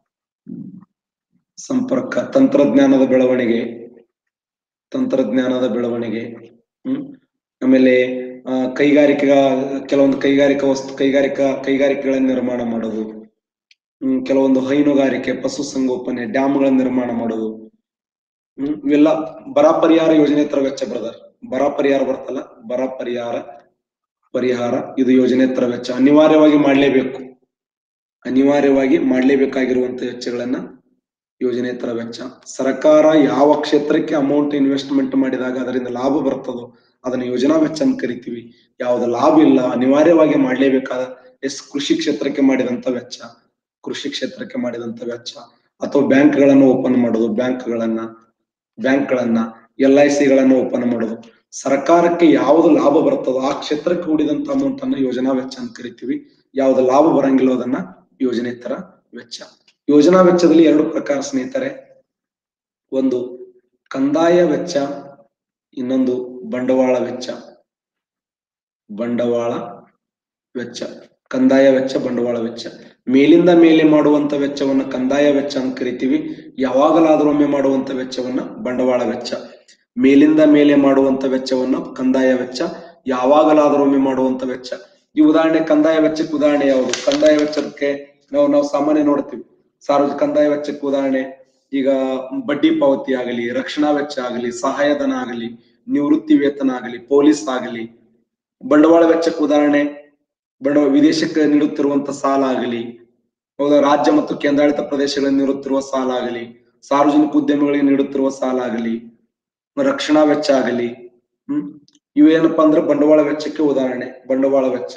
ಸಂಪರ್ಕ ತಂತ್ರಜ್ಞಾನದ ಬೆಳವಣಿಗೆ ತಂತ್ರಜ್ಞಾನದ ಬೆಳವಣಿಗೆ ಹ್ಮ್ ಆಮೇಲೆ ಆ, ಕೈಗಾರಿಕಾ ಕೆಲವೊಂದು ಕೈಗಾರಿಕಾ ವಸ್ತು ಕೈಗಾರಿಕಾ ಕೈಗಾರಿಕೆಗಳ ನಿರ್ಮಾಣ ಮಾಡೋದು ಹ್ಮ್ ಕೆಲವೊಂದು ಹೈನುಗಾರಿಕೆ ಪಶು ಸಂಗೋಪನೆ ಡ್ಯಾಮ್ಗಳ ನಿರ್ಮಾಣ ಮಾಡೋದು ಹ್ಮ್ ಇವೆಲ್ಲ ಬರ ಪರಿಹಾರ ಯೋಜನೆ ತರ ವೆಚ್ಚ ಬ್ರದರ್ ಬರ ಪರಿಹಾರ ಬರ್ತಲ್ಲ ಬರ ಪರಿಹಾರ ಪರಿಹಾರ ಇದು ಯೋಜನೆ ತರ ವೆಚ್ಚ ಅನಿವಾರ್ಯವಾಗಿ ಮಾಡ್ಲೇಬೇಕು ಅನಿವಾರ್ಯವಾಗಿ ಮಾಡ್ಲೇಬೇಕಾಗಿರುವಂತ ವೆಚ್ಚಗಳನ್ನ ಯೋಜನೆ ತರ ವೆಚ್ಚ ಸರ್ಕಾರ ಯಾವ ಕ್ಷೇತ್ರಕ್ಕೆ ಅಮೌಂಟ್ ಇನ್ವೆಸ್ಟ್ಮೆಂಟ್ ಮಾಡಿದಾಗ ಅದರಿಂದ ಲಾಭ ಬರ್ತದೋ ಅದನ್ನ ಯೋಜನಾ ವೆಚ್ಚ ಅಂತ ಕರಿತೀವಿ ಯಾವ್ದು ಲಾಭ ಇಲ್ಲ ಅನಿವಾರ್ಯವಾಗಿ ಮಾಡ್ಲೇಬೇಕಾದ ಎಸ್ ಕೃಷಿ ಕ್ಷೇತ್ರಕ್ಕೆ ಮಾಡಿದಂತ ವೆಚ್ಚ ಕೃಷಿ ಕ್ಷೇತ್ರಕ್ಕೆ ಮಾಡಿದಂತ ವೆಚ್ಚ ಅಥವಾ ಬ್ಯಾಂಕ್ಗಳನ್ನು ಓಪನ್ ಮಾಡೋದು ಬ್ಯಾಂಕ್ಗಳನ್ನ ಬ್ಯಾಂಕ್ಗಳನ್ನ ಎಲ್ ಐ ಸಿಗಳನ್ನ ಓಪನ್ ಮಾಡೋದು ಸರ್ಕಾರಕ್ಕೆ ಯಾವ್ದು ಲಾಭ ಬರ್ತದೋ ಆ ಕ್ಷೇತ್ರಕ್ಕೆ ಹೂಡಿದಂತ ಅಮೌಂಟ್ ಅನ್ನ ಯೋಜನಾ ವೆಚ್ಚ ಅಂತ ಕರಿತೀವಿ ಯಾವ್ದು ಲಾಭ ಬರಂಗಿಲ್ಲೋ ಅದನ್ನ ಯೋಜನೇತರ ವೆಚ್ಚ ಯೋಜನಾ ವೆಚ್ಚದಲ್ಲಿ ಎರಡು ಪ್ರಕಾರ ಸ್ನೇಹಿತರೆ ಒಂದು ಕಂದಾಯ ವೆಚ್ಚ ಇನ್ನೊಂದು ಬಂಡವಾಳ ವೆಚ್ಚ ಬಂಡವಾಳ ವೆಚ್ಚ ಕಂದಾಯ ವೆಚ್ಚ ಬಂಡವಾಳ ವೆಚ್ಚ ಮೇಲಿಂದ ಮೇಲೆ ಮಾಡುವಂತ ವೆಚ್ಚವನ್ನ ಕಂದಾಯ ವೆಚ್ಚ ಅಂತ ಕರಿತೀವಿ ಯಾವಾಗಲಾದ್ರೂ ಒಮ್ಮೆ ಮಾಡುವಂತ ವೆಚ್ಚವನ್ನ ಬಂಡವಾಳ ವೆಚ್ಚ ಮೇಲಿಂದ ಮೇಲೆ ಮಾಡುವಂತ ವೆಚ್ಚವನ್ನ ಕಂದಾಯ ವೆಚ್ಚ ಯಾವಾಗಲಾದ್ರೂ ಒಮ್ಮೆ ಮಾಡುವಂತ ವೆಚ್ಚ ಈ ಉದಾಹರಣೆ ಕಂದಾಯ ವೆಚ್ಚಕ್ಕೆ ಉದಾಹರಣೆ ಯಾವುದು ಕಂದಾಯ ವೆಚ್ಚಕ್ಕೆ ನಾವು ನಾವು ಸಾಮಾನ್ಯ ನೋಡ್ತೀವಿ ಸಾರ್ವಜನಿಕ ಕಂದಾಯ ವೆಚ್ಚಕ್ಕೆ ಉದಾಹರಣೆ ಈಗ ಬಡ್ಡಿ ಪಾವತಿ ಆಗಲಿ ರಕ್ಷಣಾ ವೆಚ್ಚ ಆಗಲಿ ಸಹಾಯಧನ ಆಗಲಿ ನಿವೃತ್ತಿ ವೇತನ ಆಗಲಿ ಪೊಲೀಸ್ ಆಗಲಿ ಬಂಡವಾಳ ವೆಚ್ಚಕ್ಕೆ ಉದಾಹರಣೆ ಬಂಡವಾಳ ವಿದೇಶಕ್ಕೆ ನೀಡುತ್ತಿರುವಂತ ಸಾಲ ಆಗಲಿ ಹೌದಾ ರಾಜ್ಯ ಮತ್ತು ಕೇಂದ್ರಾಡಳಿತ ಪ್ರದೇಶಗಳಿಗೆ ನೀಡುತ್ತಿರುವ ಸಾಲ ಆಗಲಿ ಸಾರ್ವಜನಿಕ ಉದ್ಯಮಗಳಿಗೆ ನೀಡುತ್ತಿರುವ ಸಾಲ ಆಗಲಿ ರಕ್ಷಣಾ ವೆಚ್ಚ ಆಗಲಿ ಹ್ಮ್ ಇವೇನಪ್ಪಾ ಅಂದ್ರೆ ಬಂಡವಾಳ ವೆಚ್ಚಕ್ಕೆ ಉದಾಹರಣೆ ಬಂಡವಾಳ ವೆಚ್ಚ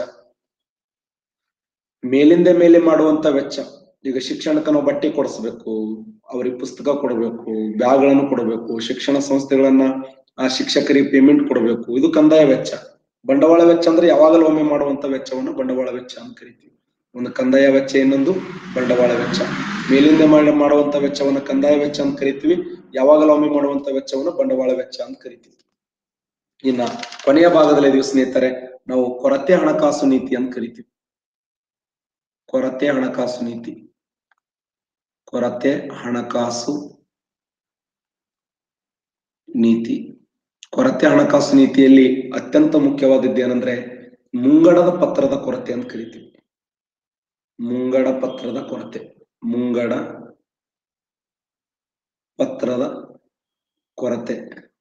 ಮೇಲಿಂದ ಮೇಲೆ ಮಾಡುವಂತ ವೆಚ್ಚ ಈಗ ಶಿಕ್ಷಣಕ್ಕೆ ನಾವು ಬಟ್ಟೆ ಕೊಡಿಸ್ಬೇಕು ಅವ್ರಿಗೆ ಪುಸ್ತಕ ಕೊಡಬೇಕು ಬ್ಯಾಗ್ಗಳನ್ನು ಕೊಡಬೇಕು ಶಿಕ್ಷಣ ಸಂಸ್ಥೆಗಳನ್ನ ಆ ಶಿಕ್ಷಕರಿಗೆ ಪೇಮೆಂಟ್ ಕೊಡಬೇಕು ಇದು ಕಂದಾಯ ವೆಚ್ಚ ಬಂಡವಾಳ ವೆಚ್ಚ ಅಂದ್ರೆ ಯಾವಾಗಲೂ ಒಮ್ಮೆ ಮಾಡುವಂತ ವೆಚ್ಚವನ್ನು ಬಂಡವಾಳ ವೆಚ್ಚ ಅಂತ ಕರಿತೀವಿ ಒಂದು ಕಂದಾಯ ವೆಚ್ಚ ಇನ್ನೊಂದು ಬಂಡವಾಳ ವೆಚ್ಚ ಮೇಲಿಂದ ಮಾಡಿ ಮಾಡುವಂತ ವೆಚ್ಚವನ್ನ ಕಂದಾಯ ವೆಚ್ಚ ಅಂತ ಕರಿತೀವಿ ಯಾವಾಗಲೂ ಒಮ್ಮೆ ಮಾಡುವಂತ ವೆಚ್ಚವನ್ನು ಬಂಡವಾಳ ವೆಚ್ಚ ಅಂತ ಕರಿತೀವಿ ಇನ್ನ ಕೊನೆಯ ಭಾಗದಲ್ಲಿ ಇದೀವಿ ಸ್ನೇಹಿತರೆ ನಾವು ಕೊರತೆ ಹಣಕಾಸು ನೀತಿ ಅಂತ ಕರಿತೀವಿ ಕೊರತೆ ಹಣಕಾಸು ನೀತಿ ಕೊರತೆ ಹಣಕಾಸು ನೀತಿ ಕೊರತೆ ಹಣಕಾಸು ನೀತಿಯಲ್ಲಿ ಅತ್ಯಂತ ಮುಖ್ಯವಾದದ್ದು ಏನಂದ್ರೆ ಮುಂಗಡದ ಪತ್ರದ ಕೊರತೆ ಅಂತ ಕರಿತೀವಿ ಮುಂಗಡ ಪತ್ರದ ಕೊರತೆ ಮುಂಗಡ ಪತ್ರದ ಕೊರತೆ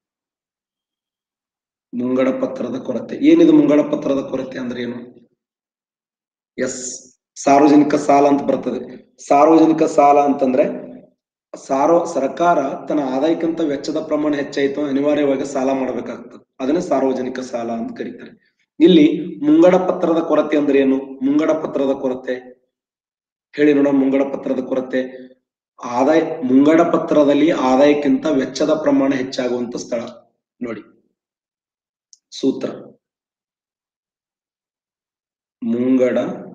ಮುಂಗಡ ಪತ್ರದ ಕೊರತೆ ಏನಿದು ಮುಂಗಡ ಪತ್ರದ ಕೊರತೆ ಅಂದ್ರೆ ಏನು ಎಸ್ ಸಾರ್ವಜನಿಕ ಸಾಲ ಅಂತ ಬರ್ತದೆ ಸಾರ್ವಜನಿಕ ಸಾಲ ಅಂತಂದ್ರೆ ಸಾರ್ವ ಸರ್ಕಾರ ತನ್ನ ಆದಾಯಕ್ಕಿಂತ ವೆಚ್ಚದ ಪ್ರಮಾಣ ಹೆಚ್ಚಾಯ್ತು ಅನಿವಾರ್ಯವಾಗಿ ಸಾಲ ಮಾಡ್ಬೇಕಾಗ್ತದೆ ಅದನ್ನೇ ಸಾರ್ವಜನಿಕ ಸಾಲ ಅಂತ ಕರೀತಾರೆ ಇಲ್ಲಿ ಮುಂಗಡ ಪತ್ರದ ಕೊರತೆ ಅಂದ್ರೆ ಏನು ಮುಂಗಡ ಪತ್ರದ ಕೊರತೆ ಹೇಳಿ ನೋಡೋಣ ಮುಂಗಡ ಪತ್ರದ ಕೊರತೆ ಆದಾಯ ಮುಂಗಡ ಪತ್ರದಲ್ಲಿ ಆದಾಯಕ್ಕಿಂತ ವೆಚ್ಚದ ಪ್ರಮಾಣ ಹೆಚ್ಚಾಗುವಂತ ಸ್ಥಳ ನೋಡಿ ಸೂತ್ರ ಮುಂಗಡ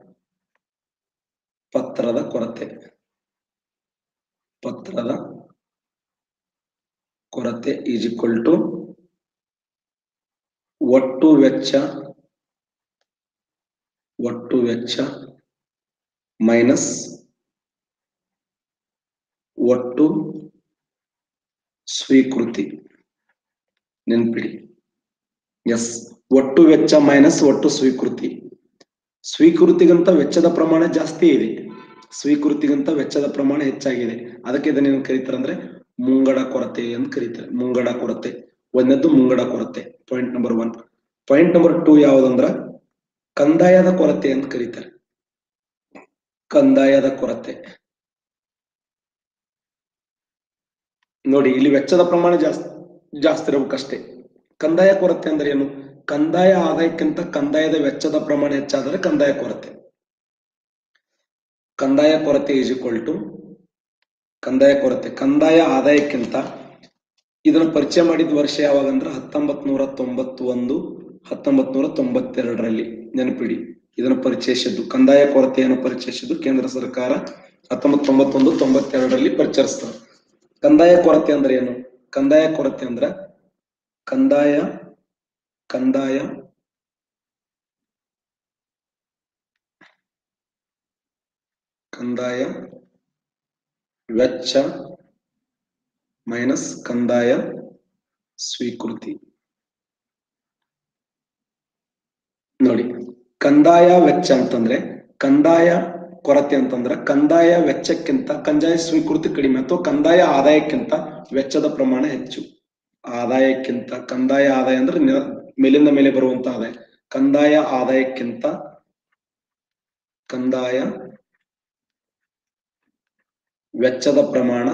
ಪತ್ರದ ಕೊರತೆ ಪತ್ರದ ಕೊರತೆ ಈಸ್ ಈಕ್ವಲ್ ಟು ಒಟ್ಟು ವೆಚ್ಚ ಒಟ್ಟು ವೆಚ್ಚ ಮೈನಸ್ ಒಟ್ಟು ಸ್ವೀಕೃತಿ ನೆನ್ಪಿಡಿ ಎಸ್ ಒಟ್ಟು ವೆಚ್ಚ ಮೈನಸ್ ಒಟ್ಟು ಸ್ವೀಕೃತಿ ಸ್ವೀಕೃತಿಗಂತ ವೆಚ್ಚದ ಪ್ರಮಾಣ ಜಾಸ್ತಿ ಇದೆ ಸ್ವೀಕೃತಿಗಂತ ವೆಚ್ಚದ ಪ್ರಮಾಣ ಹೆಚ್ಚಾಗಿದೆ ಅದಕ್ಕೆ ಇದನ್ನೇನು ಕರೀತಾರೆ ಅಂದ್ರೆ ಮುಂಗಡ ಕೊರತೆ ಅಂತ ಕರೀತಾರೆ ಮುಂಗಡ ಕೊರತೆ ಒಂದನೇದ್ದು ಮುಂಗಡ ಕೊರತೆ point number one point number two ಯಾವ್ದಂದ್ರ ಕಂದಾಯದ ಕೊರತೆ ಅಂತ ಕರೀತಾರೆ ಕಂದಾಯದ ಕೊರತೆ ನೋಡಿ ಇಲ್ಲಿ ವೆಚ್ಚದ ಪ್ರಮಾಣ ಜಾಸ್ತಿ ಜಾಸ್ತಿ ಇರಬೇಕಷ್ಟೇ ಕಂದಾಯ ಕೊರತೆ ಅಂದ್ರೆ ಏನು ಕಂದಾಯ ಆದಾಯಕ್ಕಿಂತ ಕಂದಾಯದ ವೆಚ್ಚದ ಪ್ರಮಾಣ ಹೆಚ್ಚಾದರೆ ಕಂದಾಯ ಕೊರತೆ ಕಂದಾಯ ಕೊರತೆ ಈಸ್ ಈಕ್ವಲ್ ಟು ಕಂದಾಯ ಕೊರತೆ ಕಂದಾಯ ಆದಾಯಕ್ಕಿಂತ ಇದನ್ನ ಪರಿಚಯ ಮಾಡಿದ ವರ್ಷ ಯಾವಾಗ ಅಂದ್ರೆ ಹತ್ತೊಂಬತ್ ನೂರ ತೊಂಬತ್ತು ಒಂದು ಹತ್ತೊಂಬತ್ ನೂರ ತೊಂಬತ್ತೆರಡರಲ್ಲಿ ನೆನಪಿಡಿ ಇದನ್ನು ಪರಿಚಯಿಸಿದ್ದು ಕಂದಾಯ ಕೊರತೆಯನ್ನು ಪರಿಚಯಿಸಿದ್ದು ಕೇಂದ್ರ ಸರ್ಕಾರ ಹತ್ತೊಂಬತ್ ತೊಂಬತ್ತೊಂದು ತೊಂಬತ್ತೆರಡರಲ್ಲಿ ಪರಿಚಯಿಸ್ತಾರೆ ಕಂದಾಯ ಕೊರತೆ ಅಂದ್ರೆ ಏನು ಕಂದಾಯ ಕೊರತೆ ಅಂದ್ರ ಕಂದಾಯ ಕಂದಾಯ ಕಂದಾಯ ವೆಚ್ಚ ಮೈನಸ್ ಕಂದಾಯ ಸ್ವೀಕೃತಿ ನೋಡಿ ಕಂದಾಯ ವೆಚ್ಚ ಅಂತಂದ್ರೆ ಕಂದಾಯ ಕೊರತೆ ಅಂತಂದ್ರ ಕಂದಾಯ ವೆಚ್ಚಕ್ಕಿಂತ ಕಂದಾಯ ಸ್ವೀಕೃತಿ ಕಡಿಮೆ ಅಥವಾ ಕಂದಾಯ ಆದಾಯಕ್ಕಿಂತ ವೆಚ್ಚದ ಪ್ರಮಾಣ ಹೆಚ್ಚು ಆದಾಯಕ್ಕಿಂತ ಕಂದಾಯ ಆದಾಯ ಅಂದ್ರೆ ನ- ಮೇಲಿಂದ ಮೇಲೆ ಬರುವಂತ ಆದಾಯ ಕಂದಾಯ ಆದಾಯಕ್ಕಿಂತ ಕಂದಾಯ ವೆಚ್ಚದ ಪ್ರಮಾಣ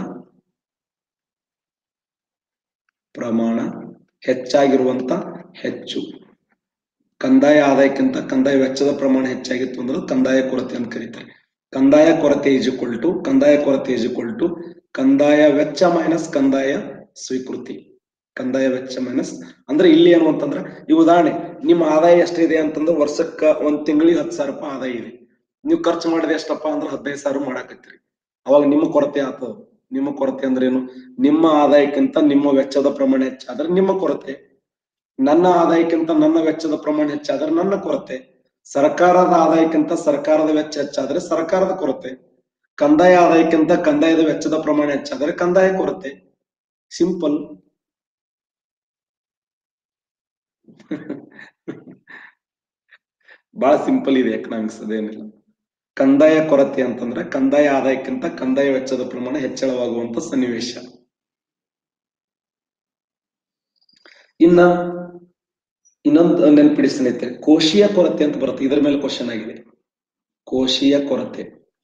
ಪ್ರಮಾಣ ಹೆಚ್ಚಾಗಿರುವಂತ ಹೆಚ್ಚು ಕಂದಾಯ ಆದಾಯಕ್ಕಿಂತ ಕಂದಾಯ ವೆಚ್ಚದ ಪ್ರಮಾಣ ಹೆಚ್ಚಾಗಿತ್ತು ಅಂದ್ರೆ ಕಂದಾಯ ಕೊರತೆ ಅಂತ ಕರೀತಾರೆ ಕಂದಾಯ ಕೊರತೆ ಈಸ್ ಈಕ್ವಲ್ ಟು ಕಂದಾಯ ಕೊರತೆ ಈಸ್ ಈಕ್ವಲ್ ಟು ಕಂದಾಯ ವೆಚ್ಚ ಮೈನಸ್ ಕಂದಾಯ ಸ್ವೀಕೃತಿ ಕಂದಾಯ ವೆಚ್ಚ ಮೈನಸ್ ಅಂದ್ರೆ ಇಲ್ಲಿ ಏನು ಅಂತಂದ್ರೆ ಈ ಉದಾಹರಣೆ ನಿಮ್ಮ ಆದಾಯ ಎಷ್ಟಿದೆ ಅಂತಂದ್ರೆ ವರ್ಷಕ್ಕ ಒಂದ್ ತಿಂಗಳಿಗೆ ಹತ್ತು ಸಾವಿರ ರೂಪಾಯಿ ಆದಾಯ ಇದೆ ನೀವು ಖರ್ಚು ಮಾಡಿದ ಎಷ್ಟಪ್ಪ ಅಂದ್ರೆ ಹದಿನೈದು ಸಾವಿರ ಮಾಡಾಕತ್ತೀರಿ ಅವಾಗ ನಿಮ್ಮ ಕೊರತೆ ಆಗ್ತದ ನಿಮ್ಮ ಕೊರತೆ ಅಂದ್ರೆ ಏನು ನಿಮ್ಮ ಆದಾಯಕ್ಕಿಂತ ನಿಮ್ಮ ವೆಚ್ಚದ ಪ್ರಮಾಣ ಹೆಚ್ಚಾದ್ರೆ ನಿಮ್ಮ ಕೊರತೆ ನನ್ನ ಆದಾಯಕ್ಕಿಂತ ನನ್ನ ವೆಚ್ಚದ ಪ್ರಮಾಣ ಹೆಚ್ಚಾದ್ರೆ ನನ್ನ ಕೊರತೆ ಸರ್ಕಾರದ ಆದಾಯಕ್ಕಿಂತ ಸರ್ಕಾರದ ವೆಚ್ಚ ಹೆಚ್ಚಾದ್ರೆ ಸರ್ಕಾರದ ಕೊರತೆ ಕಂದಾಯ ಆದಾಯಕ್ಕಿಂತ ಕಂದಾಯದ ವೆಚ್ಚದ ಪ್ರಮಾಣ ಹೆಚ್ಚಾದ್ರೆ ಕಂದಾಯ ಕೊರತೆ ಸಿಂಪಲ್ ಬಹಳ ಸಿಂಪಲ್ ಇದೆ ಎಕನಾಮಿಕ್ಸ್ ಅದೇನಿಲ್ಲ ಕಂದಾಯ ಕೊರತೆ ಅಂತಂದ್ರೆ ಕಂದಾಯ ಆದಾಯಕ್ಕಿಂತ ಕಂದಾಯ ವೆಚ್ಚದ ಪ್ರಮಾಣ ಹೆಚ್ಚಳವಾಗುವಂತ ಸನ್ನಿವೇಶ ಇನ್ನ ಇನ್ನೊಂದು ನೆನಪಿಡಿ ಸ್ನೇಹಿತರೆ ಕೋಶೀಯ ಕೊರತೆ ಅಂತ ಬರುತ್ತೆ ಇದರ ಮೇಲೆ ಕ್ವಶನ್ ಆಗಿದೆ ಕೋಶೀಯ ಕೊರತೆ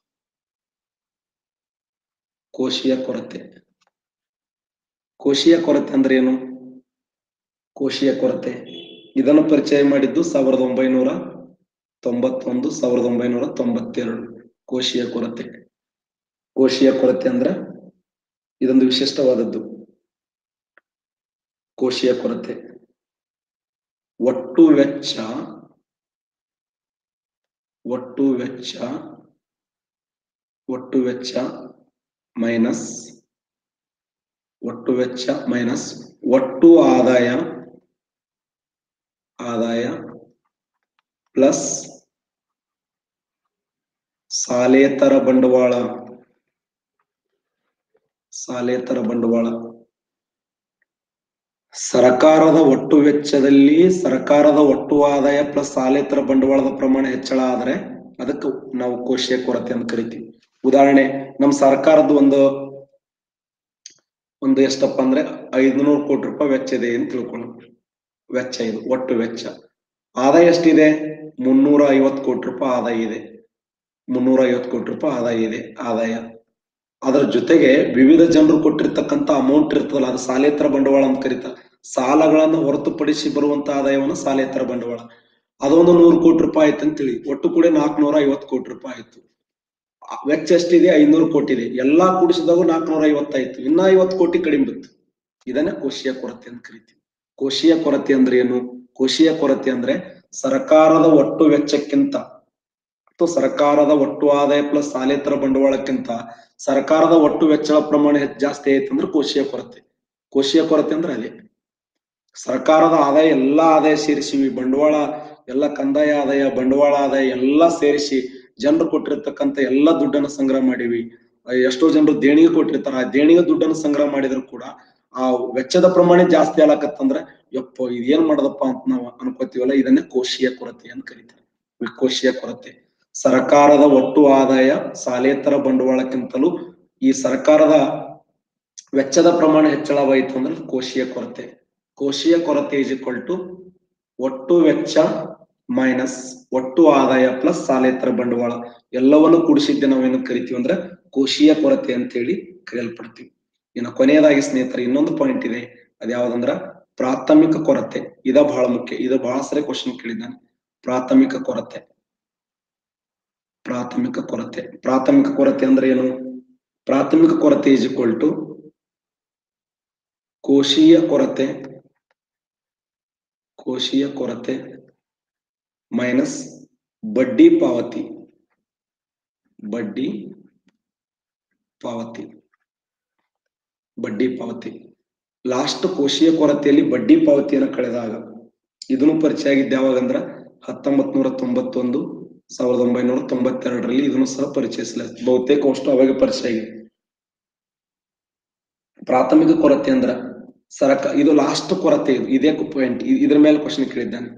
ಕೋಶೀಯ ಕೊರತೆ ಕೋಶೀಯ ಕೊರತೆ ಅಂದ್ರೆ ಏನು ಕೋಶೀಯ ಕೊರತೆ ಇದನ್ನು ಪರಿಚಯ ಮಾಡಿದ್ದು ಸಾವಿರದ ಒಂಬೈನೂರ ತೊಂಬತ್ತೊಂದು ಸಾವಿರದ ಒಂಬೈನೂರ ತೊಂಬತ್ತೆರಡು ಕೋಶೀಯ ಕೊರತೆ ಕೋಶೀಯ ಕೊರತೆ ಅಂದ್ರೆ ಇದೊಂದು ವಿಶಿಷ್ಟವಾದದ್ದು ಕೋಶೀಯ ಕೊರತೆ ಒಟ್ಟು ವೆಚ್ಚ ಒಟ್ಟು ವೆಚ್ಚ ಒಟ್ಟು ವೆಚ್ಚ ಮೈನಸ್ ಒಟ್ಟು ವೆಚ್ಚ ಮೈನಸ್ ಒಟ್ಟು ಆದಾಯ ಆದಾಯ ಪ್ಲಸ್ ಸಾಲೇತರ ಬಂಡವಾಳ ಸಾಲೇತರ ಬಂಡವಾಳ ಸರ್ಕಾರದ ಒಟ್ಟು ವೆಚ್ಚದಲ್ಲಿ ಸರ್ಕಾರದ ಒಟ್ಟು ಆದಾಯ ಪ್ಲಸ್ ಸಾಲೇತರ ಬಂಡವಾಳದ ಪ್ರಮಾಣ ಹೆಚ್ಚಳ ಆದ್ರೆ ಅದಕ್ಕೆ ನಾವು ಕೋಶೀಯ ಕೊರತೆ ಅಂತ ಕರಿತೀವಿ ಉದಾಹರಣೆ ನಮ್ ಸರ್ಕಾರದ ಒಂದು ಒಂದು ಎಷ್ಟಪ್ಪ ಅಂದ್ರೆ ಐದ್ನೂರು ಕೋಟಿ ರೂಪಾಯಿ ವೆಚ್ಚ ಇದೆ ಅಂತ ತಿಳ್ಕೊಳ್ಳೋಣ ವೆಚ್ಚ ಇದು ಒಟ್ಟು ವೆಚ್ಚ ಆದಾಯ ಎಷ್ಟಿದೆ ಮುನ್ನೂರ ಐವತ್ತು ಕೋಟಿ ರೂಪಾಯಿ ಆದಾಯ ಇದೆ ಮುನ್ನೂರ ಐವತ್ತು ಕೋಟಿ ರೂಪಾಯಿ ಆದಾಯ ಇದೆ ಆದಾಯ ಅದರ ಜೊತೆಗೆ ವಿವಿಧ ಜನರು ಕೊಟ್ಟಿರ್ತಕ್ಕಂತ ಅಮೌಂಟ್ ಇರ್ತದಲ್ಲ ಅದು ಸಾಲೇತರ ಬಂಡವಾಳ ಅಂತ ಕರೀತಾರೆ ಸಾಲಗಳನ್ನು ಹೊರತುಪಡಿಸಿ ಬರುವಂತ ಆದಾಯವನ್ನು ಸಾಲೇತರ ಬಂಡವಾಳ ಅದೊಂದು ನೂರು ಕೋಟಿ ರೂಪಾಯಿ ಆಯ್ತು ಅಂತೇಳಿ ಒಟ್ಟು ಕೂಡ ನಾಲ್ಕುನೂರ ಐವತ್ತು ಕೋಟಿ ರೂಪಾಯಿ ಆಯ್ತು ಆ ವೆಚ್ಚ ಎಷ್ಟಿದೆ ಐನೂರು ಕೋಟಿ ಇದೆ ಎಲ್ಲಾ ಕೂಡಿಸಿದಾಗ ನಾಲ್ಕುನೂರ ಐವತ್ತಾಯ್ತು ಇನ್ನ ಐವತ್ತು ಕೋಟಿ ಕಡಿಮೆ ಬಿತ್ತು ಇದನ್ನ ಕೋಶೀಯ ಕೊರತೆ ಅಂತ ಕರಿತೀವಿ ಕೋಶೀಯ ಕೊರತೆ ಅಂದ್ರೆ ಏನು ಕೋಶೀಯ ಕೊರತೆ ಅಂದ್ರೆ ಸರ್ಕಾರದ ಒಟ್ಟು ವೆಚ್ಚಕ್ಕಿಂತ ಅಥವಾ ಸರ್ಕಾರದ ಒಟ್ಟು ಆದಾಯ ಪ್ಲಸ್ ಸಾಲೇತರ ಬಂಡವಾಳಕ್ಕಿಂತ ಸರ್ಕಾರದ ಒಟ್ಟು ವೆಚ್ಚಗಳ ಪ್ರಮಾಣ ಹೆಚ್ಚು ಜಾಸ್ತಿ ಆಯ್ತು ಅಂದ್ರೆ ಕೋಶೀಯ ಕೊರತೆ ಕೋಶೀಯ ಕೊರತೆ ಅಂದ್ರೆ ಅದೇ ಸರ್ಕಾರದ ಆದಾಯ ಎಲ್ಲಾ ಆದಾಯ ಸೇರಿಸಿವಿ ಬಂಡವಾಳ ಎಲ್ಲ ಕಂದಾಯ ಆದಾಯ ಬಂಡವಾಳ ಆದಾಯ ಎಲ್ಲಾ ಸೇರಿಸಿ ಜನರು ಕೊಟ್ಟಿರ್ತಕ್ಕಂಥ ಎಲ್ಲಾ ದುಡ್ಡನ್ನು ಸಂಗ್ರಹ ಮಾಡಿವಿ ಆ, ಎಷ್ಟೋ ಜನರು ದೇಣಿಗೆ ಕೊಟ್ಟಿರ್ತಾರ ಆ ದೇಣಿಗೆ ದುಡ್ಡನ್ನು ಸಂಗ್ರಹ ಮಾಡಿದ್ರು ಕೂಡ ಆ ವೆಚ್ಚದ ಪ್ರಮಾಣ ಜಾಸ್ತಿ ಆಗ್ಲಕತ್ತಂದ್ರ ಯಪ್ಪ ಇದೇನ್ ಮಾಡದಪ್ಪ ಅಂತ ನಾವು ಅನ್ಕೋತೀವಲ್ಲ ಇದನ್ನೇ ಕೋಶೀಯ ಕೊರತೆ ಅಂತ ಕರೀತಾರೆ ಈ ಕೋಶೀಯ ಕೊರತೆ ಸರ್ಕಾರದ ಒಟ್ಟು ಆದಾಯ ಸಾಲೇತರ ಬಂಡವಾಳಕ್ಕಿಂತಲೂ ಈ ಸರ್ಕಾರದ ವೆಚ್ಚದ ಪ್ರಮಾಣ ಹೆಚ್ಚಳವಾಯಿತು ಅಂದ್ರೆ ಕೋಶೀಯ ಕೊರತೆ ಕೋಶೀಯ ಕೊರತೆ ಇಸ್ ಈಕ್ವಲ್ ಟು ಒಟ್ಟು ವೆಚ್ಚ ಮೈನಸ್ ಒಟ್ಟು ಆದಾಯ ಪ್ಲಸ್ ಸಾಲೇತರ ಬಂಡವಾಳ ಎಲ್ಲವನ್ನು ಕೂಡಿಸಿದ್ದೆ ನಾವೇನು ಕರಿತೀವಿ ಅಂದ್ರೆ ಕೋಶೀಯ ಕೊರತೆ ಅಂತ ಹೇಳಿ ಕರೆಯಲ್ಪಡ್ತೀವಿ ಇನ್ನು ಕೊನೆಯದಾಗಿ ಸ್ನೇಹಿತರೆ ಇನ್ನೊಂದು ಪಾಯಿಂಟ್ ಇದೆ ಅದ್ಯಾವ್ದಂದ್ರ ಪ್ರಾಥಮಿಕ ಕೊರತೆ ಇದ ಬಹಳ ಮುಖ್ಯ ಇದು ಬಹಳ ಸರಿ ಕ್ವಶನ್ ಕೇಳಿದ್ದಾನೆ ಪ್ರಾಥಮಿಕ ಕೊರತೆ ಪ್ರಾಥಮಿಕ ಕೊರತೆ ಪ್ರಾಥಮಿಕ ಕೊರತೆ ಅಂದ್ರೆ ಏನು ಪ್ರಾಥಮಿಕ ಕೊರತೆ ಇಸ್ ಈಕ್ವಲ್ ಟು ಕೋಶೀಯ ಕೊರತೆ ಕೋಶೀಯ ಕೊರತೆ ಮೈನಸ್ ಬಡ್ಡಿ ಪಾವತಿ ಬಡ್ಡಿ ಪಾವತಿ ಬಡ್ಡಿ ಪಾವತಿ ಲಾಸ್ಟ್ ಕೋಶೀಯ ಕೊರತೆಯಲ್ಲಿ ಬಡ್ಡಿ ಪಾವತಿಯನ್ನು ಕಳೆದಾಗ ಇದನ್ನು ಪರಿಚಯ ಆಗಿದ್ದ ಯಾವಾಗ ಅಂದ್ರ ಹತ್ತೊಂಬತ್ ನೂರ ತೊಂಬತ್ತೊಂದು ಸಾವಿರದ ಒಂಬೈನೂರ ತೊಂಬತ್ತೆರಡರಲ್ಲಿ ಇದನ್ನು ಸಹ ಪರಿಚಯಿಸಲ ಬಹುತೇಕ ಅಷ್ಟು ಅವಾಗ ಪರಿಚಯ ಆಗಿದೆ ಪ್ರಾಥಮಿಕ ಕೊರತೆ ಅಂದ್ರ ಸರಕ ಇದು ಲಾಸ್ಟ್ ಕೊರತೆ ಇದು ಇದೇ ಪಾಯಿಂಟ್ ಇದ್ರ ಮೇಲೆ ಕ್ವಶನ್ ಕೇಳಿದ್ದಾನೆ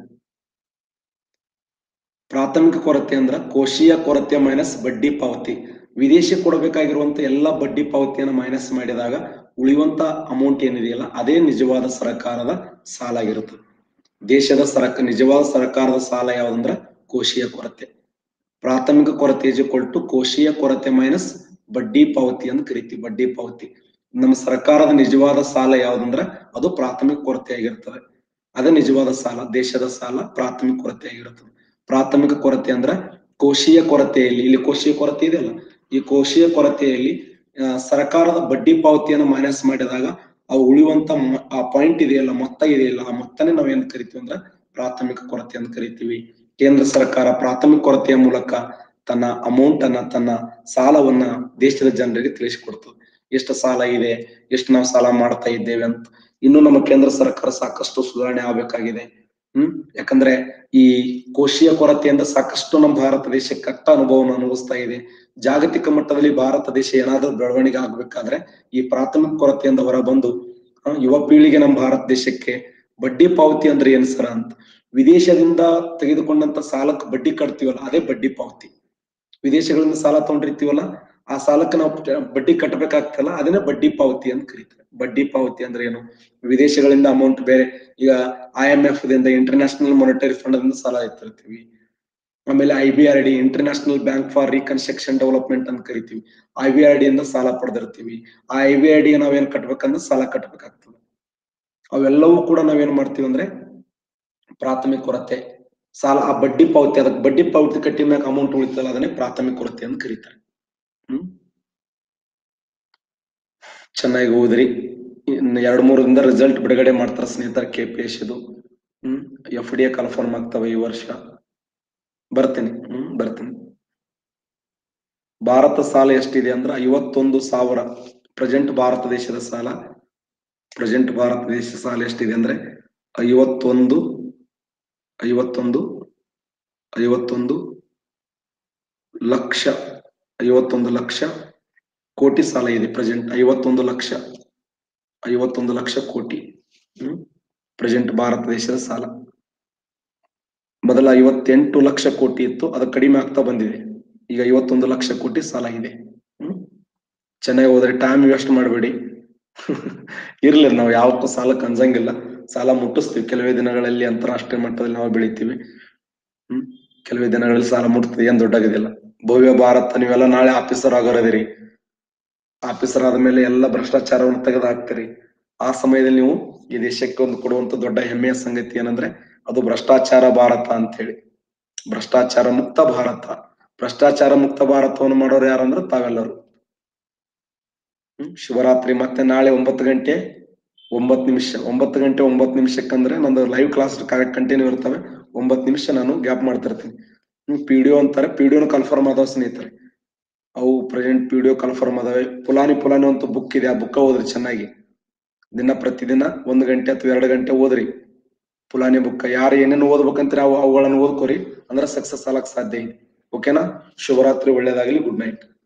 ಪ್ರಾಥಮಿಕ ಕೊರತೆ ಅಂದ್ರ ಕೋಶೀಯ ಕೊರತೆ ಮೈನಸ್ ಬಡ್ಡಿ ಪಾವತಿ ವಿದೇಶಿ ಕೊಡಬೇಕಾಗಿರುವಂತ ಎಲ್ಲಾ ಬಡ್ಡಿ ಪಾವತಿಯನ್ನು ಮೈನಸ್ ಮಾಡಿದಾಗ ಉಳಿಯುವಂತ ಅಮೌಂಟ್ ಏನಿದೆಯಲ್ಲ ಅದೇ ನಿಜವಾದ ಸರ್ಕಾರದ ಸಾಲ ಆಗಿರುತ್ತೆ ದೇಶದ ಸರಕ ನಿಜವಾದ ಸರ್ಕಾರದ ಸಾಲ ಯಾವ್ದಂದ್ರ ಕೋಶೀಯ ಕೊರತೆ ಪ್ರಾಥಮಿಕ ಕೊರತೆ ಇಸ್ ಟು ಕೋಶೀಯ ಕೊರತೆ ಮೈನಸ್ ಬಡ್ಡಿ ಪಾವತಿ ಅಂತ ಕರಿತೀವಿ ಬಡ್ಡಿ ಪಾವತಿ ನಮ್ಮ ಸರ್ಕಾರದ ನಿಜವಾದ ಸಾಲ ಯಾವ್ದಂದ್ರ ಅದು ಪ್ರಾಥಮಿಕ ಕೊರತೆ ಆಗಿರ್ತದೆ ಅದೇ ನಿಜವಾದ ಸಾಲ ದೇಶದ ಸಾಲ ಪ್ರಾಥಮಿಕ ಕೊರತೆ ಆಗಿರುತ್ತದೆ ಪ್ರಾಥಮಿಕ ಕೊರತೆ ಅಂದ್ರ ಕೋಶೀಯ ಕೊರತೆಯಲ್ಲಿ ಇಲ್ಲಿ ಕೋಶೀಯ ಕೊರತೆ ಇದೆಯಲ್ಲ ಈ ಕೋಶೀಯ ಕೊರತೆಯಲ್ಲಿ ಆ, ಸರ್ಕಾರದ ಬಡ್ಡಿ ಪಾವತಿಯನ್ನು ಮೈನಸ್ ಮಾಡಿದಾಗ ಅವು ಉಳಿಯುವಂತ ಮ- ಆ ಪಾಯಿಂಟ್ ಇದೆಯಲ್ಲ ಮೊತ್ತ ಇದೆಯಲ್ಲ ಆ ಮೊತ್ತನೇ ನಾವೇನ್ ಕರಿತೀವಿ ಅಂದ್ರ ಪ್ರಾಥಮಿಕ ಕೊರತೆ ಅಂತ ಕರಿತೀವಿ ಕೇಂದ್ರ ಸರ್ಕಾರ ಪ್ರಾಥಮಿಕ ಕೊರತೆಯ ಮೂಲಕ ತನ್ನ ಅಮೌಂಟ್ ಅನ್ನ ತನ್ನ ಸಾಲವನ್ನ ದೇಶದ ಜನರಿಗೆ ತಿಳಿಸಿಕೊಡ್ತದೆ ಎಷ್ಟು ಸಾಲ ಇದೆ ಎಷ್ಟು ನಾವು ಸಾಲ ಮಾಡ್ತಾ ಇದ್ದೇವೆ ಅಂತ ಇನ್ನು ನಮ್ಮ ಕೇಂದ್ರ ಸರ್ಕಾರ ಸಾಕಷ್ಟು ಸುಧಾರಣೆ ಆಗ್ಬೇಕಾಗಿದೆ ಹ್ಮ್ ಯಾಕಂದ್ರೆ ಈ ಕೋಶೀಯ ಕೊರತೆಯಿಂದ ಸಾಕಷ್ಟು ನಮ್ಮ ಭಾರತ ದೇಶ ಕಟ್ಟ ಅನುಭವವನ್ನು ಅನುಭವಿಸ್ತಾ ಇದೆ ಜಾಗತಿಕ ಮಟ್ಟದಲ್ಲಿ ಭಾರತ ದೇಶ ಏನಾದ್ರೂ ಬೆಳವಣಿಗೆ ಆಗ್ಬೇಕಾದ್ರೆ ಈ ಪ್ರಾಥಮಿಕ ಕೊರತೆಯಿಂದ ಹೊರಬಂದು ಆ, ಯುವ ಪೀಳಿಗೆ ನಮ್ಮ ಭಾರತ ದೇಶಕ್ಕೆ ಬಡ್ಡಿ ಪಾವತಿ ಅಂದ್ರೆ ಏನ್ ಸರ ಅಂತ ವಿದೇಶದಿಂದ ತೆಗೆದುಕೊಂಡಂತ ಸಾಲಕ್ಕೆ ಬಡ್ಡಿ ಕಟ್ತೀವಲ್ಲ ಅದೇ ಬಡ್ಡಿ ಪಾವತಿ ವಿದೇಶಗಳಿಂದ ಸಾಲ ತಗೊಂಡಿರ್ತೀವಲ್ಲ ಆ ಸಾಲಕ್ಕೆ ನಾವು ಟ- ಬಡ್ಡಿ ಕಟ್ಟಬೇಕಾಗ್ತಲ್ಲ ಅದನ್ನೇ ಬಡ್ಡಿ ಪಾವತಿ ಅಂತ ಕರೀತಾರೆ ಬಡ್ಡಿ ಪಾವತಿ ಅಂದ್ರೆ ಏನು ವಿದೇಶಗಳಿಂದ ಅಮೌಂಟ್ ಬೇರೆ ಈಗ ಐ ಎಂ ಎಫ್ ದಿಂದ ಇಂಟರ್ನ್ಯಾಷನಲ್ ಮಾನಿಟರಿ ಫಂಡ್ ದಿಂದ ಸಾಲ ಎತ್ತಿರ್ತೀವಿ ಆಮೇಲೆ I B R D International Bank for Reconstruction Development ಅಂತ ಕರಿತೀವಿ ಐ ಬಿ ಆರ್ ಡಿ ಇಂದ ಸಾಲ ಪಡೆದಿರ್ತೀವಿ ಆ ಐ ಬಿ ಆರ್ ಡಿ ನಾವೇನ್ ಕಟ್ಬೇಕಂದ್ರೆ ಸಾಲ ಕಟ್ಬೇಕಾಗ್ತದೆ ಅವೆಲ್ಲವೂ ಕೂಡ ನಾವೇನ್ ಮಾಡ್ತೀವಿ ಅಂದ್ರೆ ಪ್ರಾಥಮಿಕ ಕೊರತೆ ಸಾಲ ಆ ಬಡ್ಡಿ ಪಾವತಿ ಅದಕ್ಕೆ ಬಡ್ಡಿ ಪಾವತಿ ಕಟ್ಟಿ ಮ್ಯಾಗ ಅಮೌಂಟ್ ಉಳಿತಲ್ಲ ಅದನ್ನೇ ಪ್ರಾಥಮಿಕ ಕೊರತೆ ಅಂತ ಕರೀತಾರೆ ಹ್ಮ್ ಚೆನ್ನಾಗಿ ಓದ್ರಿ ಇನ್ನು ಎರಡ್ ಮೂರು ದಿನದ ರಿಸಲ್ಟ್ ಬಿಡುಗಡೆ ಮಾಡ್ತಾರ ಸ್ನೇಹಿತರ ಕೆ ಪಿ ಎಸ್ ಇದು ಹ್ಮ್ ಎಫ್ ಡಿ ಎ ಕನ್ಫರ್ಮ್ ಆಗ್ತವೆ ಈ ವರ್ಷ ಬರ್ತೀನಿ ಹ್ಮ್ ಬರ್ತೀನಿ ಭಾರತ ಸಾಲ ಎಷ್ಟಿದೆ ಅಂದ್ರೆ ಐವತ್ತೊಂದು ಸಾವಿರ ಪ್ರೆಸೆಂಟ್ ಭಾರತ ದೇಶದ ಸಾಲ ಪ್ರೆಸೆಂಟ್ ಭಾರತ ದೇಶ ಸಾಲ ಎಷ್ಟಿದೆ ಅಂದ್ರೆ ಐವತ್ತೊಂದು ಐವತ್ತೊಂದು ಐವತ್ತೊಂದು ಲಕ್ಷ ಐವತ್ತೊಂದು ಲಕ್ಷ ಕೋಟಿ ಸಾಲ ಇದೆ ಪ್ರೆಸೆಂಟ್ ಐವತ್ತೊಂದು ಲಕ್ಷ ಐವತ್ತೊಂದು ಲಕ್ಷ ಕೋಟಿ ಹ್ಮ್ ಪ್ರೆಸೆಂಟ್ ಭಾರತ ದೇಶದ ಸಾಲ ಮೊದಲ ಐವತ್ತೆಂಟು ಲಕ್ಷ ಕೋಟಿ ಇತ್ತು ಅದು ಕಡಿಮೆ ಆಗ್ತಾ ಬಂದಿದೆ ಈಗ ಐವತ್ತೊಂದು ಲಕ್ಷ ಕೋಟಿ ಸಾಲ ಇದೆ ಹ್ಮ್ ಚೆನ್ನಾಗಿ ಹೋದ್ರೆ ಟೈಮ್ ವೇಸ್ಟ್ ಮಾಡಬೇಡಿ ಇರ್ಲಿ ನಾವು ಯಾವತ್ತೂ ಸಾಲಕ್ಕೆ ಅಂಜಂಗಿಲ್ಲ ಸಾಲ ಮುಟ್ಟಿಸ್ತೀವಿ ಕೆಲವೇ ದಿನಗಳಲ್ಲಿ ಅಂತಾರಾಷ್ಟ್ರೀಯ ಮಟ್ಟದಲ್ಲಿ ನಾವು ಬೆಳಿತೀವಿ ಹ್ಮ್ ಕೆಲವೇ ದಿನಗಳಲ್ಲಿ ಸಾಲ ಮುಟ್ತದೆ ಏನ್ ದೊಡ್ಡಾಗೋದಿಲ್ಲ ಭವ್ಯ ಭಾರತ ನೀವೆಲ್ಲ ನಾಳೆ ಆಫೀಸರ್ ಆಗೋರದಿರಿ ಆಫೀಸರ್ ಆದ್ಮೇಲೆ ಎಲ್ಲ ಭ್ರಷ್ಟಾಚಾರವನ್ನು ತೆಗೆದು ಹಾಕ್ತೀರಿ ಆ ಸಮಯದಲ್ಲಿ ನೀವು ಈ ದೇಶಕ್ಕೆ ಒಂದು ಕೊಡುವಂತ ದೊಡ್ಡ ಹೆಮ್ಮೆಯ ಸಂಗತಿ ಏನಂದ್ರೆ ಅದು ಭ್ರಷ್ಟಾಚಾರ ಭಾರತ ಅಂತ ಹೇಳಿ ಭ್ರಷ್ಟಾಚಾರ ಮುಕ್ತ ಭಾರತ ಭ್ರಷ್ಟಾಚಾರ ಮುಕ್ತ ಭಾರತವನ್ನು ಮಾಡೋರು ಯಾರಂದ್ರೆ ತಾವೆಲ್ಲರೂ ಹ್ಮ್ ಶಿವರಾತ್ರಿ ಮತ್ತೆ ನಾಳೆ ಒಂಬತ್ತು ಗಂಟೆ ಒಂಬತ್ತು ನಿಮಿಷ ಒಂಬತ್ತು ಗಂಟೆ ಒಂಬತ್ತು ನಿಮಿಷಕ್ಕಂದ್ರೆ ನಂದು ಲೈವ್ ಕ್ಲಾಸ್ ಕಂಟಿನ್ಯೂ ಇರ್ತವೆ ಒಂಬತ್ತು ನಿಮಿಷ ನಾನು ಗ್ಯಾಪ್ ಮಾಡ್ತಿರ್ತೀನಿ ಹ್ಮ್ ಪಿ ಡಿ ಅಂತಾರೆ ಪಿ ಡಿ ಕನ್ಫರ್ಮ್ ಆದವ ಸ್ನೇಹಿತರೆ ಅವು ಪ್ರೆಸೆಂಟ್ ಪಿ ಡಿ ಕನ್ಫರ್ಮ್ ಅದಾವೆ ಪುಲಾನಿ ಪುಲಾನಿ ಅಂತ ಬುಕ್ ಇದೆ ಆ ಬುಕ್ ಓದ್ರಿ ಚೆನ್ನಾಗಿ ದಿನ ಪ್ರತಿದಿನ ಒಂದು ಗಂಟೆ ಅಥವಾ ಎರಡು ಗಂಟೆ ಓದ್ರಿ ಪುಲಾನಿ ಬುಕ್ ಯಾರು ಏನೇನು ಓದ್ಬೇಕಂತ ಅವು ಅವುಗಳನ್ನು ಓದ್ಕೋರಿ ಅಂದ್ರೆ ಸಕ್ಸಸ್ ಆಗಕ್ ಸಾಧ್ಯ ಐತಿ ಓಕೆನಾ ಶುಭರಾತ್ರಿ ಒಳ್ಳೇದಾಗಲಿ ಗುಡ್ ನೈಟ್